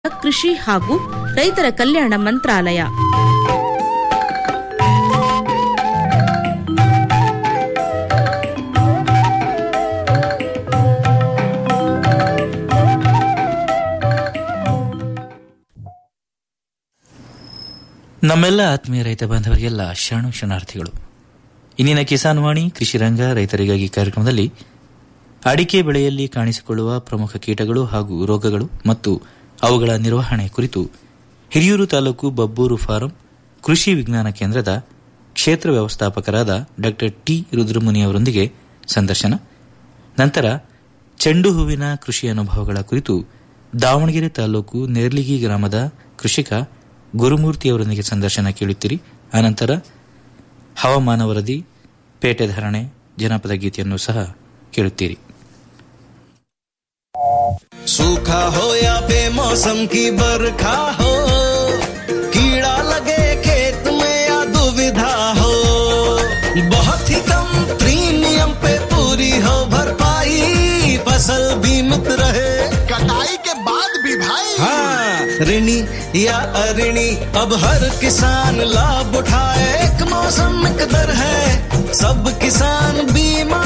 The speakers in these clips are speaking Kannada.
ಕೃಷಿ ಹಾಗೂ ರೈತರ ಕಲ್ಯಾಣ ಮಂತ್ರಾಲಯ ನಮ್ಮೆಲ್ಲ ಆತ್ಮೀಯ ರೈತ ಬಾಂಧವರಿಗೆಲ್ಲ ಶರಣು ಶರಣಾರ್ಥಿಗಳು ಇಂದಿನ ಕಿಸಾನ್ ವಾಣಿ ಕೃಷಿ ರಂಗ ರೈತರಿಗಾಗಿ ಕಾರ್ಯಕ್ರಮದಲ್ಲಿ ಅಡಿಕೆ ಬೆಳೆಯಲ್ಲಿ ಕಾಣಿಸಿಕೊಳ್ಳುವ ಪ್ರಮುಖ ಕೀಟಗಳು ಹಾಗೂ ರೋಗಗಳು ಮತ್ತು ಅವುಗಳ ನಿರ್ವಹಣೆ ಕುರಿತು ಹಿರಿಯೂರು ತಾಲೂಕು ಬಬ್ಬೂರು ಫಾರಂ ಕೃಷಿ ವಿಜ್ಞಾನ ಕೇಂದ್ರದ ಕ್ಷೇತ್ರ ವ್ಯವಸ್ಥಾಪಕರಾದ ಡಾ ಟಿ ರುದ್ರಮುನಿ ಅವರೊಂದಿಗೆ ಸಂದರ್ಶನ ನಂತರ ಚೆಂಡು ಹೂವಿನ ಕೃಷಿ ಅನುಭವಗಳ ಕುರಿತು ದಾವಣಗೆರೆ ತಾಲೂಕು ನೇರ್ಲಿಗಿ ಗ್ರಾಮದ ಕೃಷಿಕ ಗುರುಮೂರ್ತಿ ಅವರೊಂದಿಗೆ ಸಂದರ್ಶನ ಕೇಳುತ್ತೀರಿ ಆನಂತರ ಹವಾಮಾನ ವರದಿ ಪೇಟೆ ಧಾರಣೆ ಜನಪದ ಗೀತೆಯನ್ನು ಸಹ ಕೇಳುತ್ತೀರಿ सूखा हो या बेमौसम की बरखा हो कीड़ा लगे खेत में या दुविधा हो बहुत ही कम प्रीमियम पे पूरी हो भरपाई फसल बीमित रहे कटाई के बाद भी भाई हाँ ऋणी या अऋणी अब हर किसान लाभ उठाए एक मौसम एक दर है सब किसान बीमा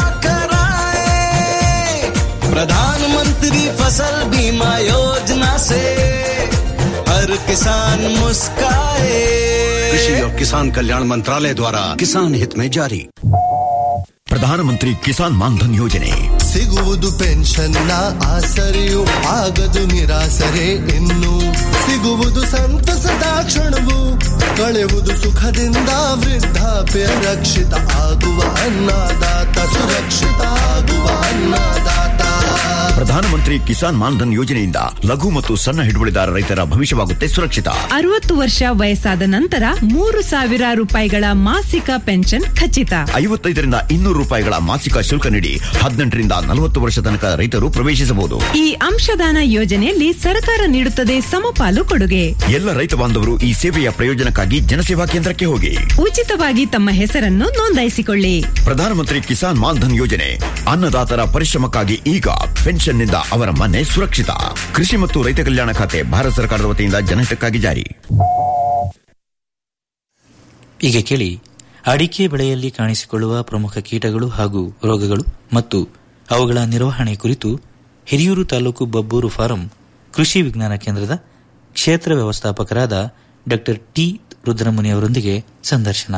कराए प्रधानमंत्री फसल बीमा योजना से हर किसान मुस्काए कृषि और किसान कल्याण मंत्रालय द्वारा किसान हित में जारी ಪ್ರಧಾನಮಂತ್ರಿ ಕಿಸಾನ್ ಮಾನ್ಧನ್ ಯೋಜನೆ ಸಿಗುವುದು ಪೆನ್ಷನ್ನ ಆಸರೆಯು ಆಗದು ನಿರಾಸರೆ ಇನ್ನು ಸಿಗುವುದು ಸಂತಸದ ಕ್ಷಣವು ಕಳೆವುದು ಸುಖದಿಂದ ವೃದ್ಧಾಪ್ಯ ರಕ್ಷಿತ ಆಗುವ ಅನ್ನದಾತ ಸುರಕ್ಷಿತ ಆಗುವ ಅನ್ನದಾತ ಪ್ರಧಾನಮಂತ್ರಿ ಕಿಸಾನ್ ಮಾನ್ಧನ್ ಯೋಜನೆಯಿಂದ ಲಘು ಮತ್ತು ಸಣ್ಣ ಹಿಡುವಳಿದಾರ ರೈತರ ಭವಿಷ್ಯವಾಗುತ್ತೆ ಸುರಕ್ಷಿತ ಅರವತ್ತು ವರ್ಷ ವಯಸ್ಸಾದ ನಂತರ ಮೂರು ಸಾವಿರ ರೂಪಾಯಿಗಳ ಮಾಸಿಕ ಪೆನ್ಷನ್ ಖಚಿತ ಐವತ್ತೈದರಿಂದ ಇನ್ನೂರು ರೂಪಾಯಿಗಳ ಮಾಸಿಕ ಶುಲ್ಕ ನೀಡಿ ಹದಿನೆಂಟರಿಂದ ನಲವತ್ತು ವರ್ಷ ತನಕ ರೈತರು ಪ್ರವೇಶಿಸಬಹುದು ಈ ಅಂಶದಾನ ಯೋಜನೆಯಲ್ಲಿ ಸರ್ಕಾರ ನೀಡುತ್ತದೆ ಸಮಪಾಲು ಕೊಡುಗೆ ಎಲ್ಲ ರೈತ ಬಾಂಧವರು ಈ ಸೇವೆಯ ಪ್ರಯೋಜನಕ್ಕಾಗಿ ಜನಸೇವಾ ಕೇಂದ್ರಕ್ಕೆ ಹೋಗಿ ಉಚಿತವಾಗಿ ತಮ್ಮ ಹೆಸರನ್ನು ನೋಂದಾಯಿಸಿಕೊಳ್ಳಿ ಪ್ರಧಾನಮಂತ್ರಿ ಕಿಸಾನ್ ಮಾನ್ಧನ್ ಯೋಜನೆ ಅನ್ನದಾತರ ಪರಿಶ್ರಮಕ್ಕಾಗಿ ಈಗ ಪೆನ್ಷನ್ನಿಂದ ಅವರ ಮನೆ ಸುರಕ್ಷಿತ ಕೃಷಿ ಮತ್ತು ರೈತ ಕಲ್ಯಾಣ ಖಾತೆ ಭಾರತ ಸರ್ಕಾರದ ವತಿಯಿಂದ ಜನಹಿತಕ್ಕಾಗಿ ಜಾರಿ ಈಗ ಕೇಳಿ ಅಡಿಕೆ ಬೆಳೆಯಲ್ಲಿ ಕಾಣಿಸಿಕೊಳ್ಳುವ ಪ್ರಮುಖ ಕೀಟಗಳು ಹಾಗೂ ರೋಗಗಳು ಮತ್ತು ಅವುಗಳ ನಿರ್ವಹಣೆ ಕುರಿತು ಹಿರಿಯೂರು ತಾಲೂಕು ಬಬ್ಬೂರು ಫಾರಂ ಕೃಷಿ ವಿಜ್ಞಾನ ಕೇಂದ್ರದ ಕ್ಷೇತ್ರ ವ್ಯವಸ್ಥಾಪಕರಾದ ಡಾ ಟಿ ರುದ್ರಮುನಿ ಅವರೊಂದಿಗೆ ಸಂದರ್ಶನ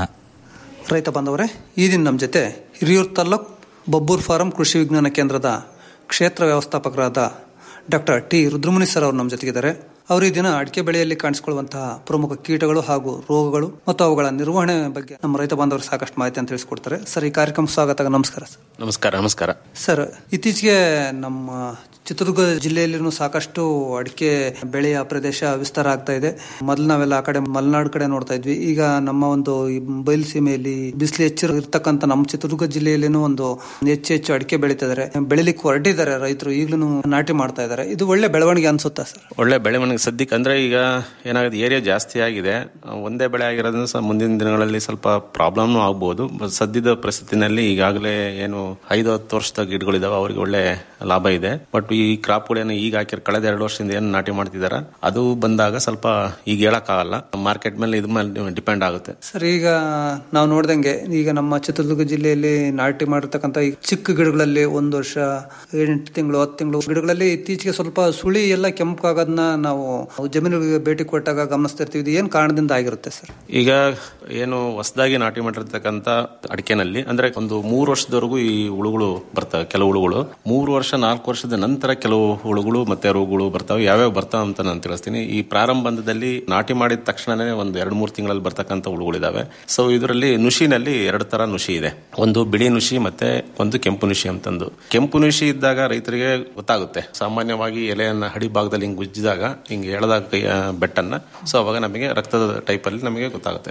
ರೈತ ಬಾಂಧವರೇ ಈ ದಿನ ನಮ್ಮ ಜೊತೆ ಹಿರಿಯೂರು ತಾಲ್ಲೂಕ್ ಬಬ್ಬೂರ್ ಫಾರಂ ಕೃಷಿ ವಿಜ್ಞಾನ ಕೇಂದ್ರದ ಕ್ಷೇತ್ರ ವ್ಯವಸ್ಥಾಪಕರಾದ ಡಾಕ್ಟರ್ ಟಿ ರುದ್ರಮುನಿ ಸರ್ ಅವರು ನಮ್ಮ ಜೊತೆಗಿದ್ದಾರೆ ಅವರು ಈ ದಿನ ಅಡಿಕೆ ಬೆಳೆಯಲ್ಲಿ ಕಾಣಿಸಿಕೊಳ್ಳುವಂತಹ ಪ್ರಮುಖ ಕೀಟಗಳು ಹಾಗೂ ರೋಗಗಳು ಮತ್ತು ಅವುಗಳ ನಿರ್ವಹಣೆ ಬಗ್ಗೆ ನಮ್ಮ ರೈತ ಬಾಂಧವರು ಸಾಕಷ್ಟು ಮಾಹಿತಿಯನ್ನು ತಿಳಿಸ್ಕೊಡ್ತಾರೆ ಸರ್ ಈ ಕಾರ್ಯಕ್ರಮ ಸ್ವಾಗತ ನಮಸ್ಕಾರ ಸರ್ ನಮಸ್ಕಾರ ನಮಸ್ಕಾರ ಸರ್ ಇತ್ತೀಚೆಗೆ ನಮ್ಮ ಚಿತ್ರದುರ್ಗ ಜಿಲ್ಲೆಯಲ್ಲಿನೂ ಸಾಕಷ್ಟು ಅಡಿಕೆ ಬೆಳೆಯ ಪ್ರದೇಶ ವಿಸ್ತಾರ ಆಗ್ತಾ ಇದೆ ಮೊದಲು ನಾವೆಲ್ಲ ಆ ಕಡೆ ಮಲೆನಾಡು ಕಡೆ ನೋಡ್ತಾ ಇದ್ವಿ ಈಗ ನಮ್ಮ ಒಂದು ಈ ಬಯಲು ಸೀಮೆಯಲ್ಲಿ ಬಿಸಿಲು ಹೆಚ್ಚು ಇರ್ತಕ್ಕಂಥ ನಮ್ಮ ಚಿತ್ರದುರ್ಗ ಜಿಲ್ಲೆಯಲ್ಲಿನೂ ಒಂದು ಹೆಚ್ಚು ಹೆಚ್ಚು ಅಡಿಕೆ ಬೆಳೀತಿದ್ದಾರೆ ಬೆಳಿಲಿಕ್ಕೆ ಹೊರಟಿದ್ದಾರೆ ರೈತರು ಈಗಲೂ ನಾಟಿ ಮಾಡ್ತಾ ಇದ್ದಾರೆ ಇದು ಒಳ್ಳೆ ಬೆಳವಣಿಗೆ ಅನ್ಸುತ್ತಾ ಸರ್ ಒಳ್ಳೆ ಬೆಳವಣಿಗೆ ಸದ್ಯಕ್ಕೆ ಅಂದ್ರೆ ಈಗ ಏನಾಗಿದೆ ಏರಿಯಾ ಜಾಸ್ತಿ ಆಗಿದೆ ಒಂದೇ ಬೆಳೆ ಆಗಿರೋದ್ರಿಂದ ಸಹ ಮುಂದಿನ ದಿನಗಳಲ್ಲಿ ಸ್ವಲ್ಪ ಪ್ರಾಬ್ಲಮ್ನು ಆಗ್ಬೋದು ಬಟ್ ಸದ್ಯದ ಪರಿಸ್ಥಿತಿನಲ್ಲಿ ಈಗಾಗಲೇ ಏನು ಐದು ಹತ್ತು ವರ್ಷದ ಗಿಡಗಳಿದಾವೆ ಅವರಿಗೆ ಒಳ್ಳೆ ಲಾಭ ಇದೆ ಬಟ್ ಈ ಕ್ರಾಪ್ಗಳೇನು ಈಗ ಹಾಕಿರೋ ಕಳೆದ ಎರಡು ವರ್ಷದಿಂದ ಏನು ನಾಟಿ ಮಾಡ್ತಿದಾರೆ ಅದು ಬಂದಾಗ ಸ್ವಲ್ಪ ಈಗ ಹೇಳಕ್ಕಾಗಲ್ಲ ಮಾರ್ಕೆಟ್ ಮೇಲೆ ಇದ್ರ ಮೇಲೆ ಡಿಪೆಂಡ್ ಆಗುತ್ತೆ ಸರ್ ಈಗ ನಾವು ನೋಡ್ದಂಗೆ ಈಗ ನಮ್ಮ ಚಿತ್ರದುರ್ಗ ಜಿಲ್ಲೆಯಲ್ಲಿ ನಾಟಿ ಮಾಡಿರ್ತಕ್ಕಂಥ ಈ ಚಿಕ್ಕ ಗಿಡಗಳಲ್ಲಿ ಒಂದು ವರ್ಷ ಎಂಟು ತಿಂಗಳು ಹತ್ತು ತಿಂಗಳು ಗಿಡಗಳಲ್ಲಿ ಇತ್ತೀಚೆಗೆ ಸ್ವಲ್ಪ ಸುಳಿ ಎಲ್ಲ ಕೆಂಪಾಗೋದನ್ನ ನಾವು ಜಮೀನುಗಳಿಗೆ ಭೇಟಿ ಕೊಟ್ಟಾಗ ಗಮನಿಸ್ತಿರ್ತೀವಿ ಇದು ಏನ್ ಕಾರಣದಿಂದ ಆಗಿರುತ್ತೆ ಸರ್ ಈಗ ಏನು ಹೊಸದಾಗಿ ನಾಟಿ ಮಾಡಿರ್ತಕ್ಕಂಥ ಅಡಿಕೆನಲ್ಲಿ ಅಂದ್ರೆ ಒಂದು ಮೂರು ವರ್ಷದವರೆಗೂ ಈ ಹುಳುಗಳು ಬರ್ತವೆ ಕೆಲವು ಹುಳುಗಳು ಮೂರು ವರ್ಷ ನಾಲ್ಕು ವರ್ಷದ ನಂತರ ಕೆಲವು ಹುಳುಗಳು ಮತ್ತೆ ರೋಗಗಳು ಬರ್ತವೆ ಯಾವ್ಯಾವ ಬರ್ತಾವ ಅಂತ ನಾನು ತಿಳಿಸ್ತೀನಿ ಈ ಪ್ರಾರಂಭದಲ್ಲಿ ನಾಟಿ ಮಾಡಿದ ತಕ್ಷಣನೇ ಒಂದು ಎರಡು ಮೂರು ತಿಂಗಳಲ್ಲಿ ಬರ್ತಕ್ಕಂಥ ಹುಳುಗಳಿದಾವೆ ಸೊ ಇದರಲ್ಲಿ ನುಷಿನಲ್ಲಿ ಎರಡು ತರ ನುಷಿ ಇದೆ ಒಂದು ಬಿಳಿ ನುಷಿ ಮತ್ತೆ ಒಂದು ಕೆಂಪು ನುಷಿ ಅಂತಂದು ಕೆಂಪು ನುಷಿ ಇದ್ದಾಗ ರೈತರಿಗೆ ಗೊತ್ತಾಗುತ್ತೆ ಸಾಮಾನ್ಯವಾಗಿ ಎಲೆಯನ್ನ ಹಡಿ ಭಾಗದಲ್ಲಿ ಹಿಂಗ್ ಉಜ್ಜಿದಾಗ ಹಿಂಗ್ ಎಳೆದಾಗ ಕೈ ಬೆಟ್ಟನ್ನ ಸೊ ಅವಾಗ ನಮಗೆ ರಕ್ತದ ಟೈಪ್ ಅಲ್ಲಿ ನಮಗೆ ಗೊತ್ತಾಗುತ್ತೆ ಸೊ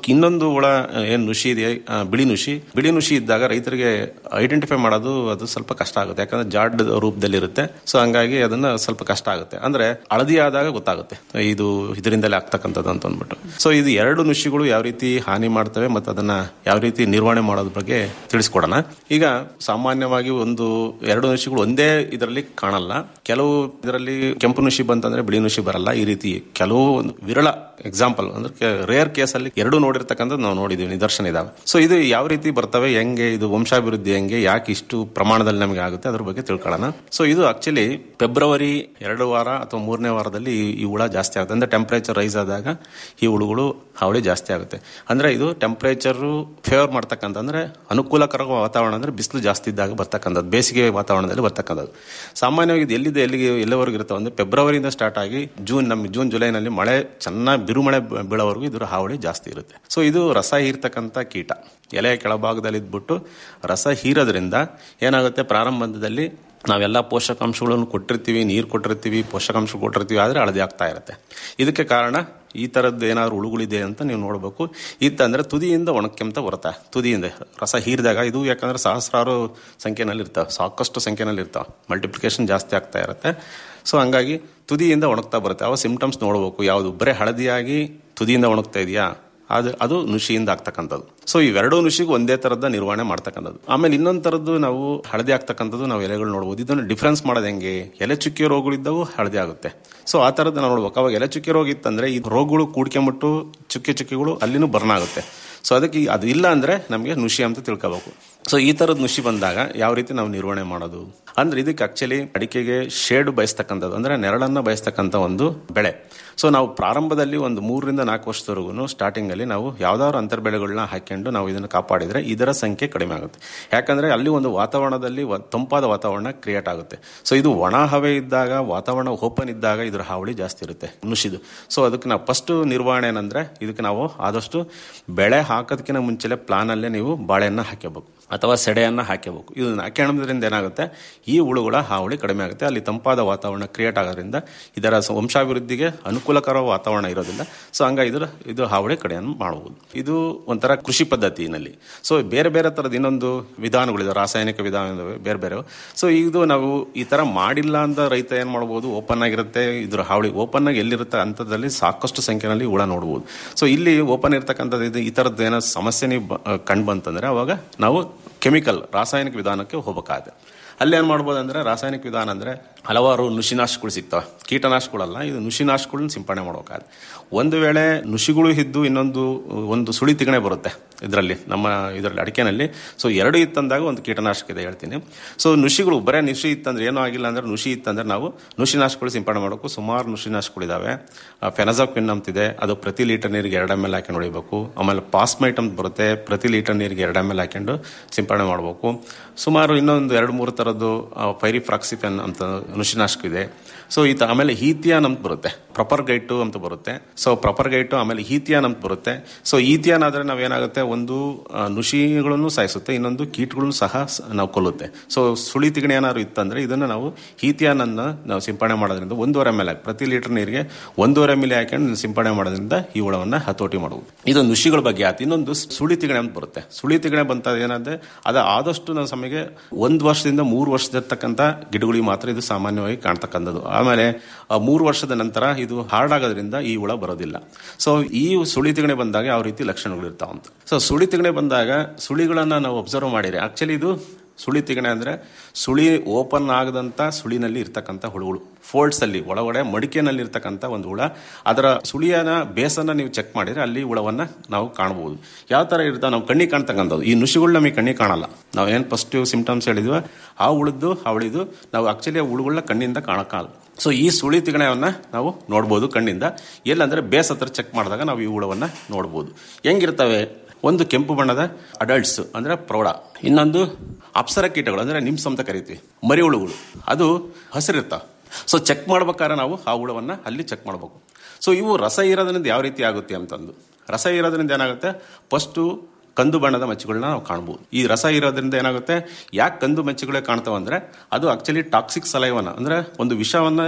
ಇನ್ನೊಂದು ಹುಳ ಏನ್ ನುಷಿ ಇದೆ ಆ, ಬಿಳಿ ನುಷಿ ಬಿಳಿ ನುಷಿ ಇದ್ದಾಗ ರೈತರಿಗೆ ಐಡೆಂಟಿಫೈ ಮಾಡೋದು ಅದು ಸ್ವಲ್ಪ ಕಷ್ಟ ಆಗುತ್ತೆ ಯಾಕಂದ್ರೆ ಜಾಡ್ ರೂಪದಲ್ಲಿ ಇರುತ್ತೆ ಸೊ ಹಂಗಾಗಿ ಅದನ್ನ ಸ್ವಲ್ಪ ಕಷ್ಟ ಆಗುತ್ತೆ ಅಂದ್ರೆ ಹಳದಿ ಆದಾಗ ಗೊತ್ತಾಗುತ್ತೆ ಇದು ಇದರಿಂದಲೇ ಆಗ್ತಕ್ಕಂಥದ್ದು ಅಂತ ಅಂದ್ಬಿಟ್ಟು ಸೊ ಇದು ಎರಡು ನುಷಿಗಳು ಯಾವ ರೀತಿ ಹಾನಿ ಮಾಡ್ತವೆ ಮತ್ತು ಅದನ್ನ ಯಾವ ರೀತಿ ನಿರ್ವಹಣೆ ಮಾಡೋದ್ರ ಬಗ್ಗೆ ತಿಳಿಸ್ಕೊಡೋಣ ಈಗ ಸಾಮಾನ್ಯವಾಗಿ ಒಂದು ಎರಡು ನುಷಿಗಳು ಒಂದೇ ಇದರಲ್ಲಿ ಕಾಣಲ್ಲ ಕೆಲವು ಇದರಲ್ಲಿ ಕೆಂಪು ನುಷಿ ಬಂತಂದ್ರೆ ಬಿಳಿ ನುಷಿ ಬರಲ್ಲ ಈ ರೀತಿ ಕೆಲವು ಒಂದು ವಿರಳ ಎಕ್ಸಾಂಪಲ್ ಅಂದ್ರೆ ರೇರ್ ಕೇಸಲ್ಲಿ ಎರಡು ನೋಡಿರ್ತಕ್ಕಂಥದ್ದು ನಾವು ನೋಡಿದೀವಿ ನಿದರ್ಶನ ಇದಾವೆ ಸೊ ಇದು ಯಾವ ರೀತಿ ಬರ್ತವೆ ಹೆಂಗೆ ಇದು ವಂಶಾಭಿವೃದ್ಧಿ ಹೆಂಗೆ ಯಾಕೆ ಇಷ್ಟು ಪ್ರಮಾಣದಲ್ಲಿ ನಮಗೆ ಆಗುತ್ತೆ ಅದ್ರ ಬಗ್ಗೆ ತಿಳ್ಕೊಳ್ಳೋಣ ಸೊ ಇದು ಆಕ್ಚುಲಿ ಫೆಬ್ರವರಿ ಎರಡು ವಾರ ಅಥವಾ ಮೂರನೇ ವಾರದಲ್ಲಿ ಈ- ಈ ಹುಳ ಜಾಸ್ತಿ ಆಗುತ್ತೆ ಅಂದ್ರೆ ಟೆಂಪರೇಚರ್ ರೈಸ್ ಆದಾಗ ಈ ಹುಳುಗಳು ಹಾವಳಿ ಜಾಸ್ತಿ ಆಗುತ್ತೆ ಅಂದ್ರೆ ಇದು ಟೆಂಪರೇಚರ್ ಫೇವರ್ ಮಾಡ್ತಕ್ಕಂಥ ಅಂದ್ರೆ ಅನುಕೂಲಕರ ವಾತಾವರಣ ಅಂದ್ರೆ ಬಿಸಿಲು ಜಾಸ್ತಿ ಇದ್ದಾಗ ಬರ್ತಕ್ಕಂಥದ್ದು ಬೇಸಿಗೆ ವಾತಾವರಣದಲ್ಲಿ ಬರ್ತಕ್ಕಂಥದ್ದು ಸಾಮಾನ್ಯವಾಗಿ ಇದು ಎಲ್ಲಿದೆ ಎಲ್ಲಿಗೆ ಎಲ್ಲವರೆಗೂ ಇರುತ್ತೆ ಅಂದ್ರೆ ಫೆಬ್ರವರಿಯಿಂದ ಸ್ಟಾರ್ಟ್ ಆಗಿ ಜೂನ್ ನಮ್ಮ ಜೂನ್ ಜುಲೈನಲ್ಲಿ ಮಳೆ ಚೆನ್ನಾಗಿ ಬಿರುಮಳೆ ಬ- ಬೀಳೋವರೆಗೂ ಇದರ ಹಾವಳಿ ಜಾಸ್ತಿ ಇರುತ್ತೆ ಸೊ ಇದು ರಸ ಹೀರ್ತಕ್ಕಂಥ ಕೀಟ ಎಲೆಯ ಕೆಳಭಾಗದಲ್ಲಿ ಇದ್ಬಿಟ್ಟು ರಸ ಹೀರೋದ್ರಿಂದ ಏನಾಗುತ್ತೆ ಪ್ರಾರಂಭದಲ್ಲಿ ನಾವೆಲ್ಲ ಪೋಷಕಾಂಶಗಳನ್ನು ಕೊಟ್ಟಿರ್ತೀವಿ ನೀರು ಕೊಟ್ಟಿರ್ತೀವಿ ಪೋಷಕಾಂಶ ಕೊಟ್ಟಿರ್ತೀವಿ ಆದರೆ ಹಳದಿ ಆಗ್ತಾ ಇರುತ್ತೆ ಇದಕ್ಕೆ ಕಾರಣ ಈ ಥರದ್ದು ಏನಾದ್ರು ಹುಳುಗಳಿದೆ ಅಂತ ನೀವು ನೋಡಬೇಕು ಇತ್ತಂದ್ರೆ ತುದಿಯಿಂದ ಒಣಕ್ಕೆಂತ ಬರುತ್ತೆ ತುದಿಯಿಂದ ರಸ ಹೀರಿದಾಗ ಇದು ಯಾಕಂದ್ರೆ ಸಹಸ್ರಾರು ಸಂಖ್ಯೆನಲ್ಲಿ ಇರ್ತಾವೆ ಸಾಕಷ್ಟು ಸಂಖ್ಯೆನಲ್ಲಿ ಇರ್ತಾವೆ ಮಲ್ಟಿಪ್ಲಿಕೇಶನ್ ಜಾಸ್ತಿ ಆಗ್ತಾ ಇರುತ್ತೆ ಸೊ ಹಂಗಾಗಿ ತುದಿಯಿಂದ ಒಣಗ್ತಾ ಬರುತ್ತೆ ಅವ ಸಿಂಪ್ಟಮ್ಸ್ ನೋಡಬೇಕು ಯಾವುದು ಬರೀ ಹಳದಿಯಾಗಿ ತುದಿಯಿಂದ ಒಣಗ್ತಾ ಇದೆಯಾ ಅದು ಅದು ನುಷಿಯಿಂದ ಆಗ್ತಕ್ಕಂಥದ್ದು ಸೊ ಇವೆರಡೂ ನುಷಿಗೂ ಒಂದೇ ತರದ ನಿರ್ವಹಣೆ ಮಾಡ್ತಕ್ಕಂಥದ್ದು ಆಮೇಲೆ ಇನ್ನೊಂದು ತರದ್ದು ನಾವು ಹಳದಿ ಆಗ್ತಕ್ಕಂಥದ್ದು ನಾವು ಎಲೆಗಳು ನೋಡ್ಬೋದು ಇದನ್ನು ಡಿಫ್ರೆನ್ಸ್ ಮಾಡೋದು ಹೆಂಗೆ ಎಲೆ ಚುಕ್ಕೆ ರೋಗಗಳಿದ್ದವು ಹಳದಿ ಆಗುತ್ತೆ ಸೊ ಆ ಥರದ್ದು ನಾವು ನೋಡ್ಬೇಕು ಅವಾಗ ಎಲೆ ಚುಕ್ಕೆ ರೋಗ ಇತ್ತಂದ್ರೆ ಈ ರೋಗಗಳು ಕೂಡ್ಕೊಂಬಿಟ್ಟು ಚುಕ್ಕೆ ಚುಕ್ಕೆಗಳು ಅಲ್ಲಿನೂ ಬರ್ನ್ ಆಗುತ್ತೆ ಸೊ ಅದಕ್ಕೆ ಈ- ಅದು ಇಲ್ಲ ಅಂದ್ರೆ ನಮಗೆ ನುಷಿ ಅಂತ ತಿಳ್ಕೋಬೇಕು ಸೊ ಈ ತರದ ನುಷಿ ಬಂದಾಗ ಯಾವ ರೀತಿ ನಾವು ನಿರ್ವಹಣೆ ಮಾಡೋದು ಅಂದ್ರೆ ಇದಕ್ಕೆ ಆಕ್ಚುಲಿ ಅಡಿಕೆಗೆ ಶೇಡ್ ಬಯಸ್ತಕ್ಕಂಥದ್ದು ಅಂದ್ರೆ ನೆರಳನ್ನ ಬಯಸ್ತಕ್ಕಂಥ ಒಂದು ಬೆಳೆ ಸೊ ನಾವು ಪ್ರಾರಂಭದಲ್ಲಿ ಒಂದು ಮೂರರಿಂದ ನಾಲ್ಕು ವರ್ಷದವರೆಗೂ ಸ್ಟಾರ್ಟಿಂಗ್ ಅಲ್ಲಿ ನಾವು ಯಾವ್ದಾದ್ರು ಅಂತರ್ ಬೆಳೆಗಳನ್ನ ಹಾಕೊಂಡು ನಾವು ಇದನ್ನು ಕಾಪಾಡಿದ್ರೆ ಇದರ ಸಂಖ್ಯೆ ಕಡಿಮೆ ಆಗುತ್ತೆ ಯಾಕಂದ್ರೆ ಅಲ್ಲಿ ಒಂದು ವಾತಾವರಣದಲ್ಲಿ ವ- ತಂಪಾದ ವಾತಾವರಣ ಕ್ರಿಯೇಟ್ ಆಗುತ್ತೆ ಸೊ ಇದು ಒಣ ಹವೆ ಇದ್ದಾಗ ವಾತಾವರಣ ಓಪನ್ ಇದ್ದಾಗ ಇದರ ಹಾವಳಿ ಜಾಸ್ತಿ ಇರುತ್ತೆ ನುಷಿದು ಸೊ ಅದಕ್ಕೆ ನಾವು ಫಸ್ಟ್ ನಿರ್ವಹಣೆ ಏನಂದ್ರೆ ಇದಕ್ಕೆ ನಾವು ಆದಷ್ಟು ಬೆಳೆ ಹಾಕೋದಕ್ಕಿಂತ ಮುಂಚೆಲೆ ಪ್ಲಾನ್ ಅಲ್ಲೇ ನೀವು ಬಾಳೆಯನ್ನ ಹಾಕಬೇಕು ಅಥವಾ ಸೆಡೆಯನ್ನ ಹಾಕಬೇಕು ಇದನ್ನ ಹಾಕೋದ್ರಿಂದ ಏನಾಗುತ್ತೆ ಈ ಹುಳುಗಳ ಹಾವಳಿ ಕಡಿಮೆ ಆಗುತ್ತೆ ಅಲ್ಲಿ ತಂಪಾದ ವಾತಾವರಣ ಕ್ರಿಯೇಟ್ ಆಗೋದ್ರಿಂದ ಇದರ ಸ- ವಂಶಾಭಿವೃದ್ಧಿಗೆ ಅನುಕೂಲಕರ ವಾತಾವರಣ ಇರೋದ್ರಿಂದ ಸೊ ಹಂಗ ಇದರ ಇದು ಹಾವಳಿ ಕಡಿಮೆ ಮಾಡಬಹುದು ಇದು ಒಂಥರ ಕೃಷಿ ಪದ್ಧತಿನಲ್ಲಿ ಸೊ ಬೇರೆ ಬೇರೆ ತರದ ಇನ್ನೊಂದು ವಿಧಾನಗಳಿದೆ ರಾಸಾಯನಿಕ ವಿಧಾನ ಇದಾವೆ, ಬೇರೆ ಬೇರೆ ಸೊ ಇದು ನಾವು ಈ ತರ ಮಾಡಿಲ್ಲ ಅಂತ ರೈತ ಏನ್ ಮಾಡಬಹುದು ಓಪನ್ ಆಗಿರುತ್ತೆ ಇದ್ರ ಹಾವಳಿ ಓಪನ್ ಆಗಿ ಎಲ್ಲಿರುತ್ತೆ ಅಂತದಲ್ಲಿ ಸಾಕಷ್ಟು ಸಂಖ್ಯೆನಲ್ಲಿ ಹುಳ ನೋಡಬಹುದು ಸೊ ಇಲ್ಲಿ ಓಪನ್ ಇರ್ತಕ್ಕಂಥದ್ದು ಇದು ಈ ತರದ್ದು ಏನೋ ಸಮಸ್ಯೆ ನೀವು ಬ- ಕಂಡು ಬಂತಂದ್ರೆ ಅವಾಗ ನಾವು ಕೆಮಿಕಲ್ ರಾಸಾಯನಿಕ ವಿಧಾನಕ್ಕೆ ಹೋಗಬೇಕಾಗುತ್ತೆ ಅಲ್ಲಿ ಏನ್ ಮಾಡ್ಬೋದು ಅಂದ್ರೆ ರಾಸಾಯನಿಕ ವಿಧಾನ ಅಂದ್ರೆ ಹಲವಾರು ನುಶಿನಾಶಗಳು ಸಿಗ್ತವೆ ಕೀಟನಾಶಗಳಲ್ಲ ಇದು ನುಶಿನಾಶಗಳನ್ನ ಸಿಂಪಡಣೆ ಮಾಡ್ಬೇಕಾಗುತ್ತೆ ಒಂದು ವೇಳೆ ನುಷಿಗಳು ಇದ್ದು ಇನ್ನೊಂದು ಒಂದು ಸುಳಿ ತಿಗಣೆ ಬರುತ್ತೆ ಇದರಲ್ಲಿ ನಮ್ಮ ಇದರಲ್ಲಿ ಅಡಿಕೆನಲ್ಲಿ ಸೊ ಎರಡು ಇತ್ತಂದಾಗ ಒಂದು ಕೀಟನಾಶಕ ಇದೆ ಹೇಳ್ತೀನಿ ಸೊ ನುಷಿಗಳು ಬರೇ ನುಷಿ ಇತ್ತಂದ್ರೆ ಏನೂ ಆಗಿಲ್ಲ ಅಂದ್ರೆ ನುಷಿ ಇತ್ತಂದ್ರೆ ನಾವು ನುಷಿನಾಶಗಳು ಸಿಂಪಡಣೆ ಮಾಡೋಕು ಸುಮಾರು ನುಷಿನಾಶಗಳಿದಾವೆ ಫೆನಜಾಕ್ವಿನ್ ಅಂತಿದೆ ಅದು ಪ್ರತಿ ಲೀಟರ್ ನೀರಿಗೆ ಎರಡು ಎಮ್ ಎಲ್ ಹಾಕೊಂಡು ಹೊಡಿಬೇಕು ಆಮೇಲೆ ಪಾಸ್ಮೈಟ್ ಅಂತ ಬರುತ್ತೆ ಪ್ರತಿ ಲೀಟರ್ ನೀರಿಗೆ ಎರಡು ಎಮ್ ಎಲ್ ಹಾಕೊಂಡು ಸಿಂಪಡಣೆ ಮಾಡಬೇಕು ಸುಮಾರು ಇನ್ನೊಂದು ಎರಡು ಮೂರು ಥರದ್ದು ಪೈರಿಫ್ರಾಕ್ಸಿಫೆನ್ ಅಂತ ನುಷಿನಾಶಕ ಇದೆ ಸೊ ಈ ತ- ಆಮೇಲೆ ಹೀಥಿಯಾನ್ ಅಂತ ಬರುತ್ತೆ ಪ್ರಪರ್ ಗೈಟು ಅಂತ ಬರುತ್ತೆ ಸೊ ಪ್ರಪರ್ ಗೈಟು ಆಮೇಲೆ ಹೀಥಿಯಾನ್ ಅಂತ ಬರುತ್ತೆ ಸೊ ಈಥಿಯಾನ್ ಆದ್ರೆ ನಾವೇನಾಗುತ್ತೆ ಒಂದು ಆ, ನುಷಿಗಳನ್ನು ಸಾಯಿಸುತ್ತೆ ಇನ್ನೊಂದು ಕೀಟಗಳನ್ನು ಸಹ ಸ- ನಾವು ಕೊಲ್ಲುತ್ತೆ ಸೊ ಸುಳಿ ತಿಗಣೆ ಏನಾದ್ರು ಇತ್ತಂದ್ರೆ ಇದನ್ನ ನಾವು ಹೀಥಿಯಾನ್ ಅನ್ನ ನಾವು ಸಿಂಪಡಣೆ ಮಾಡೋದ್ರಿಂದ ಒಂದೂವರೆ ಮೇಲೆ ಪ್ರತಿ ಲೀಟರ್ ನೀರಿಗೆ ಒಂದೂವರೆ ಮಿಲಿ ಹಾಕೊಂಡು ಸಿಂಪಡಣೆ ಮಾಡೋದ್ರಿಂದ ಈ ಹುಳವನ್ನ ಹತೋಟಿ ಮಾಡುವುದು ಇದು ನುಷಿಗಳ ಬಗ್ಗೆ ಆಯ್ತು ಇನ್ನೊಂದು ಸುಳಿ ತಿಗಣೆ ಅಂತ ಬರುತ್ತೆ ಸುಳಿ ತಿಗಣೆ ಬಂತ ಏನಂದ್ರೆ ಅದ ಆದಷ್ಟು ನಮ್ಮ ಸಮಯಕ್ಕೆ ಒಂದು ವರ್ಷದಿಂದ ಮೂರು ವರ್ಷದಿರ್ತಕ್ಕಂಥ ಗಿಡಗಳಿಗೆ ಮಾತ್ರ ಇದು ಸಾಮಾನ್ಯವಾಗಿ ಕಾಣ್ತಕ್ಕಂಥದ್ದು ಆಮೇಲೆ ಆ ಮೂರು ವರ್ಷದ ನಂತರ ಇದು ಹಾರ್ಡ್ ಆಗೋದ್ರಿಂದ ಈ ಹುಳ ಬರೋದಿಲ್ಲ ಸೊ ಈ ಸುಳಿ ತಿಗಣೆ ಬಂದಾಗ ಯಾವ ರೀತಿ ಲಕ್ಷಣಗಳು ಇರ್ತಾವಂತ ಸೊ ಸುಳಿ ತಿಗಣೆ ಬಂದಾಗ ಸುಳಿಗಳನ್ನ ನಾವು ಅಬ್ಸರ್ವ್ ಮಾಡಿರಿ ಆಕ್ಚುಲಿ ಇದು ಸುಳಿ ತಿಗಣೆ ಅಂದ್ರೆ ಸುಳಿ ಓಪನ್ ಆಗದಂತ ಸುಳಿನಲ್ಲಿ ಇರ್ತಕ್ಕಂಥ ಹುಳುಗಳು ಫೋಲ್ಡ್ಸ್ ಅಲ್ಲಿ ಒಳಗಡೆ ಮಡಿಕೆನಲ್ಲಿ ಇರ್ತಕ್ಕಂಥ ಒಂದು ಹುಳ ಅದರ ಸುಳಿಯನ ಬೇಸನ್ನ ನೀವು ಚೆಕ್ ಮಾಡಿದ್ರೆ ಅಲ್ಲಿ ಹುಳವನ್ನ ನಾವು ಕಾಣಬಹುದು ಯಾವ ತರ ಇರ್ತಾವ ನಾವು ಕಣ್ಣಿಗೆ ಕಾಣ್ತಕ್ಕಂಥದ್ದು ಈ ನುಷಿಗಳು ನಮಗೆ ಕಣ್ಣಿಗೆ ಕಾಣಲ್ಲ ನಾವು ಏನ್ ಫಸ್ಟ್ ಸಿಂಪ್ಟಮ್ಸ್ ಹೇಳಿದ್ವಿ ಆ ಉಳಿದು ಆ ಉಳಿದು ನಾವು ಆಕ್ಚುಲಿ ಆ ಹುಳುಗಳನ್ನ ಕಣ್ಣಿಂದ ಕಾಣಕ್ಕಾಗಲ್ಲ ಸೊ ಈ ಸುಳಿ ತಿಗಣೆಯನ್ನ ನಾವು ನೋಡ್ಬೋದು ಕಣ್ಣಿಂದ ಎಲ್ಲಂದ್ರೆ ಬೇಸ್ ಹತ್ರ ಚೆಕ್ ಮಾಡಿದಾಗ ನಾವು ಈ ಹುಳವನ್ನ ನೋಡ್ಬೋದು ಹೆಂಗಿರ್ತವೆ ಒಂದು ಕೆಂಪು ಬಣ್ಣದ ಅಡಲ್ಟ್ಸ್ ಅಂದ್ರೆ ಪ್ರೌಢ ಇನ್ನೊಂದು ಅಪ್ಸರ ಕೀಟಗಳು ಅಂದ್ರೆ ನಿಮ್ಸ್ ಅಂತ ಕರಿತೀವಿ ಮರಿ ಹುಳುಗಳು ಅದು ಹಸಿರಿರ್ತಾವ ಸೊ ಚೆಕ್ ಮಾಡ್ಬೇಕಾದ್ರೆ ನಾವು ಆ ಹುಳವನ್ನ ಅಲ್ಲಿ ಚೆಕ್ ಮಾಡ್ಬೇಕು ಸೊ ಇವು ರಸ ಇರೋದ್ರಿಂದ ಯಾವ ರೀತಿ ಆಗುತ್ತೆ ಅಂತಂದು ರಸ ಇರೋದ್ರಿಂದ ಏನಾಗುತ್ತೆ ಫಸ್ಟು ಕಂದು ಬಣ್ಣದ ಮಚ್ಚುಗಳನ್ನ ನಾವು ಕಾಣ್ಬೋದು ಈ ರಸ ಇರೋದ್ರಿಂದ ಏನಾಗುತ್ತೆ ಯಾಕೆ ಕಂದು ಮಚ್ಚುಗಳೇ ಕಾಣ್ತಾವ ಅಂದ್ರೆ ಅದು ಆಕ್ಚುಲಿ ಟಾಕ್ಸಿಕ್ ಸಲೈವನ್ನ ಅಂದ್ರೆ ಒಂದು ವಿಷವನ್ನ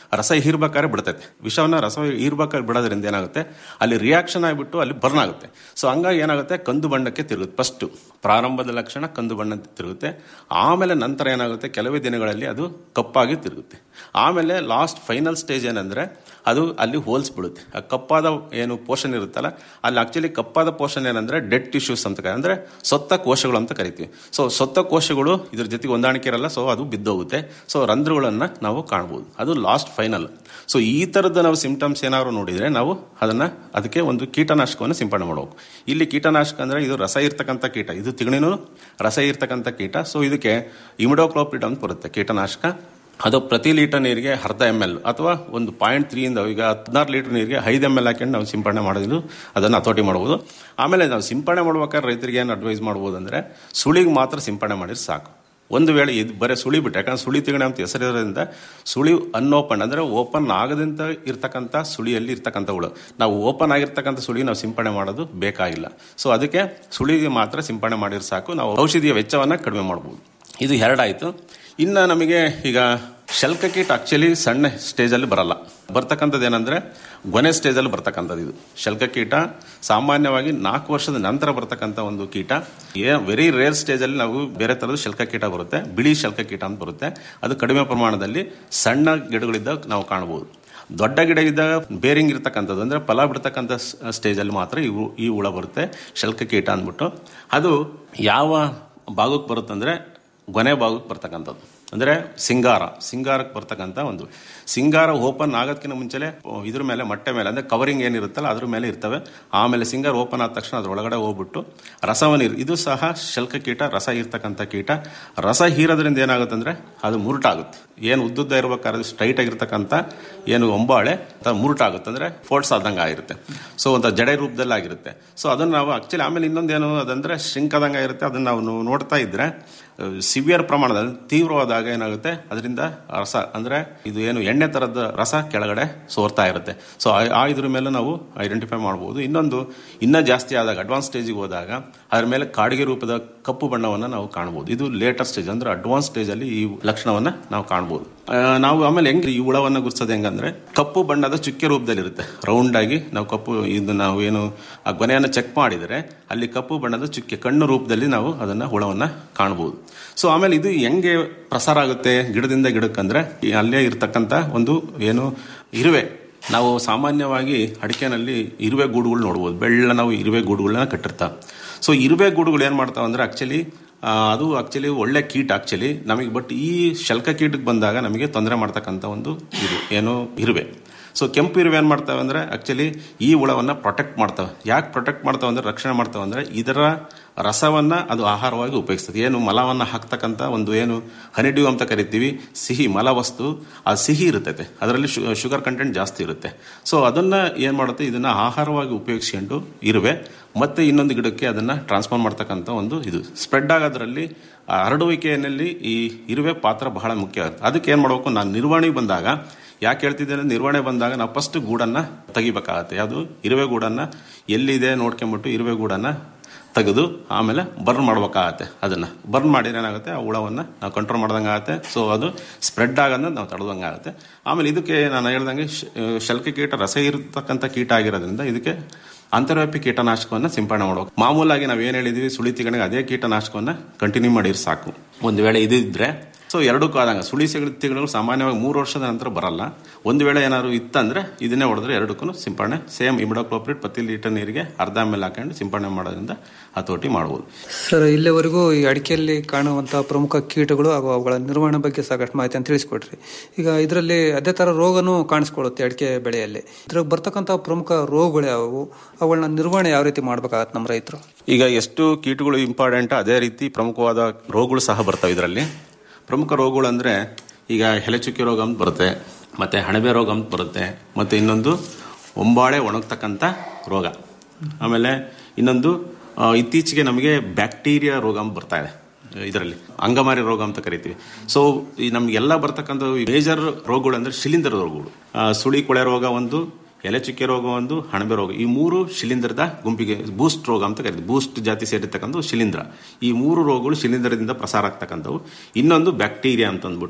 ರಸ ಹೀರ್ಬೇಕಾದ್ರೆ ಬಿಡ್ತೈತೆ ವಿಷವನ್ನ ರಸ ಹೀರ್ಬೇಕಾದ್ರೆ ಬಿಡೋದ್ರಿಂದ ಏನಾಗುತ್ತೆ ಅಲ್ಲಿ ರಿಯಾಕ್ಷನ್ ಆಗಿಬಿಟ್ಟು ಅಲ್ಲಿ ಬರ್ನ್ ಆಗುತ್ತೆ ಸೊ ಹಂಗಾಗಿ ಏನಾಗುತ್ತೆ ಕಂದು ಬಣ್ಣಕ್ಕೆ ತಿರುಗುತ್ತೆ ಫಸ್ಟ್ ಪ್ರಾರಂಭದ ಲಕ್ಷಣ ಕಂದು ಬಣ್ಣ ತಿರುಗುತ್ತೆ ಆಮೇಲೆ ನಂತರ ಏನಾಗುತ್ತೆ ಕೆಲವೇ ದಿನಗಳಲ್ಲಿ ಅದು ಕಪ್ಪಾಗಿ ತಿರುಗುತ್ತೆ ಆಮೇಲೆ ಲಾಸ್ಟ್ ಫೈನಲ್ ಸ್ಟೇಜ್ ಏನಂದ್ರೆ ಅದು ಅಲ್ಲಿ ಹೋಲ್ಸ್ ಬಿಡುತ್ತೆ ಆ ಕಪ್ಪಾದ ಏನು ಪೋಷನ್ ಇರುತ್ತಲ್ಲ ಅಲ್ಲಿ ಆಕ್ಚುಲಿ ಕಪ್ಪಾದ ಪೋಷನ್ ಏನಂದ್ರೆ ಡೆಡ್ ಟಿಶ್ಯೂಸ್ ಅಂತ ಕರೀ- ಅಂದ್ರೆ ಸೊತ್ತ ಕೋಶಗಳು ಅಂತ ಕರಿತೀವಿ ಸೊ ಸೊತ್ತ ಕೋಶಗಳು ಇದ್ರ ಜೊತೆಗೆ ಹೊಂದಾಣಿಕೆ ಇರಲ್ಲ ಸೊ ಅದು ಬಿದ್ದೋಗುತ್ತೆ ಸೊ ರಂಧ್ರಗಳನ್ನ ನಾವು ಕಾಣಬಹುದು ಅದು ಲಾಸ್ಟ್ ಫೈನಲ್ ಸೊ ಈ ತರದ ನಾವು ಸಿಂಪ್ಟಮ್ಸ್ ಏನಾದ್ರು ನೋಡಿದ್ರೆ ನಾವು ಅದನ್ನ ಅದಕ್ಕೆ ಒಂದು ಕೀಟನಾಶಕವನ್ನು ಸಿಂಪಡಣೆ ಮಾಡಬೇಕು ಇಲ್ಲಿ ಕೀಟನಾಶಕ ಅಂದ್ರೆ ಇದು ರಸ ಇರ್ತಕ್ಕಂಥ ಕೀಟ ಇದು ತಿಗಣಿನೂ ರಸ ಇರ್ತಕ್ಕಂಥ ಕೀಟ ಸೊ ಇದಕ್ಕೆ ಇಮಿಡೋಕ್ಲೋಪಿಡ್ ಅಂತ ಬರುತ್ತೆ ಕೀಟನಾಶಕ ಅದು ಪ್ರತಿ ಲೀಟರ್ ನೀರಿಗೆ ಅರ್ಧ ಎಮ್ ಎಲ್ ಅಥವಾ ಒಂದು ಪಾಯಿಂಟ್ ತ್ರೀಯಿಂದ ಈಗ ಹದಿನಾರು ಲೀಟರ್ ನೀರಿಗೆ ಐದು ಎಮ್ ಎಲ್ ಹಾಕೊಂಡು ನಾವು ಸಿಂಪಡಣೆ ಮಾಡೋದು ಅದನ್ನು ಹತೋಟಿ ಮಾಡ್ಬೋದು ಆಮೇಲೆ ನಾವು ಸಿಂಪಡಣೆ ಮಾಡ್ಬೇಕಾದ್ರೆ ರೈತರಿಗೆ ಏನು ಅಡ್ವೈಸ್ ಮಾಡ್ಬೋದು ಅಂದರೆ ಸುಳಿಗೆ ಮಾತ್ರ ಸಿಂಪಡಣೆ ಮಾಡಿದ್ರೆ ಸಾಕು ಒಂದು ವೇಳೆ ಇದು ಬರೀ ಸುಳಿ ಬಿಟ್ಟು ಯಾಕಂದ್ರೆ ಸುಳಿ ತಿಗಣೆ ಅಂತ ಹೆಸರಿರೋದ್ರಿಂದ ಸುಳಿ ಅನ್ಓಪನ್ ಅಂದ್ರೆ ಓಪನ್ ಆಗದಂತ ಇರ್ತಕ್ಕಂಥ ಸುಳಿಯಲ್ಲಿ ಇರ್ತಕ್ಕಂಥ ಹುಳು ನಾವು ಓಪನ್ ಆಗಿರ್ತಕ್ಕಂಥ ಸುಳಿ ನಾವು ಸಿಂಪಡಣೆ ಮಾಡೋದು ಬೇಕಾಗಿಲ್ಲ ಸೊ ಅದಕ್ಕೆ ಸುಳಿಗೆ ಮಾತ್ರ ಸಿಂಪಡಣೆ ಮಾಡಿದ್ರೆ ಸಾಕು ನಾವು ಔಷಧಿಯ ವೆಚ್ಚವನ್ನ ಕಡಿಮೆ ಮಾಡ್ಬೋದು ಇದು ಎರಡಾಯ್ತು ಇನ್ನು ನಮಗೆ ಈಗ ಶಲ್ಕ ಕೀಟ ಆಕ್ಚುಲಿ ಸಣ್ಣ ಸ್ಟೇಜಲ್ಲಿ ಬರಲ್ಲ ಬರ್ತಕ್ಕಂಥದ್ದು ಏನಂದ್ರೆ ಗೊನೆ ಸ್ಟೇಜಲ್ಲಿ ಬರ್ತಕ್ಕಂಥದ್ದು ಇದು ಶಲ್ಕ ಕೀಟ ಸಾಮಾನ್ಯವಾಗಿ ನಾಲ್ಕು ವರ್ಷದ ನಂತರ ಬರ್ತಕ್ಕಂಥ ಒಂದು ಕೀಟ ಏ ವೆರಿ ರೇರ್ ಸ್ಟೇಜಲ್ಲಿ ನಾವು ಬೇರೆ ಥರದ ಶಲ್ಕ ಕೀಟ ಬರುತ್ತೆ ಬಿಳಿ ಶಲ್ಕ ಕೀಟ ಅಂತ ಬರುತ್ತೆ ಅದು ಕಡಿಮೆ ಪ್ರಮಾಣದಲ್ಲಿ ಸಣ್ಣ ಗಿಡಗಳಿದ್ದಾಗ ನಾವು ಕಾಣಬಹುದು ದೊಡ್ಡ ಗಿಡ ಇದ್ದಾಗ ಬೇರಿಂಗ್ ಇರ್ತಕ್ಕಂಥದ್ದು ಅಂದ್ರೆ ಫಲ ಬಿಡ್ತಕ್ಕಂಥ ಸ್ಟೇಜಲ್ಲಿ ಮಾತ್ರ ಇವು ಈ ಹುಳ ಬರುತ್ತೆ ಶಲ್ಕ ಕೀಟ ಅಂದ್ಬಿಟ್ಟು ಅದು ಯಾವ ಭಾಗಕ್ಕೆ ಬರುತ್ತಂದ್ರೆ ಗೊನೆ ಭಾಗಕ್ಕೆ ಬರ್ತಕ್ಕಂಥದ್ದು ಅಂದ್ರೆ ಸಿಂಗಾರ ಸಿಂಗಾರಕ್ಕೆ ಬರ್ತಕ್ಕಂಥ ಒಂದು ಸಿಂಗಾರ ಓಪನ್ ಆಗೋದಕ್ಕಿಂತ ಮುಂಚೆಲೆ ಇದ್ರ ಮೇಲೆ ಮೊಟ್ಟೆ ಮೇಲೆ ಅಂದ್ರೆ ಕವರಿಂಗ್ ಏನಿರುತ್ತಲ್ಲ ಅದ್ರ ಮೇಲೆ ಇರ್ತವೆ ಆಮೇಲೆ ಸಿಂಗಾರ ಓಪನ್ ಆದ ತಕ್ಷಣ ಅದ್ರ ಒಳಗಡೆ ಹೋಗ್ಬಿಟ್ಟು ರಸವನ್ನು ಇರ್- ಇದು ಸಹ ಶಲ್ಕ ಕೀಟ ರಸ ಇರ್ತಕ್ಕಂಥ ಕೀಟ ರಸ ಹೀರೋದ್ರಿಂದ ಏನಾಗುತ್ತೆ ಅಂದ್ರೆ ಅದು ಮುರುಟಾಗುತ್ತೆ ಏನು ಉದ್ದುದ್ದ ಇರ್ಬೇಕಾದ್ರೆ ಸ್ಟ್ರೈಟ್ ಆಗಿರ್ತಕ್ಕಂಥ ಏನು ಒಂಬಾಳೆ ಅದು ಮುರುಟಾಗುತ್ತೆ ಅಂದ್ರೆ ಫೋರ್ಟ್ಸ್ ಆದಂಗೆ ಆಗಿರುತ್ತೆ ಸೊ ಒಂದು ಜಡೆ ರೂಪದಲ್ಲಿ ಆಗಿರುತ್ತೆ ಸೊ ಅದನ್ನ ನಾವು ಆಕ್ಚುಲಿ ಆಮೇಲೆ ಇನ್ನೊಂದೇನು ಅದಂದ್ರೆ ಶ್ರಿಂಕ್ ಆದಂಗೆ ಇರುತ್ತೆ ಅದನ್ನ ನಾವು ನೋ- ನೋಡ್ತಾ ಇದ್ರೆ ಸಿವಿಯರ್ ಪ್ರಮಾಣದಲ್ಲಿ ತೀವ್ರವಾದಾಗ ಏನಾಗುತ್ತೆ ಅದರಿಂದ ರಸ ಅಂದ್ರೆ ಇದು ಏನು ಎಣ್ಣೆ ತರದ ರಸ ಕೆಳಗಡೆ ಸೋರ್ತಾ ಇರುತ್ತೆ ಸೊ ಆ ಇದ್ರ ಮೇಲೆ ನಾವು ಐಡೆಂಟಿಫೈ ಮಾಡಬಹುದು ಇನ್ನೊಂದು ಇನ್ನ ಜಾಸ್ತಿ ಆದಾಗ ಅಡ್ವಾನ್ಸ್ ಸ್ಟೇಜಿಗೆ ಹೋದಾಗ ಅದ್ರ ಮೇಲೆ ಕಾಡಿಗೆ ರೂಪದ ಕಪ್ಪು ಬಣ್ಣವನ್ನ ನಾವು ಕಾಣಬಹುದು ಇದು ಲೇಟರ್ ಸ್ಟೇಜ್ ಅಂದ್ರೆ ಅಡ್ವಾನ್ಸ್ ಸ್ಟೇಜ್ ಅಲ್ಲಿ ಈ ಲಕ್ಷಣವನ್ನ ನಾವು ಕಾಣಬಹುದು ಆ, ನಾವು ಆಮೇಲೆ ಹೆಂಗ್ ಈ ಹುಳವನ್ನ ಗುರ್ಸೋದು ಹೆಂಗಂದ್ರೆ ಕಪ್ಪು ಬಣ್ಣದ ಚುಕ್ಕೆ ರೂಪದಲ್ಲಿ ಇರುತ್ತೆ ರೌಂಡ್ ಆಗಿ ನಾವು ಕಪ್ಪು ಇದು ನಾವು ಏನು ಆ ಕೊನೆಯನ್ನು ಚೆಕ್ ಮಾಡಿದರೆ ಅಲ್ಲಿ ಕಪ್ಪು ಬಣ್ಣದ ಚುಕ್ಕೆ ಕಣ್ಣು ರೂಪದಲ್ಲಿ ನಾವು ಅದನ್ನ ಹುಳವನ್ನ ಕಾಣಬಹುದು ಸೊ ಆಮೇಲೆ ಇದು ಹೆಂಗೆ ಪ್ರಸಾರ ಆಗುತ್ತೆ ಗಿಡದಿಂದ ಗಿಡಕ್ಕಂದ್ರೆ ಈ ಅಲ್ಲೇ ಇರ್ತಕ್ಕಂಥ ಒಂದು ಏನು ಇರುವೆ ನಾವು ಸಾಮಾನ್ಯವಾಗಿ ಅಡಿಕೆನಲ್ಲಿ ಇರುವೆ ಗೂಡುಗಳು ನೋಡ್ಬೋದು ಬೆಳ್ಳ ನಾವು ಇರುವೆ ಗೂಡುಗಳನ್ನ ಕಟ್ಟಿರ್ತಾವೆ ಸೊ ಇರುವೆ ಗೂಡುಗಳು ಏನು ಮಾಡ್ತಾವೆ ಅಂದ್ರೆ ಆಕ್ಚುಲಿ ಅದು ಆಕ್ಚುಲಿ ಒಳ್ಳೆ ಕೀಟ ಆಕ್ಚುಲಿ ನಮಗೆ ಬಟ್ ಈ ಶಲ್ಕ ಕೀಟಕ್ಕೆ ಬಂದಾಗ ನಮಗೆ ತೊಂದರೆ ಮಾಡ್ತಕ್ಕಂಥ ಒಂದು ಇದು ಏನು ಇರುವೆ ಸೊ ಕೆಂಪು ಇರುವೆ ಏನು ಮಾಡ್ತವೆ ಅಂದ್ರೆ ಆಕ್ಚುಲಿ ಈ ಹುಳವನ್ನ ಪ್ರೊಟೆಕ್ಟ್ ಮಾಡ್ತವೆ ಯಾಕೆ ಪ್ರೊಟೆಕ್ಟ್ ಮಾಡ್ತವೆ ಅಂದ್ರೆ ರಕ್ಷಣೆ ಮಾಡ್ತವೆ ಅಂದ್ರೆ ಇದರ ರಸವನ್ನ ಅದು ಆಹಾರವಾಗಿ ಉಪಯೋಗಿಸ್ತದೆ ಏನು ಮಲವನ್ನ ಹಾಕ್ತಕ್ಕಂಥ ಒಂದು ಏನು ಹನಿಡ್ಯೂ ಅಂತ ಕರಿತೀವಿ ಸಿಹಿ ಮಲ ವಸ್ತು ಅದು ಸಿಹಿ ಇರ್ತೈತೆ ಅದರಲ್ಲಿ ಶುಗರ್ ಕಂಟೆಂಟ್ ಜಾಸ್ತಿ ಇರುತ್ತೆ ಸೊ ಅದನ್ನ ಏನ್ ಮಾಡುತ್ತೆ ಇದನ್ನ ಆಹಾರವಾಗಿ ಉಪಯೋಗಿಸ್ಕೊಂಡು ಇರುವೆ ಮತ್ತೆ ಇನ್ನೊಂದು ಗಿಡಕ್ಕೆ ಅದನ್ನ ಟ್ರಾನ್ಸ್ಫರ್ ಮಾಡ್ತಕ್ಕಂಥ ಒಂದು ಇದು ಸ್ಪ್ರೆಡ್ ಆಗೋದ್ರಲ್ಲಿ ಆ ಹರಡುವಿಕೆಯಲ್ಲಿ ಈ ಇರುವೆ ಪಾತ್ರ ಬಹಳ ಮುಖ್ಯ ಆಗುತ್ತೆ ಅದಕ್ಕೆ ಏನ್ ಮಾಡಬೇಕು ನಾನು ನಿರ್ವಹಣೆಗೆ ಬಂದಾಗ ಯಾಕೆ ಹೇಳ್ತಿದ್ದೇನೆ ನಿರ್ವಹಣೆ ಬಂದಾಗ ನಾವು ಫಸ್ಟ್ ಗೂಡನ್ನ ತೆಗಿಬೇಕಾಗತ್ತೆ ಯಾವುದು ಇರುವೆ ಗೂಡನ್ನ ಎಲ್ಲಿದೆ ನೋಡ್ಕೊಂಬಿಟ್ಟು ಇರುವೆ ಗೂಡನ್ನ ತೆಗೆದು ಆಮೇಲೆ ಬರ್ನ್ ಮಾಡ್ಬೇಕಾಗತ್ತೆ ಅದನ್ನ ಬರ್ನ್ ಮಾಡಿದ್ರೆ ಏನಾಗುತ್ತೆ ಆ ಹುಳವನ್ನ ನಾವು ಕಂಟ್ರೋಲ್ ಮಾಡ್ದಂಗೆ ಆಗುತ್ತೆ ಸೊ ಅದು ಸ್ಪ್ರೆಡ್ ಆಗೋದನ್ನ ನಾವು ತಡೆದಂಗೆ ಆಗುತ್ತೆ ಆಮೇಲೆ ಇದಕ್ಕೆ ನಾನು ಹೇಳ್ದಂಗೆ ಶ- ಶಲ್ಕ ಕೀಟ ರಸ ಇರತಕ್ಕಂಥ ಕೀಟ ಆಗಿರೋದ್ರಿಂದ ಇದಕ್ಕೆ ಅಂತರ್ವ್ಯಾಪಿ ಕೀಟನಾಶಕವನ್ನ ಸಿಂಪಡಣೆ ಮಾಡಬೇಕು ಮಾಮೂಲಾಗಿ ನಾವು ಏನ್ ಹೇಳಿದೀವಿ ಸುಳಿ ತಿಗಣಿಗೆ ಅದೇ ಕೀಟನಾಶಕವನ್ನ ಕಂಟಿನ್ಯೂ ಮಾಡಿದ್ರೆ ಸಾಕು ಒಂದು ವೇಳೆ ಇದು ಇದ್ರೆ ಸೊ ಎರಡಕ್ಕೂ ಆದಂಗ ಸುಳಿ ಸಿಗಡಿ ತಿಂಗಳು ಸಾಮಾನ್ಯವಾಗಿ ಮೂರು ವರ್ಷದ ನಂತರ ಬರಲ್ಲ ಒಂದು ವೇಳೆ ಏನಾದ್ರು ಇತ್ತಂದ್ರೆ ಇದನ್ನೇ ಹೊಡೆದ್ರೆ ಎರಡಕ್ಕೂ ಸಿಂಪಡಣೆ ಸೇಮ್ ಇಮಿಡೋಕ್ಲೋಪ್ರಿಡ್ ಪ್ರತಿ ಲೀಟರ್ ನೀರಿಗೆ ಅರ್ಧ ಎಮ್ ಎಲ್ ಹಾಕೊಂಡು ಸಿಂಪಡಣೆ ಮಾಡೋದ್ರಿಂದ ಹತೋಟಿ ಮಾಡಬಹುದು ಸರ್ ಇಲ್ಲಿವರೆಗೂ ಈ ಅಡಿಕೆಯಲ್ಲಿ ಕಾಣುವಂತಹ ಪ್ರಮುಖ ಕೀಟಗಳು ಹಾಗೂ ಅವುಗಳ ನಿರ್ವಹಣೆ ಬಗ್ಗೆ ಸಾಕಷ್ಟು ಮಾಹಿತಿಯನ್ನು ತಿಳಿಸ್ಕೊಟ್ರಿ ಈಗ ಇದರಲ್ಲಿ ಅದೇ ತರ ರೋಗನೂ ಕಾಣಿಸ್ಕೊಳ್ಳುತ್ತೆ ಅಡಿಕೆ ಬೆಳೆಯಲ್ಲಿ ಇದ್ರಾಗ ಬರ್ತಕ್ಕಂಥ ಪ್ರಮುಖ ರೋಗಗಳು ಯಾವುವು ಅವುಗಳನ್ನ ನಿರ್ವಹಣೆ ಯಾವ ರೀತಿ ಮಾಡ್ಬೇಕಾಗತ್ತೆ ನಮ್ಮ ರೈತರು ಈಗ ಎಷ್ಟು ಕೀಟಗಳು ಇಂಪಾರ್ಟೆಂಟ್ ಅದೇ ರೀತಿ ಪ್ರಮುಖವಾದ ರೋಗಗಳು ಸಹ ಬರ್ತವೆ ಇದರಲ್ಲಿ ಪ್ರಮುಖ ರೋಗಗಳು ಅಂದ್ರೆ ಈಗ ಎಲೆಚುಕ್ಕಿ ರೋಗ ಅಂತ ಬರುತ್ತೆ ಮತ್ತೆ ಹಣಬೆ ರೋಗ ಅಂತ ಬರುತ್ತೆ ಮತ್ತೆ ಇನ್ನೊಂದು ಒಂಬಾಳೆ ಒಣಗ್ತಕ್ಕಂಥ ರೋಗ ಆಮೇಲೆ ಇನ್ನೊಂದು ಆ, ಇತ್ತೀಚೆಗೆ ನಮಗೆ ಬ್ಯಾಕ್ಟೀರಿಯಾ ರೋಗ ಅಂತ ಬರ್ತಾ ಇದೆ ಇದರಲ್ಲಿ ಅಂಗಮಾರಿ ರೋಗ ಅಂತ ಕರಿತೀವಿ ಸೊ ಈ ನಮ್ಗೆಲ್ಲ ಬರ್ತಕ್ಕಂಥ ಮೇಜರ್ ರೋಗಗಳು ಅಂದ್ರೆ ಶಿಲೀಂಧ್ರ ರೋಗಗಳು ಆ, ಸುಳಿ ಕೊಳೆ ರೋಗ ಒಂದು ಎಲೆ ಚುಕ್ಕೆ ರೋಗ ಒಂದು ಹಣಬೆ ರೋಗ ಈ ಮೂರು ಶಿಲೀಂಧ್ರದ ಗುಂಪಿಗೆ ಬೂಸ್ಟ್ ರೋಗ ಅಂತ ಕರೀತೀವಿ ಬೂಸ್ಟ್ ಜಾತಿ ಸೇರಿರ್ತಕ್ಕಂಥ ಶಿಲೀಂಧ್ರ ಈ ಮೂರು ರೋಗಗಳು ಶಿಲೀಂಧ್ರದಿಂದ ಪ್ರಸಾರ ಆಗ್ತಕ್ಕಂಥವು ಇನ್ನೊಂದು ಬ್ಯಾಕ್ಟೀರಿಯಾ ಅಂತ ಅಂದ್ಬಿಟ್ಟು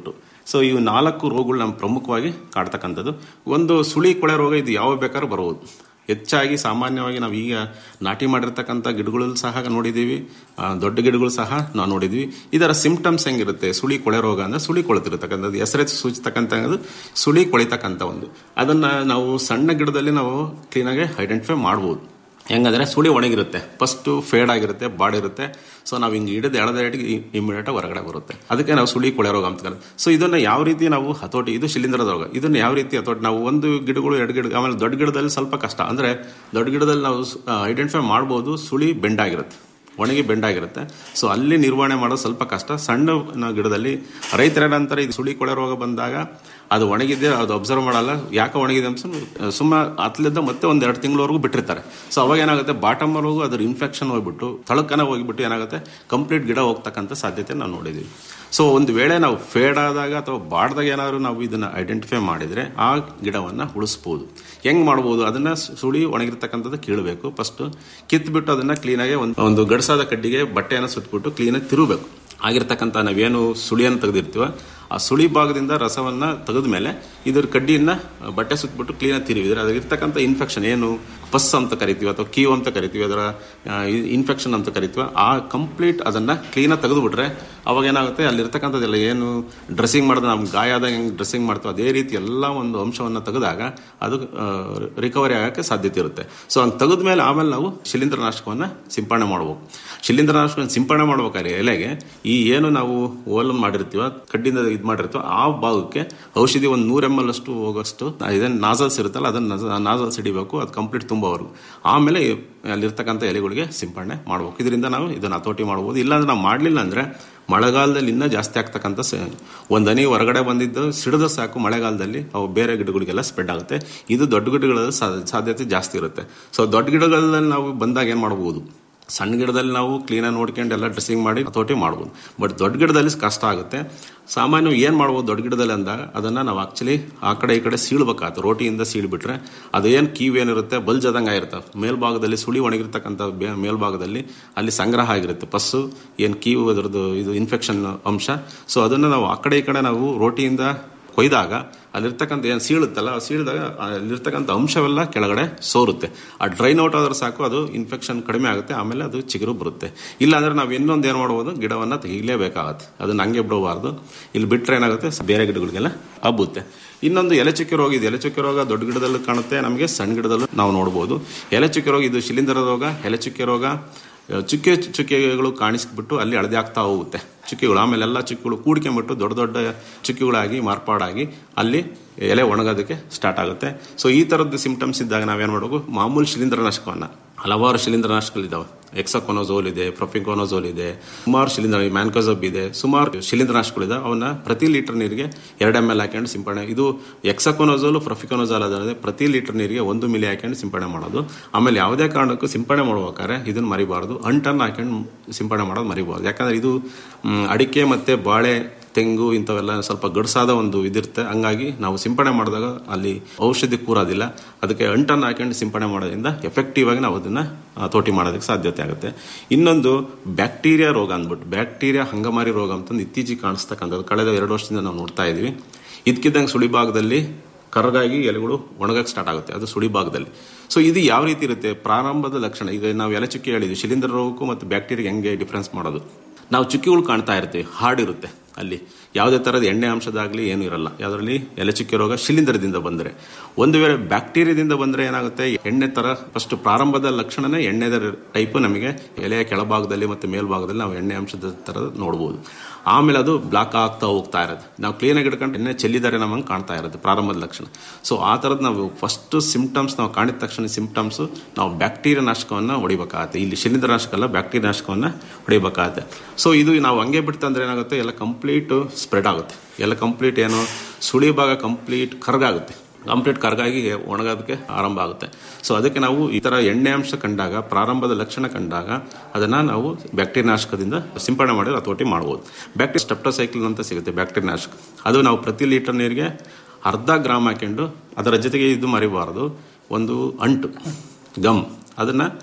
ಸೊ ಇವು ನಾಲ್ಕು ರೋಗಗಳು ನಮ್ಮ ಪ್ರಮುಖವಾಗಿ ಕಾಡ್ತಕ್ಕಂಥದ್ದು ಒಂದು ಸುಳಿ ಕೊಳೆ ರೋಗ ಇದು ಯಾವ ಬೇಕಾದ್ರೂ ಬರಬಹುದು ಹೆಚ್ಚಾಗಿ ಸಾಮಾನ್ಯವಾಗಿ ನಾವು ಈಗ ನಾಟಿ ಮಾಡಿರ್ತಕ್ಕಂಥ ಗಿಡಗಳಲ್ಲಿ ಸಹ ನೋಡಿದ್ದೀವಿ ಆ, ದೊಡ್ಡ ಗಿಡಗಳು ಸಹ ನಾವು ನೋಡಿದ್ವಿ ಇದರ ಸಿಂಪ್ಟಮ್ಸ್ ಹೆಂಗಿರುತ್ತೆ ಸುಳಿ ಕೊಳೆ ರೋಗ ಅಂದ್ರೆ ಸುಳಿ ಕೊಳೆತಿರ್ತಕ್ಕಂಥದ್ದು ಹೆಸರೇ ಸೂಚಿಸ್ತಕ್ಕಂಥದ್ದು ಸುಳಿ ಕೊಳಿತಕ್ಕಂಥ ಒಂದು ಅದನ್ನ ನಾವು ಸಣ್ಣ ಗಿಡದಲ್ಲಿ ನಾವು ಕ್ಲೀನಾಗಿ ಐಡೆಂಟಿಫೈ ಮಾಡ್ಬೋದು ಹೆಂಗಂದ್ರೆ ಸುಳಿ ಒಣಗಿರುತ್ತೆ ಫಸ್ಟ್ ಫೇಡ್ ಆಗಿರುತ್ತೆ ಬಾಡಿರುತ್ತೆ ಸೊ ನಾವು ಹಿಂಗೆ ಹಿಡಿದು ಎಳೆದ ಇಮಿಡಿಯೇಟ್ ಹೊರಗಡೆ ಬರುತ್ತೆ ಅದಕ್ಕೆ ನಾವು ಸುಳಿ ಕೊಳೆ ರೋಗ ಅಂತ ಕರೀತೀವಿ ಸೊ ಇದನ್ನ ಯಾವ ರೀತಿ ನಾವು ಹತೋಟಿ ಇದು ಶಿಲೀಂಧ್ರದ ರೋಗ ಇದನ್ನ ಯಾವ ರೀತಿ ಹತೋಟಿ ನಾವು ಒಂದು ಗಿಡಗಳು ಎರಡು ಗಿಡ ಆಮೇಲೆ ದೊಡ್ಡ ಗಿಡದಲ್ಲಿ ಸ್ವಲ್ಪ ಕಷ್ಟ ಅಂದ್ರೆ ದೊಡ್ಡ ಗಿಡದಲ್ಲಿ ನಾವು ಐಡೆಂಟಿಫೈ ಮಾಡ್ಬೋದು ಸುಳಿ ಬೆಂಡಾಗಿರುತ್ತೆ ಒಣಗಿ ಬೆಂಡಾಗಿರುತ್ತೆ ಸೊ ಅಲ್ಲಿ ನಿರ್ವಹಣೆ ಮಾಡೋದು ಸ್ವಲ್ಪ ಕಷ್ಟ ಸಣ್ಣ ನ- ಗಿಡದಲ್ಲಿ ರೈತರ ನಂತರ ಇದು ಸುಳಿ ಕೊಳೆ ರೋಗ ಬಂದಾಗ ಅದು ಒಣಗಿದ್ದೆ ಅದು ಅಬ್ಸರ್ವ್ ಮಾಡಲ್ಲ ಯಾಕೆ ಒಣಗಿದೆ ಅಂತ ಸುಮ್ಮ ಅತ್ಲಿದ್ದ ಮತ್ತೆ ಒಂದ್ ಎರಡು ತಿಂಗಳವರೆಗೂ ಬಿಟ್ಟಿರ್ತಾರೆ ಸೊ ಅವಾಗ ಏನಾಗುತ್ತೆ ಬಾಟಮ್ ವರೆಗೂ ಅದ್ರ ಇನ್ಫೆಕ್ಷನ್ ಹೋಗ್ಬಿಟ್ಟು ತಳಕನ ಹೋಗ್ಬಿಟ್ಟು ಏನಾಗುತ್ತೆ ಕಂಪ್ಲೀಟ್ ಗಿಡ ಹೋಗ್ತಕ್ಕಂಥ ಸಾಧ್ಯತೆ ನಾವು ನೋಡಿದೀವಿ ಸೊ ಒಂದು ವೇಳೆ ನಾವು ಫೇಡ್ ಆದಾಗ ಅಥವಾ ಬಾಡ್ದಾಗ ಏನಾದ್ರು ನಾವು ಇದನ್ನ ಐಡೆಂಟಿಫೈ ಮಾಡಿದ್ರೆ ಆ ಗಿಡವನ್ನ ಉಳಿಸ್ಬೋದು ಹೆಂಗ್ ಮಾಡ್ಬೋದು ಅದನ್ನ ಸುಳಿ ಒಣಗಿರ್ತಕ್ಕಂಥದ್ದು ಕೀಳಬೇಕು ಫಸ್ಟ್ ಕಿತ್ಬಿಟ್ಟು ಅದನ್ನ ಕ್ಲೀನಾಗಿ ಒಂದು ಒಂದು ಗಡಸಾದ ಕಡ್ಡಿಗೆ ಬಟ್ಟೆಯನ್ನು ಸುತ್ತಬಿಟ್ಟು ಕ್ಲೀನಾಗಿ ತಿರುಗಬೇಕು ಆಗಿರ್ತಕ್ಕಂಥ ನಾವೇನು ಸುಳಿಯನ್ನು ತೆಗೆದಿರ್ತೀವ ಆ ಸುಳಿ ಭಾಗದಿಂದ ರಸವನ್ನ ತೆಗೆದ ಮೇಲೆ ಇದ್ರ ಕಡ್ಡಿಯನ್ನ ಬಟ್ಟೆ ಸುತ್ತಬಿಟ್ಟು ಕ್ಲೀನಾಗಿ ತಿರುಗಿದ್ರೆ ಅದ್ರಿರ್ತಕ್ಕಂಥ ಇನ್ಫೆಕ್ಷನ್ ಏನು ಪಸ್ ಅಂತ ಕರಿತೀವಿ ಅಥವಾ ಕೀವು ಅಂತ ಕರಿತೀವಿ ಅದರ ಇನ್ಫೆಕ್ಷನ್ ಅಂತ ಕರಿತೀವಿ ಆ ಕಂಪ್ಲೀಟ್ ಅದನ್ನ ಕ್ಲೀನಾಗಿ ತೆಗೆದುಬಿಟ್ರೆ ಅವಾಗ ಏನಾಗುತ್ತೆ ಅಲ್ಲಿರ್ತಕ್ಕಂಥದ್ದೆಲ್ಲ ಏನು ಡ್ರೆಸ್ಸಿಂಗ್ ಮಾಡಿದ್ರೆ ನಮ್ಗೆ ಗಾಯ ಆದಾಗ ಹೆಂಗೆ ಡ್ರೆಸ್ಸಿಂಗ್ ಮಾಡ್ತೀವಿ ಅದೇ ರೀತಿ ಎಲ್ಲ ಒಂದು ಅಂಶವನ್ನು ತೆಗೆದಾಗ ಅದು ರಿಕವರಿ ಆಗಕ್ಕೆ ಸಾಧ್ಯತೆ ಇರುತ್ತೆ ಸೊ ಹಂಗೆ ತೆಗೆದ ಮೇಲೆ ಆಮೇಲೆ ನಾವು ಶಿಲೀಂಧ್ರನಾಶಕವನ್ನು ಸಿಂಪಡಣೆ ಮಾಡ್ಬೇಕು ಶಿಲೀಂಧ್ರನಾಶಕವನ್ನು ಸಿಂಪಡಣೆ ಮಾಡ್ಬೇಕಾದ್ರೆ ಎಲೆಗೆ ಈ ಏನು ನಾವು ಓಲನ್ ಮಾಡಿರ್ತೀವ ಕಡ್ಡಿಯಿಂದ ಇದು ಮಾಡಿರ್ತೀವ ಆ ಭಾಗಕ್ಕೆ ಔಷಧಿ ಒಂದು ನೂರ ಎಮ್ ಎಲ್ ಅಷ್ಟು ಹೋಗೋಷ್ಟು ಇದೇನು ನಾಜಲ್ಸ್ ಇರುತ್ತಲ್ಲ ಅದನ್ನ ನಾಜಲ್ಸ್ ಹಿಡಿಬೇಕು ಅದು ಕಂಪ್ಲೀಟ್ ತುಂಬವರೆಗೂ ಆಮೇಲೆ ಅಲ್ಲಿರ್ತಕ್ಕಂಥ ಎಲೆಗಳಿಗೆ ಸಿಂಪಡಣೆ ಮಾಡ್ಬೇಕು ಇದರಿಂದ ನಾವು ಇದನ್ನ ಹತೋಟಿ ಮಾಡ್ಬೋದು ಇಲ್ಲಾಂದ್ರೆ ನಾವು ಮಾಡಲಿಲ್ಲ ಅಂದ್ರೆ ಮಳೆಗಾಲದಲ್ಲಿ ಇನ್ನೂ ಜಾಸ್ತಿ ಆಗ್ತಕ್ಕಂಥ ಸ- ಒಂದ್ ಹನಿ ಹೊರಗಡೆ ಬಂದಿದ್ದು ಸಿಡಿದ ಸಾಕು ಮಳೆಗಾಲದಲ್ಲಿ ಅವು ಬೇರೆ ಗಿಡಗಳಿಗೆಲ್ಲ ಸ್ಪ್ರೆಡ್ ಆಗುತ್ತೆ ಇದು ದೊಡ್ಡ ಗಿಡಗಳಲ್ಲಿ ಸಾ- ಸಾಧ್ಯತೆ ಜಾಸ್ತಿ ಇರುತ್ತೆ ಸೊ ದೊಡ್ಡ ಗಿಡಗಳಲ್ಲಿ ನಾವು ಬಂದಾಗ ಏನ್ ಮಾಡಬಹುದು ಸಣ್ಣ ಗಿಡದಲ್ಲಿ ನಾವು ಕ್ಲೀನಾಗಿ ನೋಡ್ಕೊಂಡು ಎಲ್ಲ ಡ್ರೆಸ್ಸಿಂಗ್ ಮಾಡಿ ಹತೋಟಿ ಮಾಡ್ಬೋದು ಬಟ್ ದೊಡ್ಡ ಗಿಡದಲ್ಲಿ ಕಷ್ಟ ಆಗುತ್ತೆ ಸಾಮಾನ್ಯ ಏನ್ ಮಾಡ್ಬೋದು ದೊಡ್ಡ ಗಿಡದಲ್ಲಿ ಅಂದಾಗ ಅದನ್ನ ನಾವು ಆಕ್ಚುಲಿ ಆ ಕಡೆ ಈ ಕಡೆ ಸೀಳ್ಬೇಕಾಗುತ್ತೆ ರೋಟಿಯಿಂದ ಸೀಳ್ಬಿಟ್ರೆ ಅದೇನ್ ಕೀವ್ ಏನಿರುತ್ತೆ ಬಲ್ಜದಂಗ ಇರುತ್ತೆ ಮೇಲ್ಭಾಗದಲ್ಲಿ ಸುಳಿ ಒಣಗಿರ್ತಕ್ಕಂಥ ಬೇ- ಮೇಲ್ಭಾಗದಲ್ಲಿ ಅಲ್ಲಿ ಸಂಗ್ರಹ ಆಗಿರುತ್ತೆ ಪಸ್ಸು ಏನ್ ಕೀವು ಅದರದ್ದು ಇದು ಇನ್ಫೆಕ್ಷನ್ ಅಂಶ ಸೊ ಅದನ್ನ ನಾವು ಆ ಕಡೆ ಈ ಕಡೆ ನಾವು ರೋಟಿಯಿಂದ ಕೊಯ್ದಾಗ ಅಲ್ಲಿರ್ತಕ್ಕಂಥ ಏನು ಸೀಳುತ್ತಲ್ಲ ಆ ಸೀಳಿದಾಗ ಅಲ್ಲಿರ್ತಕ್ಕಂಥ ಅಂಶವೆಲ್ಲ ಕೆಳಗಡೆ ಸೋರುತ್ತೆ ಆ ಡ್ರೈನ್ ಔಟ್ ಆದ್ರೆ ಸಾಕು ಅದು ಇನ್ಫೆಕ್ಷನ್ ಕಡಿಮೆ ಆಗುತ್ತೆ ಆಮೇಲೆ ಅದು ಚಿಗುರು ಬರುತ್ತೆ ಇಲ್ಲ ಅಂದ್ರೆ ನಾವು ಇನ್ನೊಂದು ಏನು ಮಾಡ್ಬೋದು ಗಿಡವನ್ನ ತೆಗಿಲೇಬೇಕಾಗತ್ತೆ ಅದನ್ನ ಹಂಗೆ ಬಿಡಬಾರ್ದು ಇಲ್ಲಿ ಬಿಟ್ರೆ ಏನಾಗುತ್ತೆ ಬೇರೆ ಗಿಡಗಳಿಗೆಲ್ಲ ಹಬ್ಬುತ್ತೆ ಇನ್ನೊಂದು ಎಲೆ ಚುಕ್ಕೆ ರೋಗ ಇದು ಎಲೆ ಚುಕ್ಕೆ ರೋಗ ದೊಡ್ಡ ಗಿಡದಲ್ಲೂ ಕಾಣುತ್ತೆ ನಮಗೆ ಸಣ್ಣ ಗಿಡದಲ್ಲೂ ನಾವು ನೋಡ್ಬೋದು ಎಲೆ ಚುಕ್ಕೆ ರೋಗ ಇದು ಶಿಲೀಂಧ್ರ ರೋಗ ಎಲೆ ಚುಕ್ಕೆ ರೋಗ ಚುಕ್ಕೆ ಚುಕ್ಕೆಗಳು ಕಾಣಿಸ್ಬಿಟ್ಟು ಅಲ್ಲಿ ಹಳದಿ ಆಗ್ತಾ ಹೋಗುತ್ತೆ ಚುಕ್ಕೆಗಳು ಆಮೇಲೆ ಎಲ್ಲ ಚುಕ್ಕೆಗಳು ಕೂಡ್ಕೊಂಡ್ಬಿಟ್ಟು ದೊಡ್ಡ ದೊಡ್ಡ ಚುಕ್ಕೆಗಳಾಗಿ ಮಾರ್ಪಾಡಾಗಿ ಅಲ್ಲಿ ಎಲೆ ಒಣಗೋದಕ್ಕೆ ಸ್ಟಾರ್ಟ್ ಆಗುತ್ತೆ ಸೊ ಈ ತರದ್ದು ಸಿಂಪ್ಟಮ್ಸ್ ಇದ್ದಾಗ ನಾವೇನ್ ಮಾಡಬೇಕು ಮಾಮೂಲಿ ಶಿಲೀಂಧ್ರನಾಶಕವನ್ನ ಹಲವಾರು ಶಿಲೀಂಧ್ರನಾಶಕಗಳಿದಾವೆ ಎಕ್ಸಕೋನೋಜೋಲ್ ಇದೆ ಪ್ರೊಫಿಕೋನೋಜೋಲ್ ಇದೆ ಸುಮಾರು ಶಿಲೀಂಧ್ರ ಮ್ಯಾನ್ಕೋಸಬ್ ಇದೆ ಸುಮಾರು ಶಿಲೀಂಧ್ರನಾಶಕಗಳಿದೆ ಅವನ್ನ ಪ್ರತಿ ಲೀಟರ್ ನೀರಿಗೆ ಎರಡು ಎಮ್ ಎಲ್ ಹಾಕೊಂಡು ಸಿಂಪಡಣೆ ಇದು ಎಕ್ಸಕೋನೋಜೋಲ್ ಪ್ರೊಫಿಕೋನೋಜೋಲ್ ಅದಲ್ಲದೆ ಪ್ರತಿ ಲೀಟರ್ ನೀರಿಗೆ ಒಂದು ಮಿಲಿ ಹಾಕೊಂಡು ಸಿಂಪಡಣೆ ಮಾಡೋದು ಆಮೇಲೆ ಯಾವುದೇ ಕಾರಣಕ್ಕೂ ಸಿಂಪಡಣೆ ಮಾಡ್ಬೇಕಾದ್ರೆ ಇದನ್ನ ಮರಿಬಾರ್ದು ಅಂಟನ್ನು ಹಾಕೊಂಡು ಸಿಂಪಡಣೆ ಮಾಡೋದು ಮರಿಬಾರ್ದು ಯಾಕಂದ್ರೆ ಇದು ಮ್, ಅಡಿಕೆ ಮತ್ತೆ ಬಾಳೆ ತೆಂಗು ಇಂಥವೆಲ್ಲ ಸ್ವಲ್ಪ ಗಡ್ಸಾದ ಒಂದು ಇದಿರುತ್ತೆ ಹಂಗಾಗಿ ನಾವು ಸಿಂಪಡಣೆ ಮಾಡಿದಾಗ ಅಲ್ಲಿ ಔಷಧಿ ಕೂರೋದಿಲ್ಲ ಅದಕ್ಕೆ ಅಂಟನ್ನು ಹಾಕೊಂಡು ಸಿಂಪಡಣೆ ಮಾಡೋದ್ರಿಂದ ಎಫೆಕ್ಟಿವ್ ಆಗಿ ನಾವು ಅದನ್ನ ಆ, ತೋಟಿ ಮಾಡೋದಕ್ಕೆ ಸಾಧ್ಯತೆ ಆಗುತ್ತೆ ಇನ್ನೊಂದು ಬ್ಯಾಕ್ಟೀರಿಯಾ ರೋಗ ಅಂದ್ಬಿಟ್ಟು ಬ್ಯಾಕ್ಟೀರಿಯಾ ಹಂಗಮಾರಿ ರೋಗ ಅಂತಂದು ಇತ್ತೀಚೆಗೆ ಕಾಣಿಸ್ತಕ್ಕಂಥದ್ದು ಕಳೆದ ಎರಡು ವರ್ಷದಿಂದ ನಾವು ನೋಡ್ತಾ ಇದೀವಿ ಇದಕ್ಕಿದ್ದಂಗೆ ಸುಳಿ ಭಾಗದಲ್ಲಿ ಕರಗಾಗಿ ಎಲೆಗಳು ಒಣಗಕ್ಕೆ ಸ್ಟಾರ್ಟ್ ಆಗುತ್ತೆ ಅದು ಸುಳಿ ಭಾಗದಲ್ಲಿ ಸೊ ಇದು ಯಾವ ರೀತಿ ಇರುತ್ತೆ ಪ್ರಾರಂಭದ ಲಕ್ಷಣ ಈಗ ನಾವು ಎಲೆ ಚುಕ್ಕಿ ಹೇಳಿದ್ವಿ ಶಿಲೀಂಧ್ರ ರೋಗಕ್ಕೂ ಮತ್ತು ಬ್ಯಾಕ್ಟೀರಿಯಾ ಹೆಂಗೆ ಡಿಫ್ರೆನ್ಸ್ ಮಾಡೋದು ನಾವು ಚುಕ್ಕಿಗಳು ಕಾಣ್ತಾ ಇರ್ತೀವಿ ಹಾರ್ಡ್ ಇರುತ್ತೆ ಅಲ್ಲಿ ಯಾವುದೇ ತರದ ಎಣ್ಣೆ ಅಂಶದಾಗ್ಲಿ ಏನು ಇರಲ್ಲ ಯಾವ್ದ್ರಲ್ಲಿ ಎಲೆ ಚುಕ್ಕೆ ರೋಗ ಶಿಲೀಂಧ್ರದಿಂದ ಬಂದರೆ ಒಂದು ವೇಳೆ ಬ್ಯಾಕ್ಟೀರಿಯಾದಿಂದ ಬಂದ್ರೆ ಏನಾಗುತ್ತೆ ಎಣ್ಣೆ ತರ ಫಸ್ಟ್ ಪ್ರಾರಂಭದ ಲಕ್ಷಣನೇ ಎಣ್ಣೆದ ಟೈಪ್ ನಮಗೆ ಎಲೆಯ ಕೆಳಭಾಗದಲ್ಲಿ ಮತ್ತು ಮೇಲ್ಭಾಗದಲ್ಲಿ ನಾವು ಎಣ್ಣೆ ಅಂಶದ ತರ ನೋಡ್ಬೋದು ಆಮೇಲೆ ಅದು ಬ್ಲಾಕ್ ಆಗ್ತಾ ಹೋಗ್ತಾ ಇರೋದು ನಾವು ಕ್ಲೀನಾಗಿ ಹಿಡ್ಕೊಂಡು ಎಣ್ಣೆ ಚೆಲ್ಲಿದ್ದಾರೆ ನಮಗೆ ಕಾಣ್ತಾ ಇರುತ್ತೆ ಪ್ರಾರಂಭದ ಲಕ್ಷಣ ಸೊ ಆ ಥರದ್ದು ನಾವು ಫಸ್ಟ್ ಸಿಂಪ್ಟಮ್ಸ್ ನಾವು ಕಾಣಿದ ತಕ್ಷಣ ಸಿಂಪ್ಟಮ್ಸ್ ನಾವು ಬ್ಯಾಕ್ಟೀರಿಯಾ ನಾಶಕವನ್ನು ಹೊಡಿಬೇಕಾಗತ್ತೆ ಇಲ್ಲಿ ಶಿಲೀಂಧ್ರ ನಾಶಕ ಅಲ್ಲ ಬ್ಯಾಕ್ಟೀರಿಯಾ ನಾಶಕವನ್ನು ಹೊಡಿಬೇಕಾಗತ್ತೆ ಸೊ ಇದು ನಾವು ಹಂಗೆ ಬಿಡ್ತಂದ್ರೆ ಏನಾಗುತ್ತೆ ಎಲ್ಲ ಕಂಪ್ಲೀಟ್ ಸ್ಪ್ರೆಡ್ ಆಗುತ್ತೆ ಎಲ್ಲ ಕಂಪ್ಲೀಟ್ ಏನು ಸುಳಿ ಭಾಗ ಕಂಪ್ಲೀಟ್ ಕರ್ಗಾಗುತ್ತೆ ಕಂಪ್ಲೀಟ್ ಕರ್ಗಾಗಿ ಒಣಗೋದಕ್ಕೆ ಆರಂಭ ಆಗುತ್ತೆ ಸೊ ಅದಕ್ಕೆ ನಾವು ಈ ತರ ಎಣ್ಣೆ ಅಂಶ ಕಂಡಾಗ ಪ್ರಾರಂಭದ ಲಕ್ಷಣ ಕಂಡಾಗ ಅದನ್ನ ನಾವು ಬ್ಯಾಕ್ಟೀರಿಯಾ ನಾಶಕದಿಂದ ಸಿಂಪಡಣೆ ಮಾಡಿ ಹತೋಟಿ ಮಾಡ್ಬೋದು ಬ್ಯಾಕ್ಟೀರಿಯಾ ಸ್ಟೆಪ್ಟೋಸೈಕ್ಲಿನ್ ಅಂತ ಸಿಗುತ್ತೆ ಬ್ಯಾಕ್ಟೀರಿಯಾ ನಾಶಕ ಅದು ನಾವು ಪ್ರತಿ ಲೀಟರ್ ನೀರಿಗೆ ಅರ್ಧ ಗ್ರಾಮ್ ಹಾಕೊಂಡು ಅದರ ಜೊತೆಗೆ ಇದು ಮರಿಬಾರದು ಒಂದು ಅಂಟು ಗಮ್ ಅದನ್ನ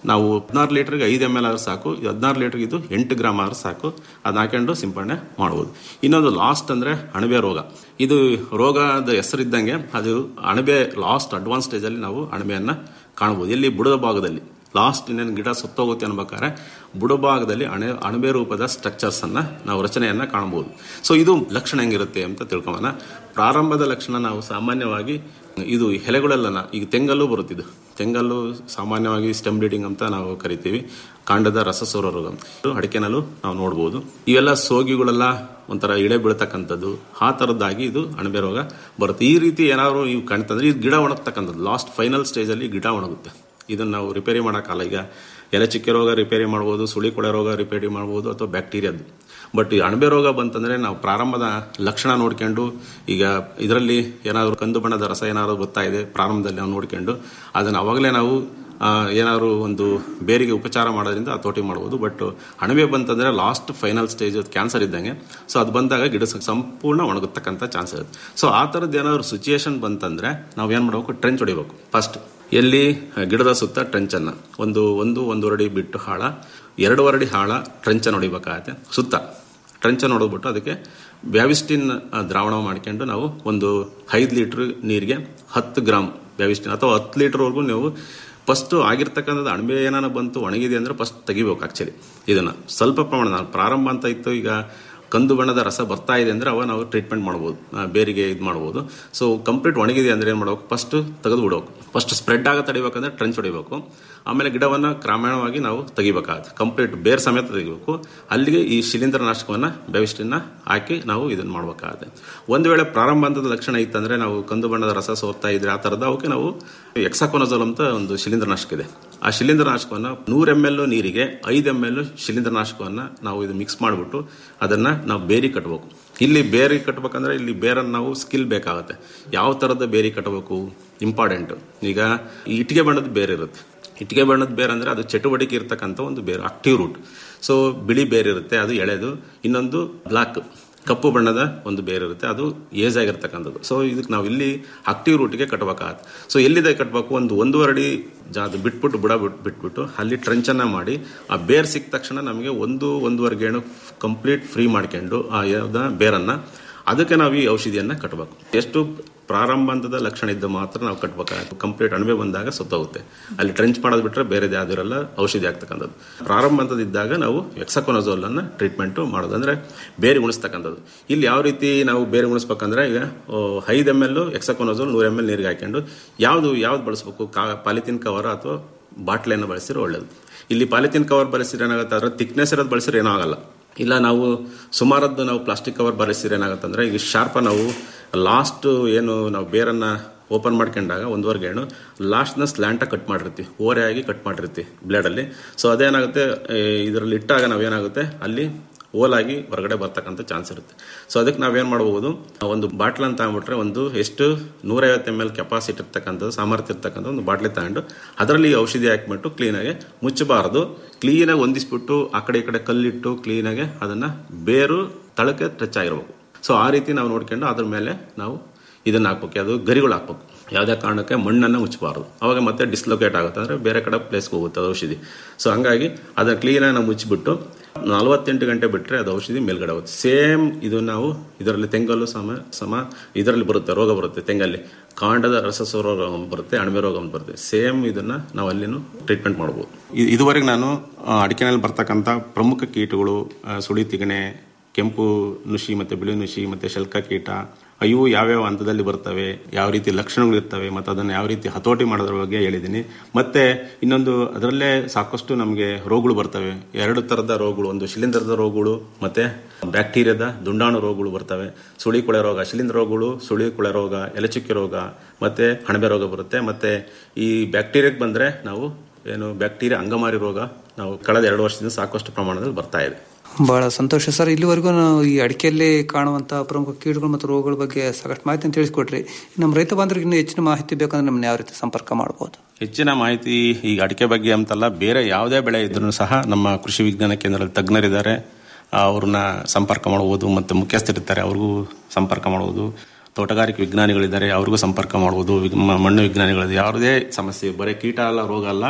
ನಾವು ಹದಿನಾರು ಲೀಟರ್ಗೆ ಐದು ಎಮ್ ಎಲ್ ಆದ್ರೂ ಸಾಕು ಇದು ಹದಿನಾರು ಲೀಟರ್ಗೆ ಇದು ಎಂಟು ಗ್ರಾಮ್ ಆದ್ರೂ ಸಾಕು ಅದನ್ನ ಹಾಕೊಂಡು ಸಿಂಪಡಣೆ ಮಾಡ್ಬೋದು ಇನ್ನೊಂದು ಲಾಸ್ಟ್ ಅಂದ್ರೆ ಅಣಬೆ ರೋಗ ಇದು ರೋಗದ ಹೆಸರಿದ್ದಂಗೆ ಅದು ಅಣಬೆ ಲಾಸ್ಟ್ ಅಡ್ವಾನ್ಸ್ ಸ್ಟೇಜಲ್ಲಿ ನಾವು ಅಣಬೆಯನ್ನ ಕಾಣಬಹುದು ಎಲ್ಲಿ ಬುಡದ ಭಾಗದಲ್ಲಿ ಲಾಸ್ಟ್ ಇನ್ನೇನು ಗಿಡ ಸುತ್ತೋಗುತ್ತೆ ಅನ್ಬೇಕಾದ್ರೆ ಬುಡಭಾಗದಲ್ಲಿ ಅಣೆ ಅಣಬೆ ರೂಪದ ಸ್ಟ್ರಕ್ಚರ್ಸ್ ಅನ್ನ ನಾವು ರಚನೆಯನ್ನ ಕಾಣಬಹುದು ಸೊ ಇದು ಲಕ್ಷಣ ಹೆಂಗಿರುತ್ತೆ ಅಂತ ತಿಳ್ಕೊಳ್ಳೋಣ ಪ್ರಾರಂಭದ ಲಕ್ಷಣ ನಾವು ಸಾಮಾನ್ಯವಾಗಿ ಇದು ಎಲೆಗಳೆಲ್ಲ ಈಗ ತೆಂಗಲ್ಲೂ ಬರುತ್ತಿದ್ದು ತೆಂಗಲ್ಲೂ ಸಾಮಾನ್ಯವಾಗಿ ಸ್ಟೆಮ್ ಬ್ಲೀಡಿಂಗ್ ಅಂತ ನಾವು ಕರಿತೀವಿ ಕಾಂಡದ ರಸಸೋರ ರೋಗ ಇದು ಅಡಿಕೆನಲ್ಲೂ ನಾವು ನೋಡ್ಬೋದು ಇವೆಲ್ಲ ಸೋಗಿಗಳೆಲ್ಲ ಒಂಥರ ಇಳೆ ಬೀಳ್ತಕ್ಕಂಥದ್ದು ಆ ಥರದ್ದಾಗಿ ಇದು ಅಣಬೆ ರೋಗ ಬರುತ್ತೆ ಈ ರೀತಿ ಏನಾದ್ರು ನೀವು ಕಾಣ್ತಂದ್ರೆ ಇದು ಗಿಡ ಒಣಗ್ತಕ್ಕಂಥದ್ದು ಲಾಸ್ಟ್ ಫೈನಲ್ ಸ್ಟೇಜಲ್ಲಿ ಗಿಡ ಒಣಗುತ್ತೆ ಇದನ್ನ ನಾವು ರಿಪೇರಿ ಮಾಡೋಕ್ಕಲ್ಲ ಈಗ ಎಲೆ ಚಿಕ್ಕೆ ರೋಗ ರಿಪೇರಿ ಮಾಡ್ಬೋದು ಸುಳಿ ಕೊಳೆ ರೋಗ ರಿಪೇರಿ ಮಾಡ್ಬೋದು ಅಥವಾ ಬ್ಯಾಕ್ಟೀರಿಯಾದ್ದು ಬಟ್ ಈ ಅಣಬೆ ರೋಗ ಬಂತಂದ್ರೆ ನಾವು ಪ್ರಾರಂಭದ ಲಕ್ಷಣ ನೋಡ್ಕೊಂಡು ಈಗ ಇದರಲ್ಲಿ ಏನಾದರೂ ಕಂದು ಬಣ್ಣದ ರಸ ಏನಾದರೂ ಬರ್ತಾ ಇದೆ ಪ್ರಾರಂಭದಲ್ಲಿ ನಾವು ನೋಡ್ಕೊಂಡು ಅದನ್ನು ಅವಾಗಲೇ ನಾವು ಆ, ಏನಾದ್ರು ಒಂದು ಬೇರಿಗೆ ಉಪಚಾರ ಮಾಡೋದ್ರಿಂದ ಹತೋಟಿ ಮಾಡ್ಬೋದು ಬಟ್ ಅಣಬೆ ಬಂತಂದ್ರೆ ಲಾಸ್ಟ್ ಫೈನಲ್ ಸ್ಟೇಜ್ ಕ್ಯಾನ್ಸರ್ ಇದ್ದಂಗೆ ಸೊ ಅದು ಬಂದಾಗ ಗಿಡ ಸ- ಸಂಪೂರ್ಣ ಒಣಗತಕ್ಕಂಥ ಚಾನ್ಸ್ ಇರುತ್ತೆ ಸೊ ಆ ಥರದ್ದು ಏನಾದ್ರು ಸಿಚುಯೇಷನ್ ಬಂತಂದ್ರೆ ನಾವು ಏನು ಮಾಡಬೇಕು ಟ್ರೆಂಚ್ ಹೊಡಿಬೇಕು ಫಸ್ಟ್ ಎಲ್ಲಿ ಗಿಡದ ಸುತ್ತ ಟ್ರೆಂಚನ್ನ ಒಂದು ಒಂದು ಒಂದೂವರೆ ಅಡಿ ಬಿಟ್ಟು ಹಾಳ ಎರಡೂವರೆ ಅಡಿ ಹಾಳ ಟ್ರೆಂಚನ್ನು ಹೊಡಿಬೇಕಾಗತ್ತೆ ಸುತ್ತ ಟ್ರೆಂಚನ್ನು ಹೊಡೆದ್ಬಿಟ್ಟು ಅದಕ್ಕೆ ಬ್ಯಾವಿಸ್ಟಿನ್ ಆ, ದ್ರಾವಣ ಮಾಡ್ಕೊಂಡು ನಾವು ಒಂದು ಐದು ಲೀಟರ್ ನೀರಿಗೆ ಹತ್ತು ಗ್ರಾಮ್ ಬ್ಯಾವಿಸ್ಟಿನ್ ಅಥವಾ ಹತ್ತು ಲೀಟರ್ವರೆಗೂ ನೀವು ಫಸ್ಟ್ ಆಗಿರ್ತಕ್ಕಂಥದ್ದು ಅಣಬೆ ಏನಾನ ಬಂತು ಒಣಗಿದೆ ಅಂದ್ರೆ ಫಸ್ಟ್ ತೆಗಿಬೇಕು ಆಕ್ಚುಲಿ ಇದನ್ನ ಸ್ವಲ್ಪ ಪ್ರಮಾಣ ಪ್ರಾರಂಭ ಅಂತ ಇತ್ತು ಈಗ ಕಂದು ಬಣ್ಣದ ರಸ ಬರ್ತಾ ಇದೆ ಅಂದ್ರೆ ಅವ ನಾವು ಟ್ರೀಟ್ಮೆಂಟ್ ಮಾಡ್ಬೋದು ಆ, ಬೇರಿಗೆ ಇದು ಮಾಡ್ಬೋದು ಸೊ ಕಂಪ್ಲೀಟ್ ಒಣಗಿದೆ ಅಂದ್ರೆ ಏನು ಮಾಡ್ಬೇಕು ಫಸ್ಟ್ ತೆಗೆದು ಬಿಡ್ಬೇಕು ಫಸ್ಟ್ ಸ್ಪ್ರೆಡ್ ಆಗ ತಡಿಬೇಕಂದ್ರೆ ಟ್ರೆಂಚ್ ಹೊಡಿಬೇಕು ಆಮೇಲೆ ಗಿಡವನ್ನ ಕ್ರಮೇಣವಾಗಿ ನಾವು ತೆಗಿಬೇಕಾಗುತ್ತೆ ಕಂಪ್ಲೀಟ್ ಬೇರ್ ಸಮೇತ ತೆಗಿಬೇಕು ಅಲ್ಲಿಗೆ ಈ ಶಿಲೀಂಧ್ರ ನಾಶಕವನ್ನ ಬೆವಿಸ್ಟಿನ ಹಾಕಿ ನಾವು ಇದನ್ನ ಮಾಡ್ಬೇಕಾಗುತ್ತೆ ಒಂದು ವೇಳೆ ಪ್ರಾರಂಭ ಹಂತದ ಲಕ್ಷಣ ಇತ್ತಂದ್ರೆ ನಾವು ಕಂದು ಬಣ್ಣದ ರಸ ಸೋರ್ತಾ ಇದ್ರೆ ಆ ತರದ ಅವಕ್ಕೆ ನಾವು ಎಕ್ಸಾಕೋನಜೋಲ್ ಅಂತ ಒಂದು ಶಿಲೀಂಧ್ರ ನಾಶಕ ಇದೆ ಆ ಶಿಲೀಂಧ್ರ ನಾಶಕವನ್ನ ನೂರ ಎಮ್ ಎಲ್ ನೀರಿಗೆ ಐದು ಎಮ್ ಎಲ್ ಶಿಲೀಂಧ್ರ ನಾಶಕವನ್ನ ನಾವು ಇದು ಮಿಕ್ಸ್ ಮಾಡಿಬಿಟ್ಟು ಅದನ್ನ ನಾವು ಬೇರಿ ಕಟ್ಟಬೇಕು ಇಲ್ಲಿ ಬೇರಿ ಕಟ್ಟಬೇಕಂದ್ರೆ ಇಲ್ಲಿ ಬೇರನ್ನು ನಾವು ಸ್ಕಿಲ್ ಬೇಕಾಗುತ್ತೆ ಯಾವ ತರದ ಬೇರಿ ಕಟ್ಟಬೇಕು ಇಂಪಾರ್ಟೆಂಟ್ ಈಗ ಈ ಇಟ್ಟಿಗೆ ಬಣ್ಣದ ಬೇರೆ ಇರುತ್ತೆ ಇಟ್ಟಿಗೆ ಬಣ್ಣದ ಬೇರೆ ಅಂದ್ರೆ ಅದು ಚಟುವಟಿಕೆ ಇರ್ತಕ್ಕಂಥ ಒಂದು ಬೇರು ಆಕ್ಟಿವ್ ರೂಟ್ ಸೊ ಬಿಳಿ ಬೇರೆ ಇರುತ್ತೆ ಅದು ಎಳೆದು ಇನ್ನೊಂದು ಬ್ಲಾಕ್ ಕಪ್ಪು ಬಣ್ಣದ ಒಂದು ಬೇರೆ ಇರುತ್ತೆ ಅದು ಏಜ್ ಆಗಿರ್ತಕ್ಕಂಥದ್ದು ಸೊ ಇದಕ್ಕೆ ನಾವು ಇಲ್ಲಿ ಆಕ್ಟಿವ್ ರೂಟ್ಗೆ ಕಟ್ಟಬೇಕಾಗತ್ತೆ ಸೊ ಎಲ್ಲಿದೆ ಕಟ್ಟಬೇಕು ಒಂದು ಒಂದೂವರೆ ಅಡಿ ಜಾ- ಅದು ಬಿಟ್ಬಿಟ್ಟು ಬುಡ ಬಿಟ್ ಬಿಟ್ಬಿಟ್ಟು ಅಲ್ಲಿ ಟ್ರಂಚನ್ನ ಮಾಡಿ ಆ ಬೇರ್ ಸಿಕ್ಕ ತಕ್ಷಣ ನಮಗೆ ಒಂದು ಒಂದೂವರೆ ಗೇಣು ಕಂಪ್ಲೀಟ್ ಫ್ರೀ ಮಾಡ್ಕೊಂಡು ಆ ಯಾವ್ದ ಬೇರನ್ನ ಅದಕ್ಕೆ ನಾವು ಈ ಔಷಧಿಯನ್ನ ಕಟ್ಟಬೇಕು ಎಷ್ಟು ಪ್ರಾರಂಭ ಹಂತದ ಲಕ್ಷಣ ಇದ್ದ ಮಾತ್ರ ನಾವು ಕಟ್ಟಬೇಕಾಗುತ್ತೆ ಕಂಪ್ಲೀಟ್ ಅಣಬೆ ಬಂದಾಗ ಸುತ್ತೋಗುತ್ತೆ ಅಲ್ಲಿ ಟ್ರೆಂಚ್ ಮಾಡೋದು ಬಿಟ್ರೆ ಬೇರೆ ಯಾವ್ದಿರಲ್ಲ ಔಷಧಿ ಆಗ್ತಕ್ಕಂಥದ್ದು ಪ್ರಾರಂಭ ಹಂತದಿದ್ದಾಗ ನಾವು ಎಕ್ಸಕೋನಜೋಲ್ ಅನ್ನ ಟ್ರೀಟ್ಮೆಂಟ್ ಮಾಡೋದು ಅಂದ್ರೆ ಬೇರೆ ಉಣಿಸ್ತಕ್ಕಂಥದ್ದು ಇಲ್ಲಿ ಯಾವ ರೀತಿ ನಾವು ಬೇರೆ ಉಣಿಸ್ಬೇಕಂದ್ರೆ ಈಗ ಐದು ಎಮ್ ಎಲ್ ಎಕ್ಸಕೋನಜೋಲ್ ನೂರ ಎಮ್ ಎಲ್ ನೀರಿಗೆ ಹಾಕೊಂಡು ಯಾವ್ದು ಯಾವ್ದು ಬಳಸಬೇಕು ಪಾಲಿಥಿನ್ ಕವರ್ ಅಥವಾ ಬಾಟ್ಲಿಯನ್ನು ಬಳಸಿದ್ರೆ ಒಳ್ಳೇದು ಇಲ್ಲಿ ಪಾಲಿಥಿನ್ ಕವರ್ ಬಳಸಿದ್ರೆ ಏನಾಗುತ್ತೆ ಅದರ ಥಿಕ್ನೆಸ್ ಇರೋದು ಬಳಸಿದ್ರೆ ಏನೂ ಆಗಲ್ಲ ಇಲ್ಲ ನಾವು ಸುಮಾರದ್ದು ನಾವು ಪ್ಲಾಸ್ಟಿಕ್ ಕವರ್ ಬಳಸಿದ್ರೆ ಏನಾಗುತ್ತೆ ಅಂದ್ರೆ ಈಗ ಶಾರ್ಪ ನಾವು ಲಾಸ್ಟ್ ಏನು ನಾವು ಬೇರನ್ನ ಓಪನ್ ಮಾಡ್ಕೊಂಡಾಗ ಒಂದುವರೆ ಗೇಣು ಲಾಸ್ಟ್ನ ಸ್ಲ್ಯಾಂಟ ಕಟ್ ಮಾಡಿರ್ತೀವಿ ಓರೆಯಾಗಿ ಕಟ್ ಮಾಡಿರ್ತೀವಿ ಬ್ಲೇಡಲ್ಲಿ ಸೊ ಅದೇನಾಗುತ್ತೆ ಇದರಲ್ಲಿ ಇಟ್ಟಾಗ ನಾವೇನಾಗುತ್ತೆ ಅಲ್ಲಿ ಓಲಾಗಿ ಹೊರಗಡೆ ಬರ್ತಕ್ಕಂಥ ಚಾನ್ಸ್ ಇರುತ್ತೆ ಸೊ ಅದಕ್ಕೆ ನಾವೇನು ಮಾಡ್ಬೋದು ಒಂದು ಬಾಟ್ಲ್ ಅಂತ ಅಂದ್ಬಿಟ್ರೆ ಒಂದು ಎಷ್ಟು ನೂರೈವತ್ತು ಎಮ್ ಎಲ್ ಕೆಪಾಸಿಟಿ ಇರ್ತಕ್ಕಂಥದ್ದು ಸಾಮರ್ಥ್ಯ ಇರ್ತಕ್ಕಂಥ ಒಂದು ಬಾಟ್ಲಿ ತಗೊಂಡು ಅದರಲ್ಲಿ ಈ ಔಷಧಿ ಹಾಕ್ಬಿಟ್ಟು ಕ್ಲೀನಾಗಿ ಮುಚ್ಚಬಾರದು ಕ್ಲೀನಾಗಿ ಹೊಂದಿಸ್ಬಿಟ್ಟು ಆ ಕಡೆ ಈ ಕಡೆ ಕಲ್ಲಿಟ್ಟು ಕ್ಲೀನಾಗಿ ಅದನ್ನ ಬೇರು ತಳಕ್ಕೆ ಟಚ್ ಆಗಿರ್ಬೇಕು ಸೊ ಆ ರೀತಿ ನಾವು ನೋಡ್ಕೊಂಡು ಅದ್ರ ಮೇಲೆ ನಾವು ಇದನ್ನ ಹಾಕ್ಬೇಕು ಅದು ಗರಿಗಳು ಹಾಕ್ಬೇಕು ಯಾವುದೇ ಕಾರಣಕ್ಕೆ ಮಣ್ಣನ್ನು ಮುಚ್ಚಬಾರದು ಅವಾಗ ಮತ್ತೆ ಡಿಸ್ಲೊಕೇಟ್ ಆಗುತ್ತೆ ಅಂದ್ರೆ ಬೇರೆ ಕಡೆ ಪ್ಲೇಸ್ಗೆ ಹೋಗುತ್ತೆ ಅದು ಔಷಧಿ ಸೊ ಹಂಗಾಗಿ ಅದನ್ನ ಕ್ಲೀನಾಗಿ ನಾವು ಮುಚ್ಚಿಬಿಟ್ಟು ನಲವತ್ತೆಂಟು ಗಂಟೆ ಬಿಟ್ಟರೆ ಅದು ಔಷಧಿ ಮೇಲ್ಗಡೆ ಹೋಗುತ್ತೆ ಸೇಮ್ ಇದು ನಾವು ಇದರಲ್ಲಿ ತೆಂಗಲ್ಲು ಸಮ ಸಮ ಇದರಲ್ಲಿ ಬರುತ್ತೆ ರೋಗ ಬರುತ್ತೆ ತೆಂಗಲ್ಲಿ ಕಾಂಡದ ರಸಸೋರ ರೋಗ ಒಂದು ಬರುತ್ತೆ ಅಣಬೆ ರೋಗ ಒಂದು ಬರುತ್ತೆ ಸೇಮ್ ಇದನ್ನ ನಾವು ಅಲ್ಲಿನೂ ಟ್ರೀಟ್ಮೆಂಟ್ ಮಾಡ್ಬೋದು ಇ- ಇದುವರೆಗೆ ನಾನು ಆ, ಅಡಿಕೆನಲ್ಲಿ ಬರ್ತಕ್ಕಂಥ ಪ್ರಮುಖ ಕೀಟಗಳು ಆ, ಸುಳಿ ತಿಗಣೆ ಕೆಂಪು ನುಷಿ ಮತ್ತೆ ಬಿಳಿ ನುಷಿ ಮತ್ತೆ ಶಲ್ಕ ಕೀಟ ಇವು ಯಾವ್ಯಾವ ಹಂತದಲ್ಲಿ ಬರ್ತವೆ ಯಾವ ರೀತಿ ಲಕ್ಷಣಗಳು ಇರ್ತವೆ ಮತ್ತೆ ಅದನ್ನು ಯಾವ ರೀತಿ ಹತೋಟಿ ಮಾಡೋದ್ರ ಬಗ್ಗೆ ಹೇಳಿದ್ದೀನಿ ಮತ್ತೆ ಇನ್ನೊಂದು ಅದರಲ್ಲೇ ಸಾಕಷ್ಟು ನಮಗೆ ರೋಗಗಳು ಬರ್ತವೆ ಎರಡು ತರದ ರೋಗಗಳು ಒಂದು ಶಿಲೀಂಧ್ರದ ರೋಗಗಳು ಮತ್ತೆ ಬ್ಯಾಕ್ಟೀರಿಯಾದ ದುಂಡಾಣು ರೋಗಗಳು ಬರ್ತವೆ ಸುಳಿ ಕೊಳೆ ರೋಗ ಶಿಲೀಂಧ್ರ ರೋಗಗಳು ಸುಳಿ ಕೊಳೆ ರೋಗ ಎಲೆಚುಕ್ಕೆ ರೋಗ ಮತ್ತೆ ಹಣಬೆ ರೋಗ ಬರುತ್ತೆ ಮತ್ತೆ ಈ ಬ್ಯಾಕ್ಟೀರಿಯಾಕ್ಕೆ ಬಂದ್ರೆ ನಾವು ಏನು ಬ್ಯಾಕ್ಟೀರಿಯಾ ಅಂಗಮಾರಿ ರೋಗ ನಾವು ಕಳೆದ ಎರಡು ವರ್ಷದಿಂದ ಸಾಕಷ್ಟು ಪ್ರಮಾಣದಲ್ಲಿ ಬರ್ತಾ ಇದೆ ಬಹಳ ಸಂತೋಷ ಸರ್ ಇಲ್ಲಿವರೆಗೂ ನಾವು ಈ ಅಡಿಕೆಯಲ್ಲಿ ಕಾಣುವಂತ ಪ್ರಮುಖ ಕೀಟಗಳು ಮತ್ತು ರೋಗಗಳ ಬಗ್ಗೆ ಸಾಕಷ್ಟು ಮಾಹಿತಿಯನ್ನು ತಿಳಿಸ್ಕೊಟ್ರಿ ನಮ್ಮ ರೈತ ಬಾಂಧವರಿಗೆ ಇನ್ನೂ ಹೆಚ್ಚಿನ ಮಾಹಿತಿ ಬೇಕಂದ್ರೆ ನಮ್ಮನ್ನ ಯಾವ ರೀತಿ ಸಂಪರ್ಕ ಮಾಡಬಹುದು ಹೆಚ್ಚಿನ ಮಾಹಿತಿ ಈ ಅಡಿಕೆ ಬಗ್ಗೆ ಅಂತಲ್ಲ ಬೇರೆ ಯಾವುದೇ ಬೆಳೆ ಇದ್ರೂ ಸಹ ನಮ್ಮ ಕೃಷಿ ವಿಜ್ಞಾನ ಕೇಂದ್ರದಲ್ಲಿ ತಜ್ಞರಿದ್ದಾರೆ ಅವ್ರನ್ನ ಸಂಪರ್ಕ ಮಾಡಬಹುದು ಮತ್ತು ಮುಖ್ಯಸ್ಥರಿರ್ತಾರೆ ಅವ್ರಿಗೂ ಸಂಪರ್ಕ ಮಾಡಬಹುದು ತೋಟಗಾರಿಕೆ ವಿಜ್ಞಾನಿಗಳಿದ್ದಾರೆ ಅವ್ರಿಗೂ ಸಂಪರ್ಕ ಮಾಡಬಹುದು ವಿಗ್- ಮ- ಮಣ್ಣು ವಿಜ್ಞಾನಿಗಳಿದೆ ಯಾವುದೇ ಸಮಸ್ಯೆ ಬರೀ ಕೀಟ ಅಲ್ಲ ರೋಗ ಅಲ್ಲ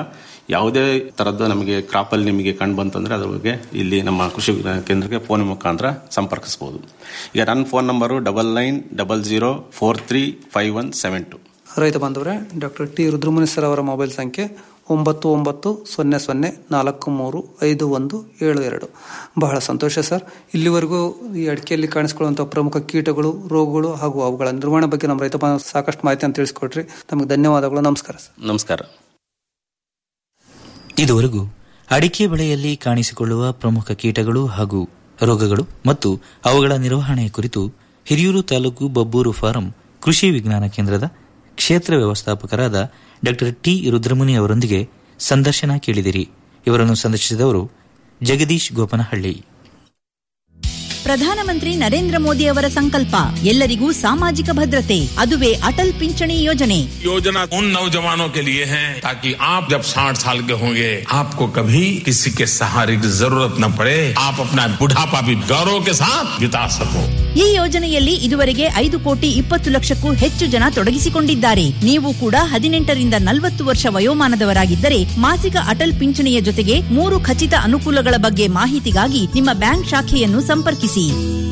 ಯಾವುದೇ ತರದ್ದು ನಮಗೆ ಕ್ರಾಪ್ ಅಲ್ಲಿ ನಿಮಗೆ ಕಂಡು ಬಂತಂದ್ರೆ ಅದ್ರ ಬಗ್ಗೆ ಇಲ್ಲಿ ನಮ್ಮ ಕೃಷಿ ವಿಜ್ಞಾನ ಕೇಂದ್ರಕ್ಕೆ ಫೋನ್ ಮುಖಾಂತರ ಸಂಪರ್ಕಿಸಬಹುದು ಈಗ ನನ್ನ phone number double nine double zero four three five one seven two ರೈತ ಬಾಂಧವರೇ ಡಾಕ್ಟರ್ ಟಿ ರುದ್ರಮುನಿ ಸರ್ ಅವರ ಮೊಬೈಲ್ ಸಂಖ್ಯೆ ಒಂಬತ್ತು ಒಂಬತ್ತು ಸೊನ್ನೆ ಸೊನ್ನೆ ನಾಲ್ಕು ಮೂರು ಐದು ಒಂದು ಏಳು ಎರಡು ಬಹಳ ಸಂತೋಷ ಸರ್ ಇಲ್ಲಿವರೆಗೂ ಈ ಅಡಿಕೆಯಲ್ಲಿ ಕಾಣಿಸಿಕೊಳ್ಳುವಂಥ ಪ್ರಮುಖ ಕೀಟಗಳು ರೋಗಗಳು ಹಾಗೂ ಅವುಗಳ ನಿರ್ವಹಣೆ ಬಗ್ಗೆ ನಮ್ಮ ರೈತ ಬಾಂಧವ ಸಾಕಷ್ಟು ಮಾಹಿತಿಯನ್ನು ತಿಳಿಸ್ಕೊಟ್ರಿ ತಮಗೆ ಧನ್ಯವಾದಗಳು ನಮಸ್ಕಾರ ಸರ್ ನಮಸ್ಕಾರ ಇದುವರೆಗೂ ಅಡಿಕೆ ಬೆಳೆಯಲ್ಲಿ ಕಾಣಿಸಿಕೊಳ್ಳುವ ಪ್ರಮುಖ ಕೀಟಗಳು ಹಾಗೂ ರೋಗಗಳು ಮತ್ತು ಅವುಗಳ ನಿರ್ವಹಣೆ ಕುರಿತು ಹಿರಿಯೂರು ತಾಲೂಕು ಬಬ್ಬೂರು ಫಾರಂ ಕೃಷಿ ವಿಜ್ಞಾನ ಕೇಂದ್ರದ ಕ್ಷೇತ್ರ ವ್ಯವಸ್ಥಾಪಕರಾದ ಡಾ ಟಿ ರುದ್ರಮುನಿ ಅವರೊಂದಿಗೆ ಸಂದರ್ಶನ ಕೇಳಿದಿರಿ ಇವರನ್ನು ಸಂದರ್ಶಿಸಿದವರು ಜಗದೀಶ್ ಗೋಪನಹಳ್ಳಿ ಪ್ರಧಾನಮಂತ್ರಿ ನರೇಂದ್ರ ಮೋದಿ ಅವರ ಸಂಕಲ್ಪ ಎಲ್ಲರಿಗೂ ಸಾಮಾಜಿಕ ಭದ್ರತೆ ಅದುವೇ ಅಟಲ್ ಪಿಂಚಣಿ ಯೋಜನೆ योजना उन नौजवानों के लिए है ताकि आप जब 60 साल के होंगे आपको कभी किसी के सहारे की जरूरत न पड़े आप अपना बुढ़ापा भी गौरव के साथ बिता सको ಈ ಯೋಜನೆಯಲ್ಲಿ ಇದುವರೆಗೆ ಐದು ಕೋಟಿ ಇಪ್ಪತ್ತು ಲಕ್ಷಕ್ಕೂ ಹೆಚ್ಚು ಜನ ತೊಡಗಿಸಿಕೊಂಡಿದ್ದಾರೆ ನೀವು ಕೂಡ ಹದಿನೆಂಟರಿಂದ ನಲವತ್ತು ವರ್ಷ ವಯೋಮಾನದವರಾಗಿದ್ದರೆ ಮಾಸಿಕ ಅಟಲ್ ಪಿಂಚಣಿಯ ಜೊತೆಗೆ ಮೂರು ಖಚಿತ ಅನುಕೂಲಗಳ ಬಗ್ಗೆ ಮಾಹಿತಿಗಾಗಿ ನಿಮ್ಮ ಬ್ಯಾಂಕ್ ಶಾಖೆಯನ್ನು ಸಂಪರ್ಕಿಸಿ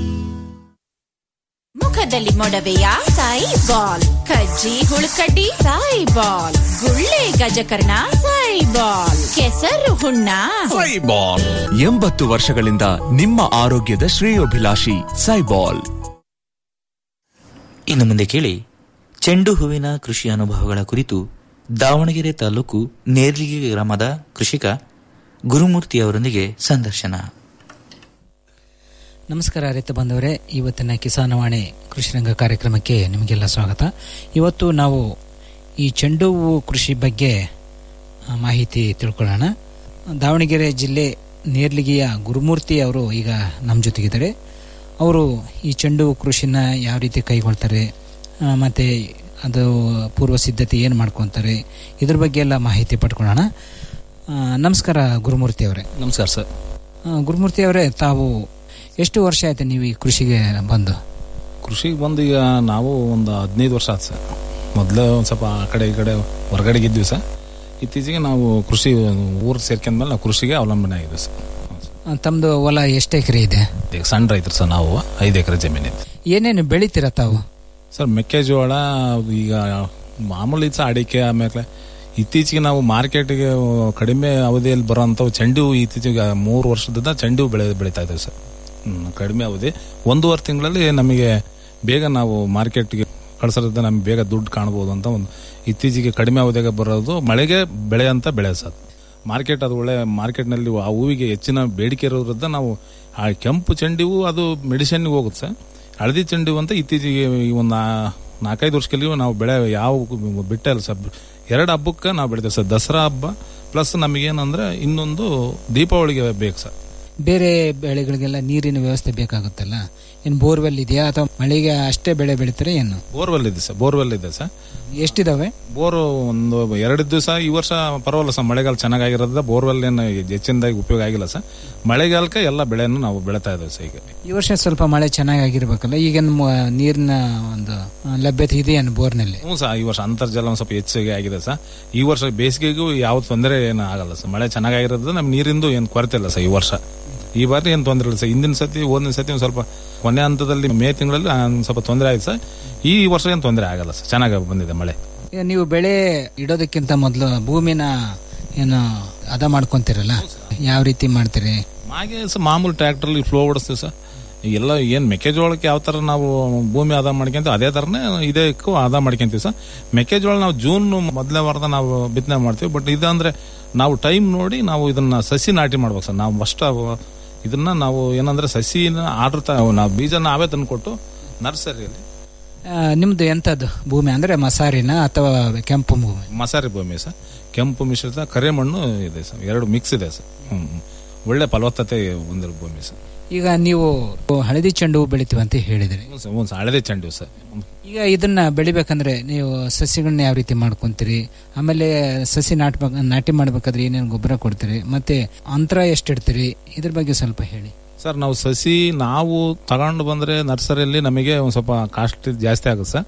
ಮುಖದಲ್ಲಿ ಮೊಡವೆಯ ಸಾಯಿ ಬಾಲ್ ಕಜ್ಜಿ ಹುಳುಕಡ್ಡಿ ಸಾಯಿ ಬಾಲ್ ಗುಳ್ಳೆ ಗಜಕರ್ಣ ಸಾಯಿ ಬಾಲ್ ಕೆಸರು ಹುಣ್ಣ ಸೈಬಾಲ್ ಎಂಬತ್ತು ವರ್ಷಗಳಿಂದ ನಿಮ್ಮ ಆರೋಗ್ಯದ ಶ್ರೇಯೋಭಿಲಾಷಿ ಸೈಬಾಲ್ ಇನ್ನು ಮುಂದೆ ಕೇಳಿ ಚೆಂಡು ಹೂವಿನ ಕೃಷಿ ಅನುಭವಗಳ ಕುರಿತು ದಾವಣಗೆರೆ ತಾಲೂಕು ನೇರ್ಲಿಗೆ ಗ್ರಾಮದ ಕೃಷಿಕ ಗುರುಮೂರ್ತಿ ಅವರೊಂದಿಗೆ ಸಂದರ್ಶನ ನಮಸ್ಕಾರ ರೈತ ಬಾಂಧವರೇ ಇವತ್ತಿನ ಕಿಸಾನವಾಣಿ ಕೃಷಿರಂಗ ಕಾರ್ಯಕ್ರಮಕ್ಕೆ ನಿಮಗೆಲ್ಲ ಸ್ವಾಗತ ಇವತ್ತು ನಾವು ಈ ಚೆಂಡು ಹೂವು ಕೃಷಿ ಬಗ್ಗೆ ಆ, ಮಾಹಿತಿ ತಿಳ್ಕೊಳ್ಳೋಣ ದಾವಣಗೆರೆ ಜಿಲ್ಲೆ ನೇರ್ಲಿಗಿಯ ಗುರುಮೂರ್ತಿ ಅವರು ಈಗ ನಮ್ಮ ಜೊತೆಗಿದ್ದಾರೆ ಅವರು ಈ ಚೆಂಡು ಹೂ ಕೃಷಿನ ಯಾವ ರೀತಿ ಕೈಗೊಳ್ತಾರೆ ಆ, ಮತ್ತೆ ಅದು ಪೂರ್ವ ಸಿದ್ಧತೆ ಏನು ಮಾಡ್ಕೊತಾರೆ ಇದ್ರ ಬಗ್ಗೆ ಎಲ್ಲ ಮಾಹಿತಿ ಪಡ್ಕೊಳ್ಳೋಣ ಆ, ನಮಸ್ಕಾರ ಗುರುಮೂರ್ತಿ ಅವರೇ ನಮಸ್ಕಾರ ಸರ್ ಆ, ಗುರುಮೂರ್ತಿ ಅವರೇ ತಾವು ಎಷ್ಟು ವರ್ಷ ಆಯ್ತು ನೀವು ಈ ಕೃಷಿಗೆ ಬಂದು ಕೃಷಿಗೆ ಬಂದು ಈಗ ನಾವು ಒಂದು ಹದಿನೈದು ವರ್ಷ ಆಯ್ತು ಸರ್ ಮೊದಲು ಒಂದು ಸ್ವಲ್ಪ ಆ ಕಡೆ ಈ ಕಡೆ ಹೊರಗಡೆಗೆ ಇದ್ವಿ ಸರ್ ಇತ್ತೀಚೆಗೆ ನಾವು ಕೃಷಿ ಊರು ಸೇರ್ಕೊಂಡ್ಮೇಲೆ ನಾವು ಕೃಷಿಗೆ ಅವಲಂಬನೆ ಆಗಿದ್ವಿ ಸರ್ ಆ, ತಮ್ದು ಹೊಲ ಎಷ್ಟು ಎಕರೆ ಇದೆ ಈಗ ಸಣ್ಣ ರೈತರು ಸರ್ ನಾವು ಐದು ಎಕರೆ ಜಮೀನಿದೆ ಏನೇನು ಬೆಳಿತೀರ ತಾವು ಸರ್ ಮೆಕ್ಕೆಜೋಳ ಈಗ ಮಾಮೂಲಿ ಸಹ ಅಡಿಕೆ ಆಮೇಲೆ ಇತ್ತೀಚೆಗೆ ನಾವು ಮಾರ್ಕೆಟ್ಗೆ ಕಡಿಮೆ ಅವಧಿಯಲ್ಲಿ ಬರೋಂಥವು ಚೆಂಡು ಹೂ ಇತ್ತೀಚೆಗೆ ಮೂರು ವರ್ಷದಿಂದ ಚೆಂಡು ಹೂ ಬೆಳೆ ಬೆಳೀತಾ ಇದ್ದೇವೆ ಸರ್ ಹ್ಮ್, ಕಡಿಮೆ ಅವಧಿ ಒಂದೂವರೆ ತಿಂಗಳಲ್ಲಿ ನಮಗೆ ಬೇಗ ನಾವು ಮಾರ್ಕೆಟ್ಗೆ ಕಳ್ಸೋದ್ರಿಂದ ನಮ್ಗೆ ಬೇಗ ದುಡ್ಡು ಕಾಣ್ಬೋದು ಅಂತ ಒಂದು ಇತ್ತೀಚೆಗೆ ಕಡಿಮೆ ಅವಧಿಗೆ ಬರೋದು ಮಳೆಗೆ ಬೆಳೆ ಅಂತ ಬೆಳೆ ಸರ್ ಮಾರ್ಕೆಟ್ ಅದು ಒಳ್ಳೆ ಮಾರ್ಕೆಟ್ನಲ್ಲಿ ಆ ಹೂವಿಗೆ ಹೆಚ್ಚಿನ ಬೇಡಿಕೆ ಇರೋದ್ರಿಂದ ನಾವು ಆ ಕೆಂಪು ಚೆಂಡು ಹೂ ಅದು ಮೆಡಿಸಿನ್ಗೆ ಹೋಗುತ್ತೆ ಸರ್ ಹಳದಿ ಚೆಂಡು ಹೂ ಅಂತ ಇತ್ತೀಚೆಗೆ ಈ ಒಂದು ನಾ- ನಾಲ್ಕೈದು ವರ್ಷದಲ್ಲಿ ನಾವು ಬೆಳೆ ಯಾವ ಬಿಟ್ಟೆ ಅಲ್ಲ ಸರ್ ಎರಡು ಹಬ್ಬಕ್ಕೆ ನಾವು ಬೆಳಿತೇವೆ ಸರ್ ದಸರಾ ಹಬ್ಬ ಪ್ಲಸ್ ನಮಗೇನಂದ್ರೆ ಇನ್ನೊಂದು ದೀಪಾವಳಿಗೆ ಬೇಕು ಸರ್ ಬೇರೆ ಬೆಳೆಗಳಿಗೆಲ್ಲ ನೀರಿನ ವ್ಯವಸ್ಥೆ ಬೇಕಾಗುತ್ತಲ್ಲ ಏನು ಬೋರ್ವೆಲ್ ಇದೆಯಾ ಅಥವಾ ಮಳೆಗೆ ಅಷ್ಟೇ ಬೆಳೆ ಬೆಳಿತಾರೆ ಏನು ಬೋರ್ವೆಲ್ ಇದೆ ಸರ್ ಬೋರ್ವೆಲ್ ಇದೆ ಸರ್ ಎಷ್ಟಿದಾವೆ ಬೋರು ಒಂದು ಎರಡು ದಿವಸ ಈ ವರ್ಷ ಪರವಾಗಿಲ್ಲ ಸರ್ ಮಳೆಗಾಲ ಚೆನ್ನಾಗಿರೋದ್ರಿಂದ ಬೋರ್ವೆಲ್ ಏನು ಹೆಚ್ಚಿನದಾಗಿ ಉಪಯೋಗ ಆಗಿಲ್ಲ ಸರ್ ಮಳೆಗಾಲಕ್ಕೆ ಎಲ್ಲ ಬೆಳೆಯನ್ನು ನಾವು ಬೆಳೀತಾ ಇದ್ದೇವೆ ಸರ್ ಈಗ ಈ ವರ್ಷ ಸ್ವಲ್ಪ ಮಳೆ ಚೆನ್ನಾಗಿರ್ಬೇಕಲ್ಲ ಈಗ ನೀರಿನ ಒಂದು ಆ, ಲಭ್ಯತೆ ಇದೆಯೇನು ಬೋರ್ನಲ್ಲಿ ಹ್ಞೂ ಸರ್ ಈ ವರ್ಷ ಅಂತರ್ಜಲ ಒಂದು ಸ್ವಲ್ಪ ಹೆಚ್ಚಿಗೆ ಆಗಿದೆ ಸರ್ ಈ ವರ್ಷ ಬೇಸಿಗೆಗೂ ಯಾವ ತೊಂದರೆ ಏನು ಆಗಲ್ಲ ಸರ್ ಮಳೆ ಚೆನ್ನಾಗಿರೋದ್ರಿಂದ ನಮ್ಮ ನೀರಿಂದು ಏನು ಕೊರತೆ ಇಲ್ಲ ಸರ್ ಈ ವರ್ಷ ಈ ಬಾರಿ ಏನು ತೊಂದರೆ ಇಲ್ಲ ಸರ್ ಹಿಂದಿನ ಸತಿ ಓದಿನ ಸತಿ ಒಂದು ಸ್ವಲ್ಪ ಕೊನೆ ಹಂತದಲ್ಲಿ ಮೇ ತಿಂಗಳಲ್ಲಿ ಒಂದು ಸ್ವಲ್ಪ ತೊಂದರೆ ಆಯ್ತು ಸರ್ ಈ ವರ್ಷ ಏನು ತೊಂದರೆ ಆಗಲ್ಲ ಸರ್ ಚೆನ್ನಾಗಿ ಬಂದಿದೆ ಮಳೆ ಈಗ ನೀವು ಬೆಳೆ ಇಡೋದಕ್ಕಿಂತ ಮೊದಲು ಭೂಮಿನ ಏನು ಅದ ಮಾಡ್ಕೊಂತೀರಲ್ಲ ಯಾವ ರೀತಿ ಮಾಡ್ತೀರಿ ಹಾಗೆ ಸರ್ ಮಾಮೂಲಿ ಟ್ರ್ಯಾಕ್ಟರ್ಲಿ ಫ್ಲೋ ಓಡಿಸ್ತೀವಿ ಸರ್ ಎಲ್ಲ ಏನು ಮೆಕ್ಕೆಜೋಳಕ್ಕೆ ಯಾವ ಥರ ನಾವು ಭೂಮಿ ಆದ ಮಾಡ್ಕೊಂತೀವಿ ಅದೇ ಥರನೇ ಇದಕ್ಕೂ ಆದ ಮಾಡ್ಕೊಂತೀವಿ ಸರ್ ಮೆಕ್ಕೆಜೋಳ ನಾವು ಜೂನ್ ಮೊದಲನೇ ವಾರದ ನಾವು ಬಿತ್ತನೆ ಮಾಡ್ತೀವಿ ಬಟ್ ಇದಂದ್ರೆ ನಾವು ಟೈಮ್ ನೋಡಿ ನಾವು ಇದನ್ನ ಸಸಿ ನಾಟಿ ಮಾಡ್ಬೇಕು ಸರ್ ನಾವು ಫಸ್ಟ್ ಇದನ್ನ ನಾವು ಏನಂದ್ರೆ ಸಸಿನ ಆರ್ಡರ್ ನಾವು ಬೀಜ ನಾವೇ ತಂದ್ಕೊಟ್ಟು ನರ್ಸರಿಯಲ್ಲಿ ಆ, ನಿಮ್ದು ಎಂತದ್ದು ಭೂಮಿ ಅಂದ್ರೆ ಮಸಾರಿನ ಅಥವಾ ಕೆಂಪು ಭೂಮಿ ಮಸಾರಿ ಭೂಮಿ ಸರ್ ಕೆಂಪು ಮಿಶ್ರಿತ ಕರೆ ಮಣ್ಣು ಇದೆ ಸರ್ ಎರಡು ಮಿಕ್ಸ್ ಇದೆ ಸರ್ ಹ್ಮ್ ಹ್ಮ್. ಒಳ್ಳೆ ಫಲವತ್ತತೆ ಹೊಂದಿರೋ ಭೂಮಿ ಸರ್ ಈಗ ನೀವು ಹಳದಿ ಚೆಂಡು ಹೂ ಬೆಳಿತೀವಿ ಅಂತ ಹೇಳಿದ್ರಿ ಹ್ಞೂ ಸರ್ ಹ್ಞೂ ಸರ್ ಹಳದೆ ಚೆಂಡು ಸರ್ ಈಗ ಇದನ್ನ ಬೆಳಿಬೇಕಂದ್ರೆ ನೀವು ಸಸಿಗಳನ್ನ ಯಾವ ರೀತಿ ಮಾಡ್ಕೊಂತೀರಿ ಆಮೇಲೆ ಸಸಿ ನಾಟ್ಬೇಕು ನಾಟಿ ಮಾಡ್ಬೇಕಾದ್ರೆ ಏನೇನು ಗೊಬ್ಬರ ಕೊಡ್ತೀರಿ ಮತ್ತೆ ಅಂತರ ಎಷ್ಟು ಇಡ್ತೀರಿ ಇದ್ರ ಬಗ್ಗೆ ಸ್ವಲ್ಪ ಹೇಳಿ ಸರ್ ನಾವು ಸಸಿ ನಾವು ತಗೊಂಡು ಬಂದ್ರೆ ನರ್ಸರಿಯಲ್ಲಿ ನಮಗೆ ಒಂದು ಸ್ವಲ್ಪ ಕಾಸ್ಟ್ ಜಾಸ್ತಿ ಆಗುತ್ತೆ ಸರ್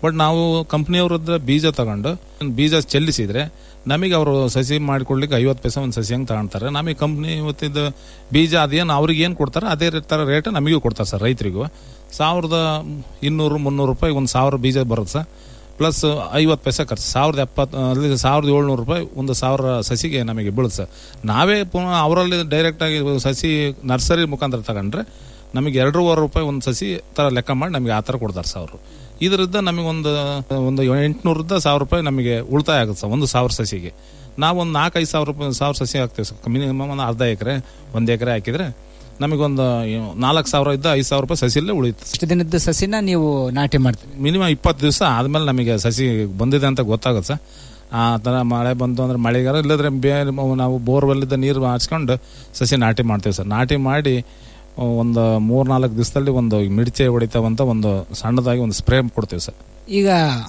ಬಟ್ ನಾವು ಕಂಪ್ನಿಯವ್ರ ಹತ್ರ ಬೀಜ ತಗೊಂಡು ಬೀಜ ಚೆಲ್ಲಿಸಿದ್ರೆ ನಮಗೆ ಅವರು ಸಸಿ ಮಾಡಿಕೊಡ್ಲಿಕ್ಕೆ ಐವತ್ತು ಪೈಸೆ ಒಂದು ಸಸಿ ಹಂಗೆ ತಗೊಂತಾರೆ ನಮಗೆ ಕಂಪ್ನಿ ಇವತ್ತಿದ್ದು ಬೀಜ ಅದೇನು ಅವ್ರಿಗೆ ಏನು ಕೊಡ್ತಾರೆ ಅದೇ ಥರ ರೇಟ್ ನಮಗೂ ಕೊಡ್ತಾರೆ ಸರ್ ರೈತರಿಗೂ ಸಾವಿರದ ಇನ್ನೂರು ಮುನ್ನೂರು ರೂಪಾಯಿ ಒಂದು ಸಾವಿರ ಬೀಜ ಬರುತ್ತೆ ಸರ್ ಪ್ಲಸ್ ಐವತ್ತು ಪೈಸೆ ಖರ್ಚು ಸಾವಿರದ ಎಪ್ಪತ್ತು ಅಲ್ಲಿ ಸಾವಿರದ ಏಳ್ನೂರು ರೂಪಾಯಿ ಒಂದು ಸಾವಿರ ಸಸಿಗೆ ನಮಗೆ ಬೀಳುತ್ತೆ ಸರ್ ನಾವೇ ಪುನಃ ಅವರಲ್ಲಿ ಡೈರೆಕ್ಟಾಗಿ ಸಸಿ ನರ್ಸರಿ ಮುಖಾಂತರ ತಗೊಂಡ್ರೆ ನಮಗೆ ಎರಡೂವರೆ ರೂಪಾಯಿ ಒಂದು ಸಸಿ ಥರ ಲೆಕ್ಕ ಮಾಡಿ ನಮಗೆ ಆ ಥರ ಕೊಡ್ತಾರೆ ಸರ್ ಅವರು ಇದರಿಂದ ನಮಗೆ ಒಂದು ಒಂದು ಎಂಟುನೂರಿಂದ ಸಾವಿರ ರೂಪಾಯಿ ನಮಗೆ ಉಳಿತಾಯ ಆಗುತ್ತೆ ಸರ್ ಒಂದು ಸಾವಿರ ಸಸಿಗೆ ನಾವು ಒಂದು ನಾಲ್ಕೈದು ಸಾವಿರ ರೂಪಾಯಿ ಸಾವಿರ ಸಸಿ ಹಾಕ್ತೀವಿ ಸರ್ ಮಿನಿಮಮ್ ಒಂದು ಅರ್ಧ ಎಕರೆ ಒಂದು ಎಕರೆ ಹಾಕಿದ್ರೆ ನಮಗೊಂದು ನಾಲ್ಕು ಸಾವಿರ ಇದ್ದ ಐದು ಸಾವಿರ ರೂಪಾಯಿ ಸಸಿಯಲ್ಲೇ ಉಳಿಯುತ್ತೆ ಇಷ್ಟು ದಿನದ ಸಸಿನ ನೀವು ನಾಟಿ ಮಾಡ್ತೀರಿ ಮಿನಿಮಮ್ ಇಪ್ಪತ್ತು ದಿವಸ ಆದ್ಮೇಲೆ ನಮಗೆ ಸಸಿ ಬಂದಿದೆ ಅಂತ ಗೊತ್ತಾಗುತ್ತೆ ಸರ್ ಆ ಥರ ಮಳೆ ಬಂತು ಅಂದ್ರೆ ಮಳೆಗಾಲ ಇಲ್ಲದ್ರೆ ಬೇರೆ ನಾವು ಬೋರ್ವೆಲ್ಲಿದ್ದ ನೀರು ಹಾಚ್ಕೊಂಡು ಸಸಿ ನಾಟಿ ಮಾಡ್ತೀವಿ ಸರ್ ನಾಟಿ ಮಾಡಿ ಒಂದು ಮೂರ್ ನಾಲ್ಕು ದಿವಸದಲ್ಲಿ ಒಂದು ಮಿಡ್ಚೆ ಹೊಡಿತಾವಂತ ಒಂದು ಸಣ್ಣದಾಗಿ ಒಂದು ಸ್ಪ್ರೇ ಕೊಡ್ತೀವಿ ಸರ್ ಈಗ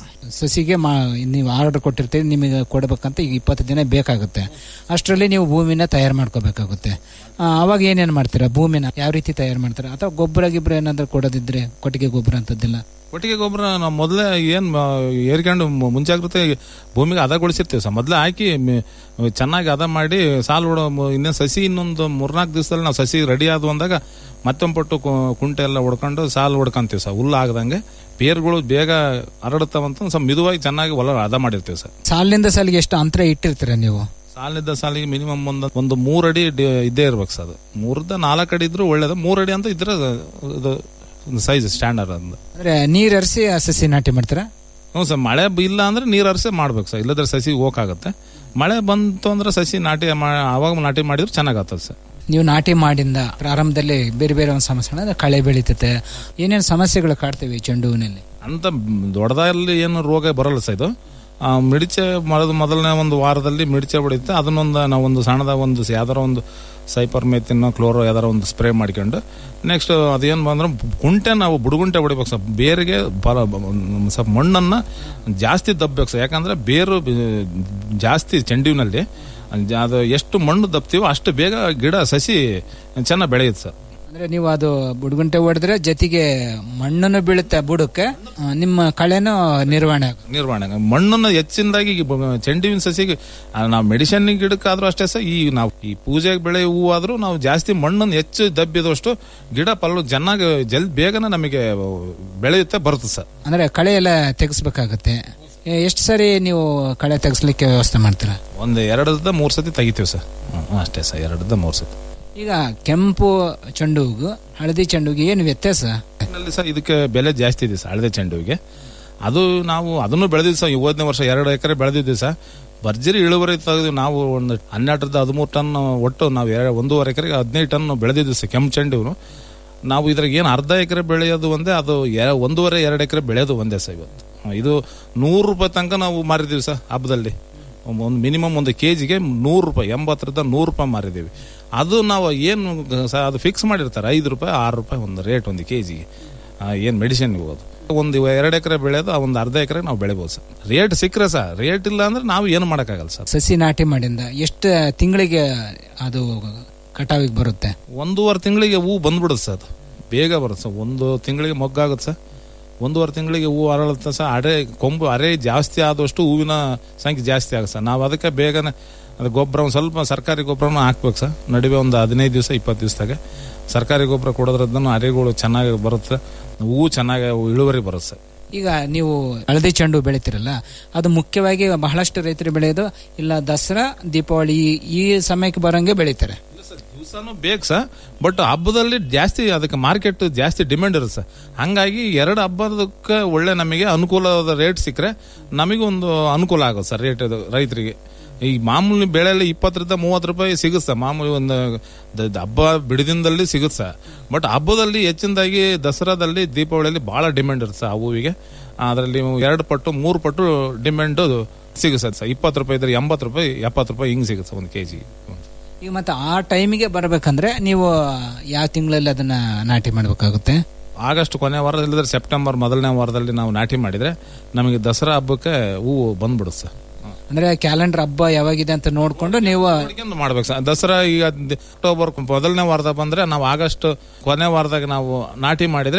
ಸಸಿಗೆ ಮಾ ನೀವು ಆರ್ಡರ್ ಕೊಟ್ಟಿರ್ತೀರಿ ನಿಮಗೆ ಕೊಡಬೇಕಂತ ಈಗ ಇಪ್ಪತ್ತು ದಿನ ಬೇಕಾಗುತ್ತೆ ಅಷ್ಟರಲ್ಲಿ ನೀವು ಭೂಮಿನ ತಯಾರು ಮಾಡ್ಕೋಬೇಕಾಗುತ್ತೆ ಆ, ಅವಾಗ ಏನೇನು ಮಾಡ್ತೀರಾ ಭೂಮಿನ ಯಾವ ರೀತಿ ತಯಾರು ಮಾಡ್ತೀರಾ ಅಥವಾ ಗೊಬ್ಬರ ಗಿಬ್ಬರ ಏನಾದರೂ ಕೊಡೋದಿದ್ರೆ ಕೊಟ್ಟಿಗೆ ಗೊಬ್ಬರ ಅಂತದ್ದಿಲ್ಲ ಕೊಟ್ಟಿಗೆ ಗೊಬ್ಬರ ನಾವು ಮೊದಲೇ ಏನು ಏರ್ಕೊಂಡು ಮು- ಮುಂಜಾಗ್ರತೆ ಭೂಮಿಗೆ ಹದಗೊಳಿಸಿರ್ತೀವಿ ಸರ್ ಮೊದಲೇ ಹಾಕಿ ಮಿ- ಚೆನ್ನಾಗಿ ಹದ ಮಾಡಿ ಸಾಲು ಹೊಡೋ ಇನ್ನೊಂದು ಸಸಿ ಇನ್ನೊಂದು ಮೂರ್ನಾಲ್ಕು ದಿವಸದಲ್ಲಿ ನಾವು ಸಸಿ ರೆಡಿ ಆದವು ಅಂದಾಗ ಮತ್ತೊಂದು ಪಟ್ಟು ಕು- ಕುಂಟೆ ಎಲ್ಲ ಹೊಡ್ಕೊಂಡು ಸಾಲು ಹೊಡ್ಕೊಂತೀವಿ ಸರ್ ಹುಲ್ಲು ಆಗದಂಗೆ ಬೇರ್ಗಳು ಬೇಗ ಹರಡುತ್ತಾವಂತ ಸ್ವಲ್ಪ ಮಿದುವಾಗಿ ಚೆನ್ನಾಗಿ ಹೊಲ ಹದ ಮಾಡಿರ್ತೀವಿ ಸರ್ ಸಾಲಿನಿಂದ ಸಾಲಿಗೆ ಎಷ್ಟು ಅಂತರ ಇಟ್ಟಿರ್ತೀರಾ ನೀವು ಸಾಲಿನಿಂದ ಸಾಲಿಗೆ ಮಿನಿಮಮ್ ಒಂದು ಒಂದು ಮೂರು ಅಡಿ ಡಿ- ಇದ್ದೇ ಇರ್ಬೇಕು ಸರ್ ಅದು ಮೂರದ ನಾಲ್ಕು ಅಡಿ ಇದ್ರೂ ಒಳ್ಳೇದು ಮೂರು ಅಡಿ ಅಂತ ಇದ್ರೆ ಇದು ಸೈಜ್ ಸ್ಟ್ಯಾಂಡರ್ಡ್ ಅಂತ ಅಂದ್ರೆ ನೀರ್ ಹರಿಸಿ ಆ ಸಸಿ ನಾಟಿ ಮಾಡ್ತೀರಾ ಹ್ಞೂ ಸರ್ ಮಳೆ ಬ- ಇಲ್ಲ ಅಂದ್ರೆ ನೀರು ಹರಿಸೇ ಮಾಡ್ಬೇಕು ಸರ್ ಇಲ್ಲದ್ರೆ ಸಸಿ ಹೋಗಾಗುತ್ತೆ ಮಳೆ ಬಂತು ಅಂದ್ರೆ ಸಸಿ ನಾಟಿ ಮಾ- ಅವಾಗ ನಾಟಿ ಮಾಡಿದ್ರೆ ಚೆನ್ನಾಗತ್ತದ ಸರ್ ನೀವು ನಾಟಿ ಮಾಡಿಂದ ಪ್ರಾರಂಭದಲ್ಲಿ ಬೇರೆ ಬೇರೆ ಒಂದು ಸಮಸ್ಯೆ ಅಂದ್ರೆ ಕಳೆ ಬೆಳೀತತೆ ಏನೇನು ಸಮಸ್ಯೆಗಳು ಕಾಡ್ತವೆ ಈ ಚೆಂಡು ಹೂವಿನಲ್ಲಿ ಅಂತ ದೊಡ್ಡದಲ್ಲಿ ಏನು ರೋಗ ಬರಲ್ಲ ಸರ್ ಇದು ಆ, ಮಿಡಿಚೆ ಮರದ ಮೊದಲನೇ ಒಂದು ವಾರದಲ್ಲಿ ಮಿಡಿಚೆ ಹೊಡಿಯುತ್ತೆ ಅದನ್ನೊಂದು ನಾವು ಒಂದು ಸಣ್ಣದ ಒಂದು ಯಾವ್ದಾರ ಒಂದು ಸೈಪರ್ ಮೆತ್ತಿನ ಕ್ಲೋರೋ ಯಾವ್ದಾರ ಒಂದು ಸ್ಪ್ರೇ ಮಾಡ್ಕೊಂಡು ನೆಕ್ಸ್ಟ್ ಅದೇನು ಬಂದ್ರೆ ಗುಂಟೆ ನಾವು ಬುಡುಗುಂಟೆ ಹೊಡಿಬೇಕು ಸರ್ ಬೇರಿಗೆ ಬರ ಸ್ವಲ್ಪ ಮಣ್ಣನ್ನು ಜಾಸ್ತಿ ದಬ್ಬಬೇಕು ಸರ್ ಯಾಕಂದ್ರೆ ಬೇರು ಬ- ಜಾಸ್ತಿ ಚೆಂಡುವಿನಲ್ಲಿ ಅದು ಎಷ್ಟು ಮಣ್ಣು ದಬ್ತೀವೋ ಅಷ್ಟು ಬೇಗ ಗಿಡ ಸಸಿ ಚೆನ್ನಾಗಿ ಬೆಳೆಯುತ್ತೆ ಸರ್ ಅಂದ್ರೆ ನೀವು ಅದು ಬುಡುಗುಂಟೆ ಹೊಡೆದ್ರೆ ಜೊತೆಗೆ ಮಣ್ಣನ್ನು ಬೀಳುತ್ತೆ ಬುಡಕ್ಕೆ ಆ, ನಿಮ್ಮ ಕಳೆನೂ ನಿರ್ವಹಣೆ ಆಗುತ್ತೆ. ನಿರ್ವಹಣೆ ಮಣ್ಣನ್ನು ಹೆಚ್ಚಿನದಾಗಿ ಈ ಬ- ಚೆಂಡುವಿನ ಸಸಿಗೆ ಆ, ನಾವು ಮೆಡಿಸಿನ್ ಗಿಡಕ್ಕಾದ್ರೂ ಅಷ್ಟೇ ಸಹ ಈ ನಾವು ಈ ಪೂಜೆಗೆ ಬೆಳೆ ಹೂವು ಆದ್ರೂ ನಾವು ಜಾಸ್ತಿ ಮಣ್ಣನ್ನು ಹೆಚ್ಚು ದಬ್ಬಿದಷ್ಟು ಗಿಡ ಫಲ ಚೆನ್ನಾಗಿ ಜಲ್ ಬೇಗನೆ ನಮಗೆ ಬೆಳೆಯುತ್ತೆ ಬರುತ್ತೆ ಸರ್ ಅಂದ್ರೆ ಕಳೆ ಎಲ್ಲ ತೆಗೆಸ್ಬೇಕಾಗತ್ತೆ ಎ- ಎಷ್ಟು ಸರಿ ನೀವು ಕಳೆ ತೆಗೆಸ್ಲಿಕ್ಕೆ ವ್ಯವಸ್ಥೆ ಮಾಡ್ತೀರಾ ಒಂದು ಎರಡದ ಮೂರು ಸತಿ ತೆಗಿತೀವಿ ಸರ್ ಹ್ಮ್, ಅಷ್ಟೇ ಸರ್ ಎರಡದ ಮೂರು ಸತಿ ಈಗ ಕೆಂಪು ಚೆಂಡು ಹೂವು ಹಳದಿ ಚೆಂಡು ಹೂವಿಗೆ ಏನು ವ್ಯತ್ಯಾಸ ನಲ್ಲಿ ಸರ್ ಇದಕ್ಕೆ ಬೆಲೆ ಜಾಸ್ತಿ ಇದೆ ಸರ್ ಹಳದೆ ಚೆಂಡುವಿಗೆ ಅದು ನಾವು ಅದನ್ನು ಬೆಳೆದಿದ್ದು ಸರ್ ಹೋದನೇ ವರ್ಷ ಎರಡು ಎಕರೆ ಬೆಳೆದಿದ್ದೀವಿ ಸರ್ ಭರ್ಜರಿ ಇಳುವರಿ ತೆಗೆದು ನಾವು ಒಂದು ಹನ್ನೆರಡರಿಂದ ಹದಿಮೂರು ಟನ್ ಒಟ್ಟು ನಾವು ಎರಡು ಒಂದೂವರೆ ಎಕರೆಗೆ ಹದಿನೈದು ಟನ್ ಬೆಳೆದಿದ್ದೀವಿ ಸರ್ ಕೆಂಪು ಚೆಂಡು ನಾವು ಇದ್ರಾಗ ಏನು ಅರ್ಧ ಎಕರೆ ಬೆಳೆಯೋದು ಒಂದೇ ಅದು ಎ- ಒಂದೂವರೆ ಎರಡು ಎಕರೆ ಬೆಳೆಯೋದು ಒಂದೇ ಸರ್ ಇವತ್ತು ಇದು ನೂರು ರೂಪಾಯಿ ತನಕ ನಾವು ಮಾರಿದ್ದೀವಿ ಸರ್ ಹಬ್ಬದಲ್ಲಿ ಒಂದು ಮಿನಿಮಮ್ ಒಂದು ಕೆ ಜಿಗೆ ನೂರು ರೂಪಾಯಿ ಎಂಬತ್ತರಿಂದ ನೂರು ರೂಪಾಯಿ ಮಾರಿದ್ದೀವಿ ಅದು ನಾವು ಏನು ಸ- ಅದು ಫಿಕ್ಸ್ ಮಾಡಿರ್ತಾರೆ ಐದು ರೂಪಾಯಿ ಆರು ರೂಪಾಯಿ ಒಂದು ರೇಟ್ ಒಂದು ಕೆ ಜಿಗೆ ಏನು ಮೆಡಿಸಿನ್ ಹೋಗೋದು ಒಂದು ಎರಡು ಎಕರೆ ಬೆಳೆಯೋದು ಆ ಒಂದು ಅರ್ಧ ಎಕರೆ ನಾವು ಬೆಳಿಬೋದು ಸರ್ ರೇಟ್ ಸಿಕ್ಕರೆ ಸರ್ ರೇಟ್ ಇಲ್ಲ ಅಂದ್ರೆ ನಾವು ಏನು ಮಾಡೋಕ್ಕಾಗಲ್ಲ ಸರ್ ಸಸಿ ನಾಟಿ ಮಾಡಿಂದ ಎಷ್ಟು ತಿಂಗಳಿಗೆ ಅದು ಕಟಾವಿಗೆ ಬರುತ್ತೆ ಒಂದೂವರೆ ತಿಂಗಳಿಗೆ ಹೂ ಬಂದ್ಬಿಡುತ್ತೆ ಸರ್ ಅದು ಬೇಗ ಬರುತ್ತೆ ಸರ್ ಒಂದು ತಿಂಗಳಿಗೆ ಮೊಗ್ಗಾಗುತ್ತೆ ಸರ್ ಒಂದೂವರೆ ತಿಂಗಳಿಗೆ ಹೂ ಅರಳುತ್ತೆ ಸರ್ ಅರೆ ಕೊಂಬು ಅರೆ ಜಾಸ್ತಿ ಆದಷ್ಟು ಹೂವಿನ ಸಂಖ್ಯೆ ಜಾಸ್ತಿ ಆಗುತ್ತೆ ಸರ್ ನಾವು ಅದಕ್ಕೆ ಬೇಗನೆ ಅದು ಗೊಬ್ಬರ ಒಂದು ಸ್ವಲ್ಪ ಸರ್ಕಾರಿ ಗೊಬ್ಬರನೂ ಹಾಕ್ಬೇಕು ಸರ್ ನಡುವೆ ಒಂದು ಹದಿನೈದು ದಿವಸ ಇಪ್ಪತ್ತು ದಿವಸದಾಗೆ ಸರ್ಕಾರಿ ಗೊಬ್ಬರ ಕೊಡೋದ್ರದ್ದು ಅರೆಗಳು ಚೆನ್ನಾಗಿ ಬರುತ್ತೆ ಹೂವು ಚೆನ್ನಾಗಿ ಇಳುವರಿ ಬರುತ್ತೆ ಸರ್ ಈಗ ನೀವು ಹಳದಿ ಚೆಂಡು ಹೂ ಬೆಳಿತೀರಲ್ಲ ಅದು ಮುಖ್ಯವಾಗಿ ಬಹಳಷ್ಟು ರೈತರು ಬೆಳೆಯೋದು ಇಲ್ಲ ದಸರಾ ದೀಪಾವಳಿ ಈ- ಈ ಸಮಯಕ್ಕೆ ಬರೋಂಗೆ ಬೆಳಿತಾರೆ ದಿವಸನೂ ಬೇಕು ಸರ್ ಬಟ್ ಹಬ್ಬದಲ್ಲಿ ಜಾಸ್ತಿ ಅದಕ್ಕೆ ಮಾರ್ಕೆಟ್ ಜಾಸ್ತಿ ಡಿಮ್ಯಾಂಡ್ ಇರುತ್ತೆ ಸರ್ ಹಂಗಾಗಿ ಎರಡು ಹಬ್ಬದಕ್ಕೆ ಒಳ್ಳೆ ನಮಗೆ ಅನುಕೂಲವಾದ ರೇಟ್ ಸಿಕ್ಕರೆ ನಮಗೊಂದು ಅನುಕೂಲ ಆಗುತ್ತೆ ಸರ್ ರೇಟ್ ಅದು ರೈತರಿಗೆ ಈ ಮಾಮೂಲಿ ಬೆಳೆಯಲ್ಲಿ ಇಪ್ಪತ್ತರಿಂದ ಮೂವತ್ತು ರೂಪಾಯಿ ಸಿಗುತ್ತೆ ಸರ್ ಮಾಮೂಲಿ ಒಂದು ದ- ದ- ಹಬ್ಬ ಬಿಡಿದಿಂದಲ್ಲಿ ಸಿಗುತ್ತೆ ಸರ್ ಬಟ್ ಹಬ್ಬದಲ್ಲಿ ಹೆಚ್ಚಿನದಾಗಿ ದಸರಾದಲ್ಲಿ ದೀಪಾವಳಿಯಲ್ಲಿ ಬಹಳ ಡಿಮ್ಯಾಂಡ್ ಇರುತ್ತೆ ಸರ್ ಆ ಹೂವಿಗೆ ಅದರಲ್ಲಿ ಎರಡು ಪಟ್ಟು ಮೂರು ಪಟ್ಟು ಡಿಮ್ಯಾಂಡ್ ಸಿಗುತ್ತೆ ಸರ್ ಇಪ್ಪತ್ತು ರೂಪಾಯಿ ಇದ್ರೆ ಎಂಬತ್ತು ರೂಪಾಯಿ ಎಪ್ಪತ್ತು ರೂಪಾಯಿ ಹಿಂಗೆ ಸಿಗುತ್ತೆ ಸರ್ ಒಂದು ಕೆ ಜಿಗೆ ಈಗ ಮತ್ತೆ ಆ ಟೈಮಿಗೆ ಬರಬೇಕಂದ್ರೆ ನೀವು ಯಾವ ತಿಂಗಳಲ್ಲಿ ಅದನ್ನ ನಾಟಿ ಮಾಡಬೇಕಾಗುತ್ತೆ ಆಗಸ್ಟ್ ಕೊನೆ ವಾರದಲ್ಲಿ ಇಲ್ಲದ್ರೆ ಸೆಪ್ಟೆಂಬರ್ ಮೊದಲನೇ ವಾರದಲ್ಲಿ ನಾವು ನಾಟಿ ಮಾಡಿದ್ರೆ ನಮಗೆ ದಸರಾ ಹಬ್ಬಕ್ಕೆ ಹೂವು ಬಂದ್ಬಿಡುತ್ತೆ ಸರ್ ಅಂದ್ರೆ ಕ್ಯಾಲೆಂಡರ್ ಹಬ್ಬ ಯಾವಾಗಿದೆ ಅಂತ ನೋಡ್ಕೊಂಡು ನೀವು ನೋಡ್ಕೊಂಡು ಮಾಡ್ಬೇಕು ಸರ್ ದಸರಾ ಈಗ ದ- ಅಕ್ಟೋಬರ್ ಮೊದಲನೇ ವಾರದಾಗ ಬಂದ್ರೆ ನಾವು ಆಗಸ್ಟ್ ಕೊನೆ ವಾರದಾಗ ನಾವು ನಾಟಿ ಮಾಡಿದ್ರೆ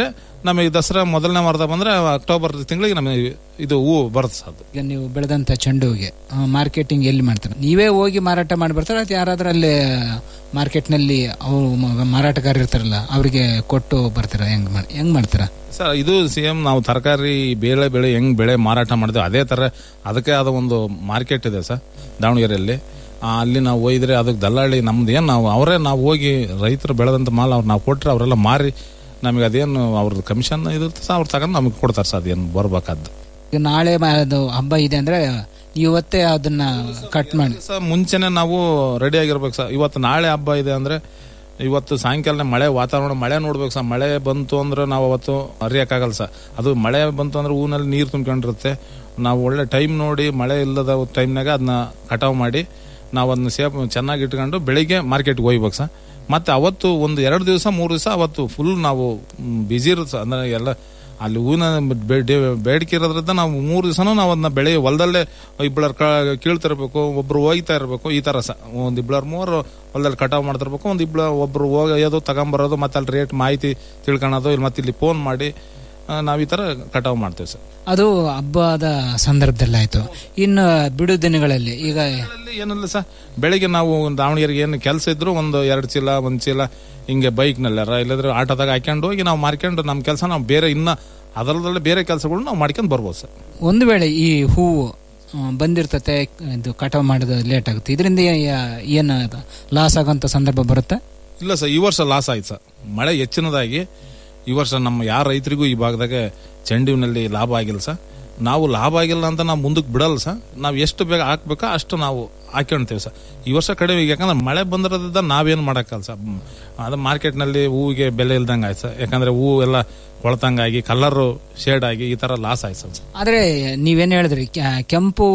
ನಮಗೆ ದಸರಾ ಮೊದಲನೇ ವಾರದ ಬಂದ್ರೆ ಅಕ್ಟೋಬರ್ ತಿಂಗಳಿಗೆ ನಮಗೆ ಇದು ಹೂವು ಬರುತ್ತೆ ಸರ್ ಅದು ಈಗ ನೀವು ಬೆಳೆದಂತ ಚೆಂಡುವಿಗೆ ಮಾರ್ಕೆಟಿಂಗ್ ಎಲ್ಲಿ ಮಾಡ್ತಾರೆ ನೀವೇ ಹೋಗಿ ಮಾರಾಟ ಮಾಡಿ ಬರ್ತಾರೆ ಅಥವಾ ಯಾರಾದ್ರೂ ಅಲ್ಲಿ ಮಾರ್ಕೆಟ್ ನಲ್ಲಿ ಅವರು ಮಾರಾಟಗಾರರು ಇರ್ತಾರಲ್ಲ ಅವರಿಗೆ ಕೊಟ್ಟು ಬರ್ತೀರಾ ಹೆಂಗ್ ಮಾಡ್- ಹೆಂಗ್ ಮಾಡ್ತೀರಾ ಸರ್ ಇದು ಸೇಮ್ ನಾವು ತರಕಾರಿ ಬೇಳೆ ಬೆಳೆ ಹೆಂಗ್ ಬೆಳೆ ಮಾರಾಟ ಮಾಡ್ತೀವಿ ಅದೇ ತರ ಅದಕ್ಕೆ ಆದ ಒಂದು ಮಾರ್ಕೆಟ್ ಇದೆ ಸರ್ ದಾವಣಗೆರೆಯಲ್ಲಿ ಆ, ಅಲ್ಲಿ ನಾವು ಒಯ್ದ್ರೆ ಅದಕ್ಕೆ ದಲ್ಲಾಳಿ ನಮ್ದು ಏನು ನಾವು ಅವರೇ ನಾವು ಹೋಗಿ ರೈತರು ಬೆಳೆದಂತ ಮಾಲ್ ಅವ್ರು ನಾವು ಕೊಟ್ರೆ ಅವರೆಲ್ಲ ಮಾರಿ ನಮಗೆ ಅದೇನು ಅವ್ರದ್ದು ಕಮಿಷನ್ ಇರುತ್ತೆ ಸರ್ ಅವ್ರು ತಗೊಂಡು ನಮಗೆ ಕೊಡ್ತಾರೆ ಸರ್ ಅದೇನು ಬರ್ಬೇಕಾದ್ದು ಈಗ ನಾಳೆ ಮ- ಅದು ಹಬ್ಬ ಇದೆ ಅಂದ್ರೆ ಇವತ್ತೇ ಅದನ್ನ ಕಟ್ ಮಾಡಿ ಸರ್ ಮುಂಚೆನೆ ನಾವು ರೆಡಿ ಆಗಿರ್ಬೇಕು ಸರ್ ಇವತ್ತು ನಾಳೆ ಹಬ್ಬ ಇದೆ ಅಂದ್ರೆ ಇವತ್ತು ಸಾಯಂಕಾಲ ಮಳೆ ವಾತಾವರಣ ಮಳೆ ನೋಡ್ಬೇಕು ಸರ್ ಮಳೆ ಬಂತು ಅಂದ್ರೆ ನಾವು ಅವತ್ತು ಅರಿಯಕ್ಕಾಗಲ್ಲ ಸರ್ ಅದು ಮಳೆ ಬಂತು ಅಂದ್ರೆ ಹೂನಲ್ಲಿ ನೀರು ತುಂಬ್ಕೊಂಡಿರುತ್ತೆ ನಾವು ಒಳ್ಳೆ ಟೈಮ್ ನೋಡಿ ಮಳೆ ಇಲ್ಲದ ಟೈಮ್ನಾಗ ಅದನ್ನ ಕಟಾವು ಮಾಡಿ ನಾವು ಅದನ್ನ ಸೇಫ್ ಚೆನ್ನಾಗಿ ಇಟ್ಕೊಂಡು ಬೆಳಿಗ್ಗೆ ಮಾರ್ಕೆಟ್ಗೆ ಹೋಗ್ಬೇಕು ಸರ್ ಮತ್ತೆ ಅವತ್ತು ಒಂದು ಎರಡು ದಿವಸ ಮೂರು ದಿವಸ ಅವತ್ತು ಫುಲ್ ನಾವು ಬಿಜಿ ಇರುತ್ತೆ ಸರ್ ಅಂದ್ರೆ ಎಲ್ಲ ಅಲ್ಲಿ ಹೂವಿನ ಬೆ- ಡೆ- ಬೇಡಿಕೆ ಇರೋದ್ರಿಂದ ನಾವು ಮೂರು ದಿವಸನೂ ನಾವು ಅದನ್ನ ಬೆಳೆ ಹೊಲದಲ್ಲೇ ಇಬ್ಬಳರ್ ಕೀಳ್ತಿರ್ಬೇಕು ಒಬ್ರು ಹೋಗ್ತಾ ಇರಬೇಕು ಈ ತರ ಸಹ ಒಂದ್ ಇಬ್ಬಳರ್ ಮೂವರು ಹೊಲದಲ್ಲಿ ಕಟಾವ್ ಮಾಡ್ತಿರ್ಬೇಕು ಒಂದ್ ಇಬ್ಬಳ ಒಬ್ರು ಹೋಗೋದು ತಗೊಂಬರೋದು ಮತ್ತೆ ಅಲ್ಲಿ ರೇಟ್ ಮಾಹಿತಿ ತಿಳ್ಕೊಳೋದು ಇಲ್ಲಿ ಮತ್ತೆ ಇಲ್ಲಿ ಫೋನ್ ಮಾಡಿ ಆ, ನಾವ್ ಈ ತರ ಕಟಾವ್ ಮಾಡ್ತೇವೆ ಸರ್ ಅದು ಹಬ್ಬದ ಸಂದರ್ಭದಲ್ಲಿ ಆಯ್ತು ಇನ್ನು ಬಿಡು ದಿನಗಳಲ್ಲಿ ಈಗ ಅಲ್ಲಿ ಏನಿಲ್ಲ ಸರ್ ಬೆಳಿಗ್ಗೆ ನಾವು ದಾವಣಗೆರೆಗೆ ಏನು ಕೆಲಸ ಇದ್ರು ಒಂದು ಎರಡು ಚೀಲ ಒಂದು ಚೀಲ ಹಿಂಗೆ ಬೈಕ್ನಲ್ಲಾರ ಇಲ್ಲದ್ರೆ ಆಟೋದಾಗ ಹಾಕೊಂಡು ಹೋಗಿ ನಾವು ಮಾರ್ಕೊಂಡು ನಮ್ಮ ಕೆಲಸ ನಾವು ಬೇರೆ ಇನ್ನ ಅದರಲ್ಲೇ ಬೇರೆ ಕೆಲಸಗಳು ನಾವು ಮಾಡ್ಕೊಂಡು ಬರ್ಬೋದು ಸರ್ ಒಂದು ವೇಳೆ ಈ ಹೂವು ಆ, ಬಂದಿರ್ತತೆ ಇದು ಕಟಾವ್ ಮಾಡೋದು ಲೇಟ್ ಆಗುತ್ತೆ ಇದರಿಂದ ಏನು ಲಾಸ್ ಆಗೋಂಥ ಸಂದರ್ಭ ಬರುತ್ತೆ ಇಲ್ಲ ಸರ್ ಈ ವರ್ಷ ಲಾಸ್ ಆಯ್ತು ಸರ್ ಮಳೆ ಹೆಚ್ಚಿನದಾಗಿ ಈ ವರ್ಷ ನಮ್ಮ ಯಾರ ರೈತರಿಗೂ ಈ ಭಾಗದಾಗ ಚೆಂಡುವಿನಲ್ಲಿ ಲಾಭ ಆಗಿಲ್ಲ ಸರ್ ನಾವು ಲಾಭ ಆಗಿಲ್ಲ ಅಂತ ನಾವು ಮುಂದಕ್ಕೆ ಬಿಡಲ್ಲ ಸರ್ ನಾವು ಎಷ್ಟು ಬೇಗ ಹಾಕ್ಬೇಕೋ ಅಷ್ಟು ನಾವು ಹಾಕ್ಕೊಂತೀವಿ ಸರ್ ಈ ವರ್ಷ ಕಡಿಮೆ ಯಾಕಂದ್ರೆ ಮಳೆ ಬಂದಿರೋದ್ರಿಂದ ನಾವೇನು ಮಾಡೋಕ್ಕಲ್ಲ ಸರ್ ಹ್ಮ್. ಅದು ಮಾರ್ಕೆಟ್ನಲ್ಲಿ ಹೂವಿಗೆ ಬೆಲೆ ಇಲ್ದಂಗೆ ಆಯ್ತು ಸರ್ ಯಾಕಂದ್ರೆ ಹೂವು ಎಲ್ಲ ಕೊಳತಂಗಾಗಿ ಕಲರು ಶೇಡ್ ಆಗಿ ಈ ತರ ಲಾಸ್ ಆಯ್ತು ಸರ್ ಆದ್ರೆ ನೀವೇನ್ ಹೇಳಿದ್ರಿ ಕೆ- ಕೆಂಪು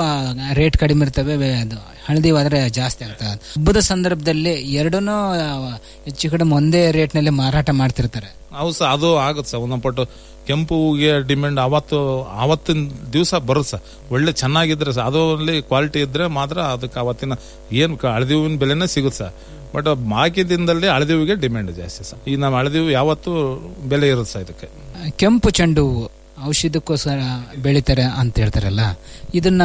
ರೇಟ್ ಕಡಿಮೆ ಇರ್ತವೆ ಬೆ- ಅದು ಹಳದಿ ಆದ್ರೆ ಜಾಸ್ತಿ ಆಗ್ತದೆ ಹಬ್ಬದ ಸಂದರ್ಭದಲ್ಲಿ ಎರಡನ್ನೂ ಆ, ಹೆಚ್ಚು ಕಡಿಮೆ ಒಂದೇ ರೇಟ್ ನಲ್ಲಿ ಮಾರಾಟ ಮಾಡ್ತಿರ್ತಾರೆ ಹೌದು ಸರ್ ಅದು ಆಗುತ್ತೆ ಸರ್ ಒಂದೊಂದು ಪಟ್ಟು ಕೆಂಪು ಹೂವಿಗೆ ಡಿಮ್ಯಾಂಡ್ ಅವತ್ತು ಆವತ್ತಿನ ದಿವಸ ಬರುತ್ತೆ ಸರ್ ಒಳ್ಳೆ ಚೆನ್ನಾಗಿದ್ರೆ ಸರ್ ಅದರಲ್ಲಿ ಕ್ವಾಲಿಟಿ ಇದ್ರೆ ಮಾತ್ರ ಅದಕ್ಕೆ ಅವತ್ತಿನ ಏನು ಹಳದಿ ಹೂವಿನ ಬೆಲೆನೇ ಸಿಗುತ್ತೆ ಸರ್ ಬಟ್ ಬಾಕಿ ದಿನದಲ್ಲಿ ಹಳದಿ ಹೂವಿಗೆ ಡಿಮ್ಯಾಂಡ್ ಜಾಸ್ತಿ ಸರ್ ಈ ನಮ್ಮ ಹಳದಿ ಹೂವು ಯಾವತ್ತೂ ಬೆಲೆ ಇರುತ್ತೆ ಸರ್ ಇದಕ್ಕೆ ಕೆಂಪು ಚೆಂಡು ಹೂವು ಔಷಧಕ್ಕೋಸ್ಕರ ಬೆಳಿತಾರೆ ಅಂತ ಹೇಳ್ತಾರಲ್ಲ ಇದನ್ನ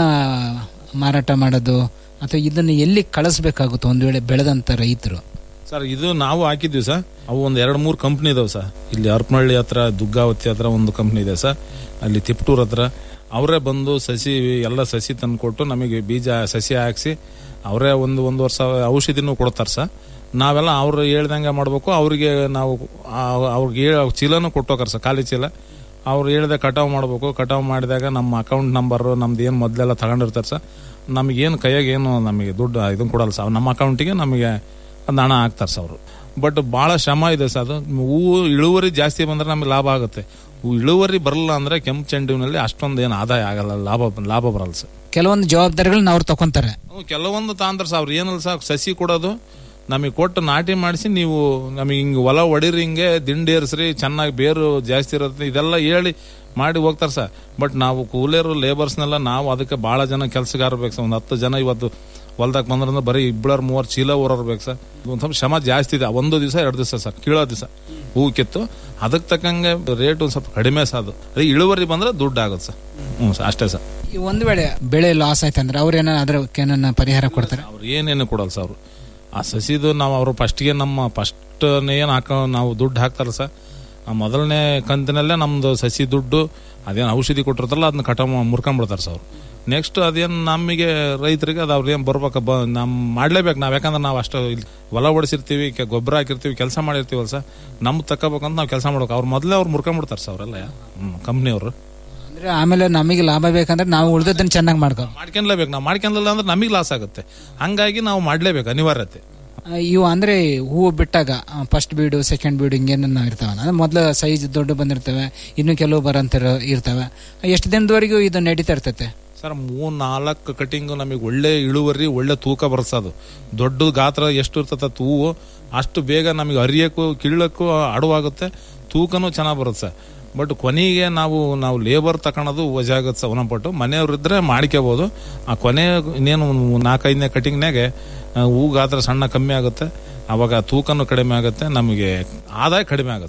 ಮಾರಾಟ ಮಾಡೋದು ಅಥವಾ ಇದನ್ನ ಎಲ್ಲಿ ಕಳಿಸ್ಬೇಕಾಗುತ್ತೆ ಒಂದ್ ವೇಳೆ ಬೆಳೆದಂತ ರೈತರು ಸರ್ ಇದು ನಾವು ಹಾಕಿದ್ವಿ ಸರ್ ಅವು ಒಂದು ಎರಡು ಮೂರು ಕಂಪ್ನಿ ಇದಾವೆ ಸರ್ ಇಲ್ಲಿ ಹರಪನಹಳ್ಳಿ ಹತ್ರ ದುಗ್ಗಾವತಿ ಹತ್ರ ಒಂದು ಕಂಪ್ನಿ ಇದೆ ಸರ್ ಅಲ್ಲಿ ತಿಪ್ಟೂರ್ ಹತ್ರ ಅವರೇ ಬಂದು ಸಸಿ ಎಲ್ಲ ಸಸಿ ತಂದು ಕೊಟ್ಟು ನಮಗೆ ಬೀಜ ಸಸಿ ಹಾಕ್ಸಿ ಅವರೇ ಒಂದು ಒಂದು ವರ್ಷ ಔಷಧಿನೂ ಕೊಡ್ತಾರೆ ಸರ್ ನಾವೆಲ್ಲ ಅವ್ರು ಹೇಳ್ದಂಗೆ ಮಾಡಬೇಕು ಅವ್ರಿಗೆ ನಾವು ಆ- ಅವ್ರಿಗೆ ಹೇಳ ಚೀಲನೂ ಕೊಟ್ಟೋಗಾರ ಸರ್ ಖಾಲಿ ಚೀಲ ಅವ್ರು ಹೇಳಿದೆ ಕಟಾವ್ ಮಾಡಬೇಕು ಕಟಾವ್ ಮಾಡಿದಾಗ ನಮ್ಮ ಅಕೌಂಟ್ ನಂಬರ್ ನಮ್ದು ಏನು ಮೊದಲೆಲ್ಲ ತಗೊಂಡಿರ್ತಾರೆ ಸರ್ ನಮಗೇನು ಕೈಯಾಗ ಏನು ನಮಗೆ ದುಡ್ಡು ಇದನ್ನು ಕೊಡಲ್ಲ ಸರ್ ನಮ್ಮ ಅಕೌಂಟಿಗೆ ನಮಗೆ ಒಂದು ಹಣ ಹಾಕ್ತಾರೆ ಸರ್ ಅವರು ಬಟ್ ಭಾಳ ಶ್ರಮ ಇದೆ ಸರ್ ಅದು ಹೂವು ಇಳುವರಿ ಜಾಸ್ತಿ ಬಂದ್ರೆ ನಮಗೆ ಲಾಭ ಆಗುತ್ತೆ ಹೂ ಇಳುವರಿ ಬರಲ್ಲ ಅಂದ್ರೆ ಕೆಂಪು ಚೆಂಡುವಿನಲ್ಲಿ ಅಷ್ಟೊಂದು ಏನು ಆದಾಯ ಆಗಲ್ಲ ಲಾಭ ಲಾಭ ಬರಲ್ಲ ಸರ್ ಕೆಲವೊಂದು ಜವಾಬ್ದಾರಿಗಳನ್ನ ಅವ್ರು ತಕೊಂತಾರೆ ಹ್ಮ್, ಕೆಲವೊಂದು ತಾಂದ್ರ ಸಾವಿರ ಏನಲ್ಲ ಸರ್ ಸಸಿ ಕೊಡೋದು ನಮಗೆ ಕೊಟ್ಟು ನಾಟಿ ಮಾಡಿಸಿ ನೀವು ನಮಗೆ ಹಿಂಗೆ ಹೊಲ ಹೊಡೀರಿ ಹಿಂಗೆ ದಿಂಡಿ ಏರ್ಸ್ರಿ ಚೆನ್ನಾಗಿ ಬೇರು ಜಾಸ್ತಿ ಇರುತ್ತೆ ಇದೆಲ್ಲ ಹೇಳಿ ಮಾಡಿ ಹೋಗ್ತಾರೆ ಸರ್ ಬಟ್ ನಾವು ಕೂಲಿಯರು ಲೇಬರ್ಸ್ನೆಲ್ಲ ನಾವು ಅದಕ್ಕೆ ಭಾಳ ಜನ ಕೆಲಸಗಾರ ಬೇಕು ಸರ್ ಒಂದು ಹತ್ತು ಜನ ಇವತ್ತು ಹೊಲ್ದಾಗ ಬಂದ್ರಂದ್ರೆ ಬರೀ ಇಬ್ಬಳರ್ ಮೂವರು ಚೀಲ ಊರವ್ರು ಬೇಕು ಸರ್ ಒಂದು ಸ್ವಲ್ಪ ಶ್ರಮ ಜಾಸ್ತಿ ಇದೆ ಒಂದು ದಿವಸ ಎರಡು ದಿವಸ ಸರ್ ಕೀಳೋ ದಿವಸ ಹೂ ಕಿತ್ತು ಅದಕ್ಕೆ ತಕ್ಕಂಗೆ ರೇಟ್ ಒಂದು ಸ್ವಲ್ಪ ಕಡಿಮೆ ಸರ್ ಅದು ಅದೇ ಇಳುವರಿ ಬಂದ್ರೆ ದುಡ್ಡು ಆಗುತ್ತೆ ಸರ್ ಹ್ಞೂ ಸರ್ ಅಷ್ಟೇ ಸರ್ ಈ ಒಂದ್ ವೇಳೆ ಬೆಳೆ ಲಾಸ್ ಆಯ್ತಂದ್ರೆ ಅವ್ರೇನ ಅದಕ್ಕೆ ಪರಿಹಾರ ಕೊಡ್ತಾರೆ ಅವ್ರು ಏನೇನು ಕೊಡಲ್ಲ ಸರ್ ಅವರು ಆ ಸಸಿದು ನಾವು ಅವರು ಫಸ್ಟ್ಗೆ ನಮ್ಮ ಫಸ್ಟ್ ಏನು ಹಾಕೋ ನಾವು ದುಡ್ಡು ಹಾಕ್ತಾರಲ್ಲ ಸರ್ ಆ ಮೊದಲನೇ ಕಂತಿನಲ್ಲೇ ನಮ್ದು ಸಸಿ ದುಡ್ಡು ಅದೇನು ಔಷಧಿ ಕೊಟ್ಟಿರ್ತಾರಲ್ಲ ಅದನ್ನ ಕಟ ಮುರ್ಕೊಂಡ್ಬಿಡ್ತಾರೆ ಸರ್ ಅವರು ನೆಕ್ಸ್ಟ್ ಅದೇನು ನಮಗೆ ರೈತರಿಗೆ ಅದು ಅವ್ರು ಏನು ಬರ್ಬೇಕು ಬ ನಮ್ಮ ಮಾಡ್ಲೇಬೇಕು ನಾವು ಯಾಕಂದ್ರೆ ನಾವು ಅಷ್ಟು ಇಲ್ಲಿ ಹೊಲ ಓಡಿಸಿರ್ತೀವಿ ಕೆ- ಗೊಬ್ಬರ ಹಾಕಿರ್ತೀವಿ ಕೆಲಸ ಮಾಡಿರ್ತೀವಲ್ಲ ಸರ್ ನಮ್ಗೆ ತಗೋಬೇಕಂತ ನಾವು ಕೆಲಸ ಮಾಡ್ಬೇಕು ಅವ್ರು ಮೊದಲೇ ಅವ್ರು ಮುರ್ಕೊಂಡ್ಬಿಡ್ತಾರೆ ಸರ್ ಅವರೆಲ್ಲ ಕಂಪ್ನಿಯವರು ಅಂದ್ರೆ ಆಮೇಲೆ ನಮಗೆ ಲಾಭ ಬೇಕಂದ್ರೆ ನಾವು ಉಳಿದದನ್ನ ಚೆನ್ನಾಗಿ ಮಾಡ್ಕೋ ಮಾಡ್ಕೊಂಡ್ಲೇಬೇಕು ನಾವು ಮಾಡ್ಕೊಂಡ್ಲಿಲ್ಲ ಅಂದ್ರೆ ನಮಗೆ ಲಾಸ್ ಆಗುತ್ತೆ ಹಂಗಾಗಿ ನಾವು ಮಾಡ್ಲೇಬೇಕು ಅನಿವಾರ್ಯತೆ ಆ, ಇವು ಅಂದ್ರೆ ಹೂವು ಬಿಟ್ಟಾಗ ಫಸ್ಟ್ ಬೀಡು ಸೆಕೆಂಡ್ ಬೀಡು ಹಿಂಗೇನ ಇರ್ತಾವ ಅಂದ್ರೆ ಮೊದಲು ಸೈಜ್ ದೊಡ್ಡ ಬಂದಿರ್ತವೆ ಇನ್ನು ಕೆಲವು ಬರಂತ ಇರ್ತವೆ ಎಷ್ಟು ದಿನದವರೆಗೂ ಇದು ನಡೀತಾ ಇರ್ತೈತೆ ಸರ್ ಮೂರ್ ನಾಲ್ಕು ಕಟಿಂಗ್ ನಮಗೆ ಒಳ್ಳೆ ಇಳುವರಿ ಒಳ್ಳೆ ತೂಕ ಬರ್ಸೋದು ದೊಡ್ಡ ಗಾತ್ರ ಎಷ್ಟು ಇರ್ತದ ಹೂವು ಅಷ್ಟು ಬೇಗ ನಮಗೆ ಅರಿಯಕ್ಕೂ ಕೀಳಕ್ಕೂ ಅಡವಾಗುತ್ತೆ ತೂಕನೂ ಚೆನ್ನಾಗಿ ಬರುತ್ತೆ ಸರ್ ಬಟ್ ಕೊನೆಗೆ ನಾವು ನಾವು ಲೇಬರ್ ತಗೊಳೋದು ವಜಾಗುತ್ತೆ ಸರ್ ಒಂದೊಂದ್ಪಟ್ಟು ಮನೆಯವ್ರಿದ್ರೆ ಮಾಡ್ಕೋಬೋದು ಆ ಕೊನೆ ಇನ್ನೇನು ನಾಲ್ಕೈದನೇ ಕಟಿಂಗ್ನಾಗೆ ಹೂ ಗಾತ್ರ ಸಣ್ಣ ಕಮ್ಮಿ ಆಗುತ್ತೆ ಅವಾಗ ತೂಕನೂ ಕಡಿಮೆ ಆಗುತ್ತೆ ನಮಗೆ ಆದಾಯ ಕಡಿಮೆ ಆಗುತ್ತೆ ಸರ್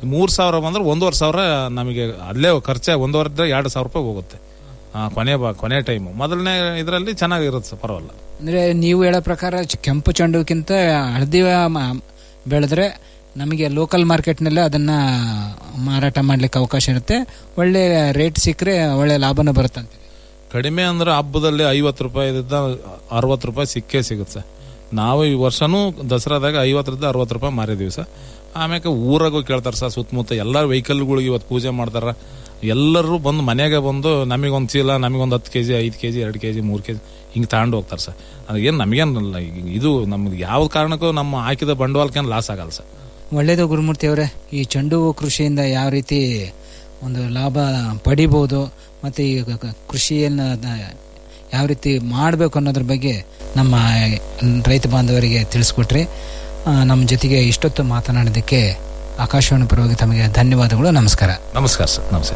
ಮೂರ್ ಸಾವಿರ ಬಂದ್ರೆ ಒಂದೂವರೆ ಸಾವಿರ ನಮಗೆ ಅಲ್ಲೇ ಖರ್ಚೆ ಒಂದೂವರೆ ಎರಡು ಸಾವಿರ ರೂಪಾಯಿ ಹೋಗುತ್ತೆ ಆ, ಕೊನೆ ಬಾ ಕೊನೆ ಟೈಮು ಮೊದಲನೇ ಇದರಲ್ಲಿ ಚೆನ್ನಾಗಿರುತ್ತೆ ಸರ್ ಪರವಾಗಿಲ್ಲ ಅಂದ್ರೆ ನೀವು ಹೇಳೋ ಪ್ರಕಾರ ಚ- ಕೆಂಪು ಚೆಂಡುಕ್ಕಿಂತ ಹಳದಿ ಮ- ಬೆಳೆದ್ರೆ ನಮಗೆ ಲೋಕಲ್ ಮಾರ್ಕೆಟ್ನಲ್ಲೇ ಅದನ್ನ ಮಾರಾಟ ಮಾಡ್ಲಿಕ್ಕೆ ಅವಕಾಶ ಇರುತ್ತೆ ಒಳ್ಳೆ ರೇಟ್ ಸಿಕ್ಕರೆ ಒಳ್ಳೆ ಲಾಭನೂ ಬರುತ್ತಂತೆ ಕಡಿಮೆ ಅಂದ್ರೆ ಹಬ್ಬದಲ್ಲಿ ಐವತ್ತು ರೂಪಾಯಿದಿಂದ ಅರವತ್ತು ರೂಪಾಯಿ ಸಿಕ್ಕೇ ಸಿಗುತ್ತೆ ಸರ್ ನಾವು ಈ ವರ್ಷನೂ ದಸರಾದಾಗ ಐವತ್ತರಿಂದ ಅರವತ್ತು ರೂಪಾಯಿ ಮಾರಿದೀವಿ ಸರ್ ಆಮ್ಯಾಕೆ ಊರಾಗೂ ಕೇಳ್ತಾರೆ ಸರ್ ಸುತ್ತಮುತ್ತ ಎಲ್ಲ ವೆಹಿಕಲ್ಗಳಿಗೆ ಇವತ್ತು ಪೂಜೆ ಮಾಡ್ತಾರ ಎಲ್ಲರೂ ಬಂದು ಮನೆಗೆ ಬಂದು ನಮಗೊಂದು ಚೀಲ ನಮಗೊಂದು ಹತ್ತು ಕೆ ಜಿ ಐದು ಕೆ ಜಿ ಎರಡು ಕೆ ಜಿ ಮೂರು ಕೆ ಜಿ ಹಿಂಗೆ ತಗೊಂಡು ಹೋಗ್ತಾರೆ ಸರ್ ಅದೇನು ನಮಗೇನಲ್ಲ ಇದು ನಮ್ಗೆ ಯಾವ ಕಾರಣಕ್ಕೂ ನಮ್ಮ ಹಾಕಿದ ಬಂಡವಾಳಕ್ಕೇನು ಲಾಸ್ ಆಗಲ್ಲ ಸರ್ ಒಳ್ಳೇದು ಗುರುಮೂರ್ತಿ ಅವರೇ ಈ ಚೆಂಡು ಹೂ ಕೃಷಿಯಿಂದ ಯಾವ ರೀತಿ ಒಂದು ಲಾಭ ಪಡಿಬೋದು ಮತ್ತೆ ಈ ಕ- ಕ- ಕೃಷಿಯನ್ನ ದ- ಯಾವ ರೀತಿ ಮಾಡಬೇಕು ಅನ್ನೋದ್ರ ಬಗ್ಗೆ ನಮ್ಮ ರೈತ ಬಾಂಧವರಿಗೆ ತಿಳಿಸ್ಕೊಟ್ರಿ ಆ, ನಮ್ಮ ಜೊತೆಗೆ ಇಷ್ಟೊತ್ತು ಮಾತನಾಡೋದಕ್ಕೆ ಆಕಾಶವಾಣಿ ಪರವಾಗಿ ತಮಗೆ ಧನ್ಯವಾದಗಳು ನಮಸ್ಕಾರ ನಮಸ್ಕಾರ ಸರ್ ನಮಸ್ಕಾರ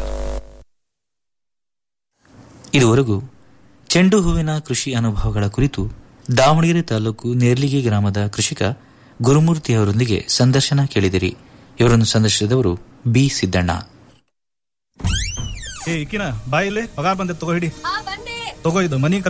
ಇದುವರೆಗೂ ಚೆಂಡು ಹೂವಿನ ಕೃಷಿ ಅನುಭವಗಳ ಕುರಿತು ದಾವಣಗೆರೆ ತಾಲೂಕು ನೇರ್ಲಿಗೆ ಗ್ರಾಮದ ಕೃಷಿಕ ಗುರುಮೂರ್ತಿ ಅವರೊಂದಿಗೆ ಸಂದರ್ಶನ ಕೇಳಿದಿರಿ ಇವರನ್ನು ಸಂದರ್ಶಿಸಿದವರು ಬಿ ಸಿದ್ದಣ್ಣ ಏ ಇಕ್ಕಿನ ಬಾಯಿಲೆ ಪಗಾರ ಬಂದೆ ತಗೋ ಹಿಡಿ ತಗೋ ಇದು ಮನಿ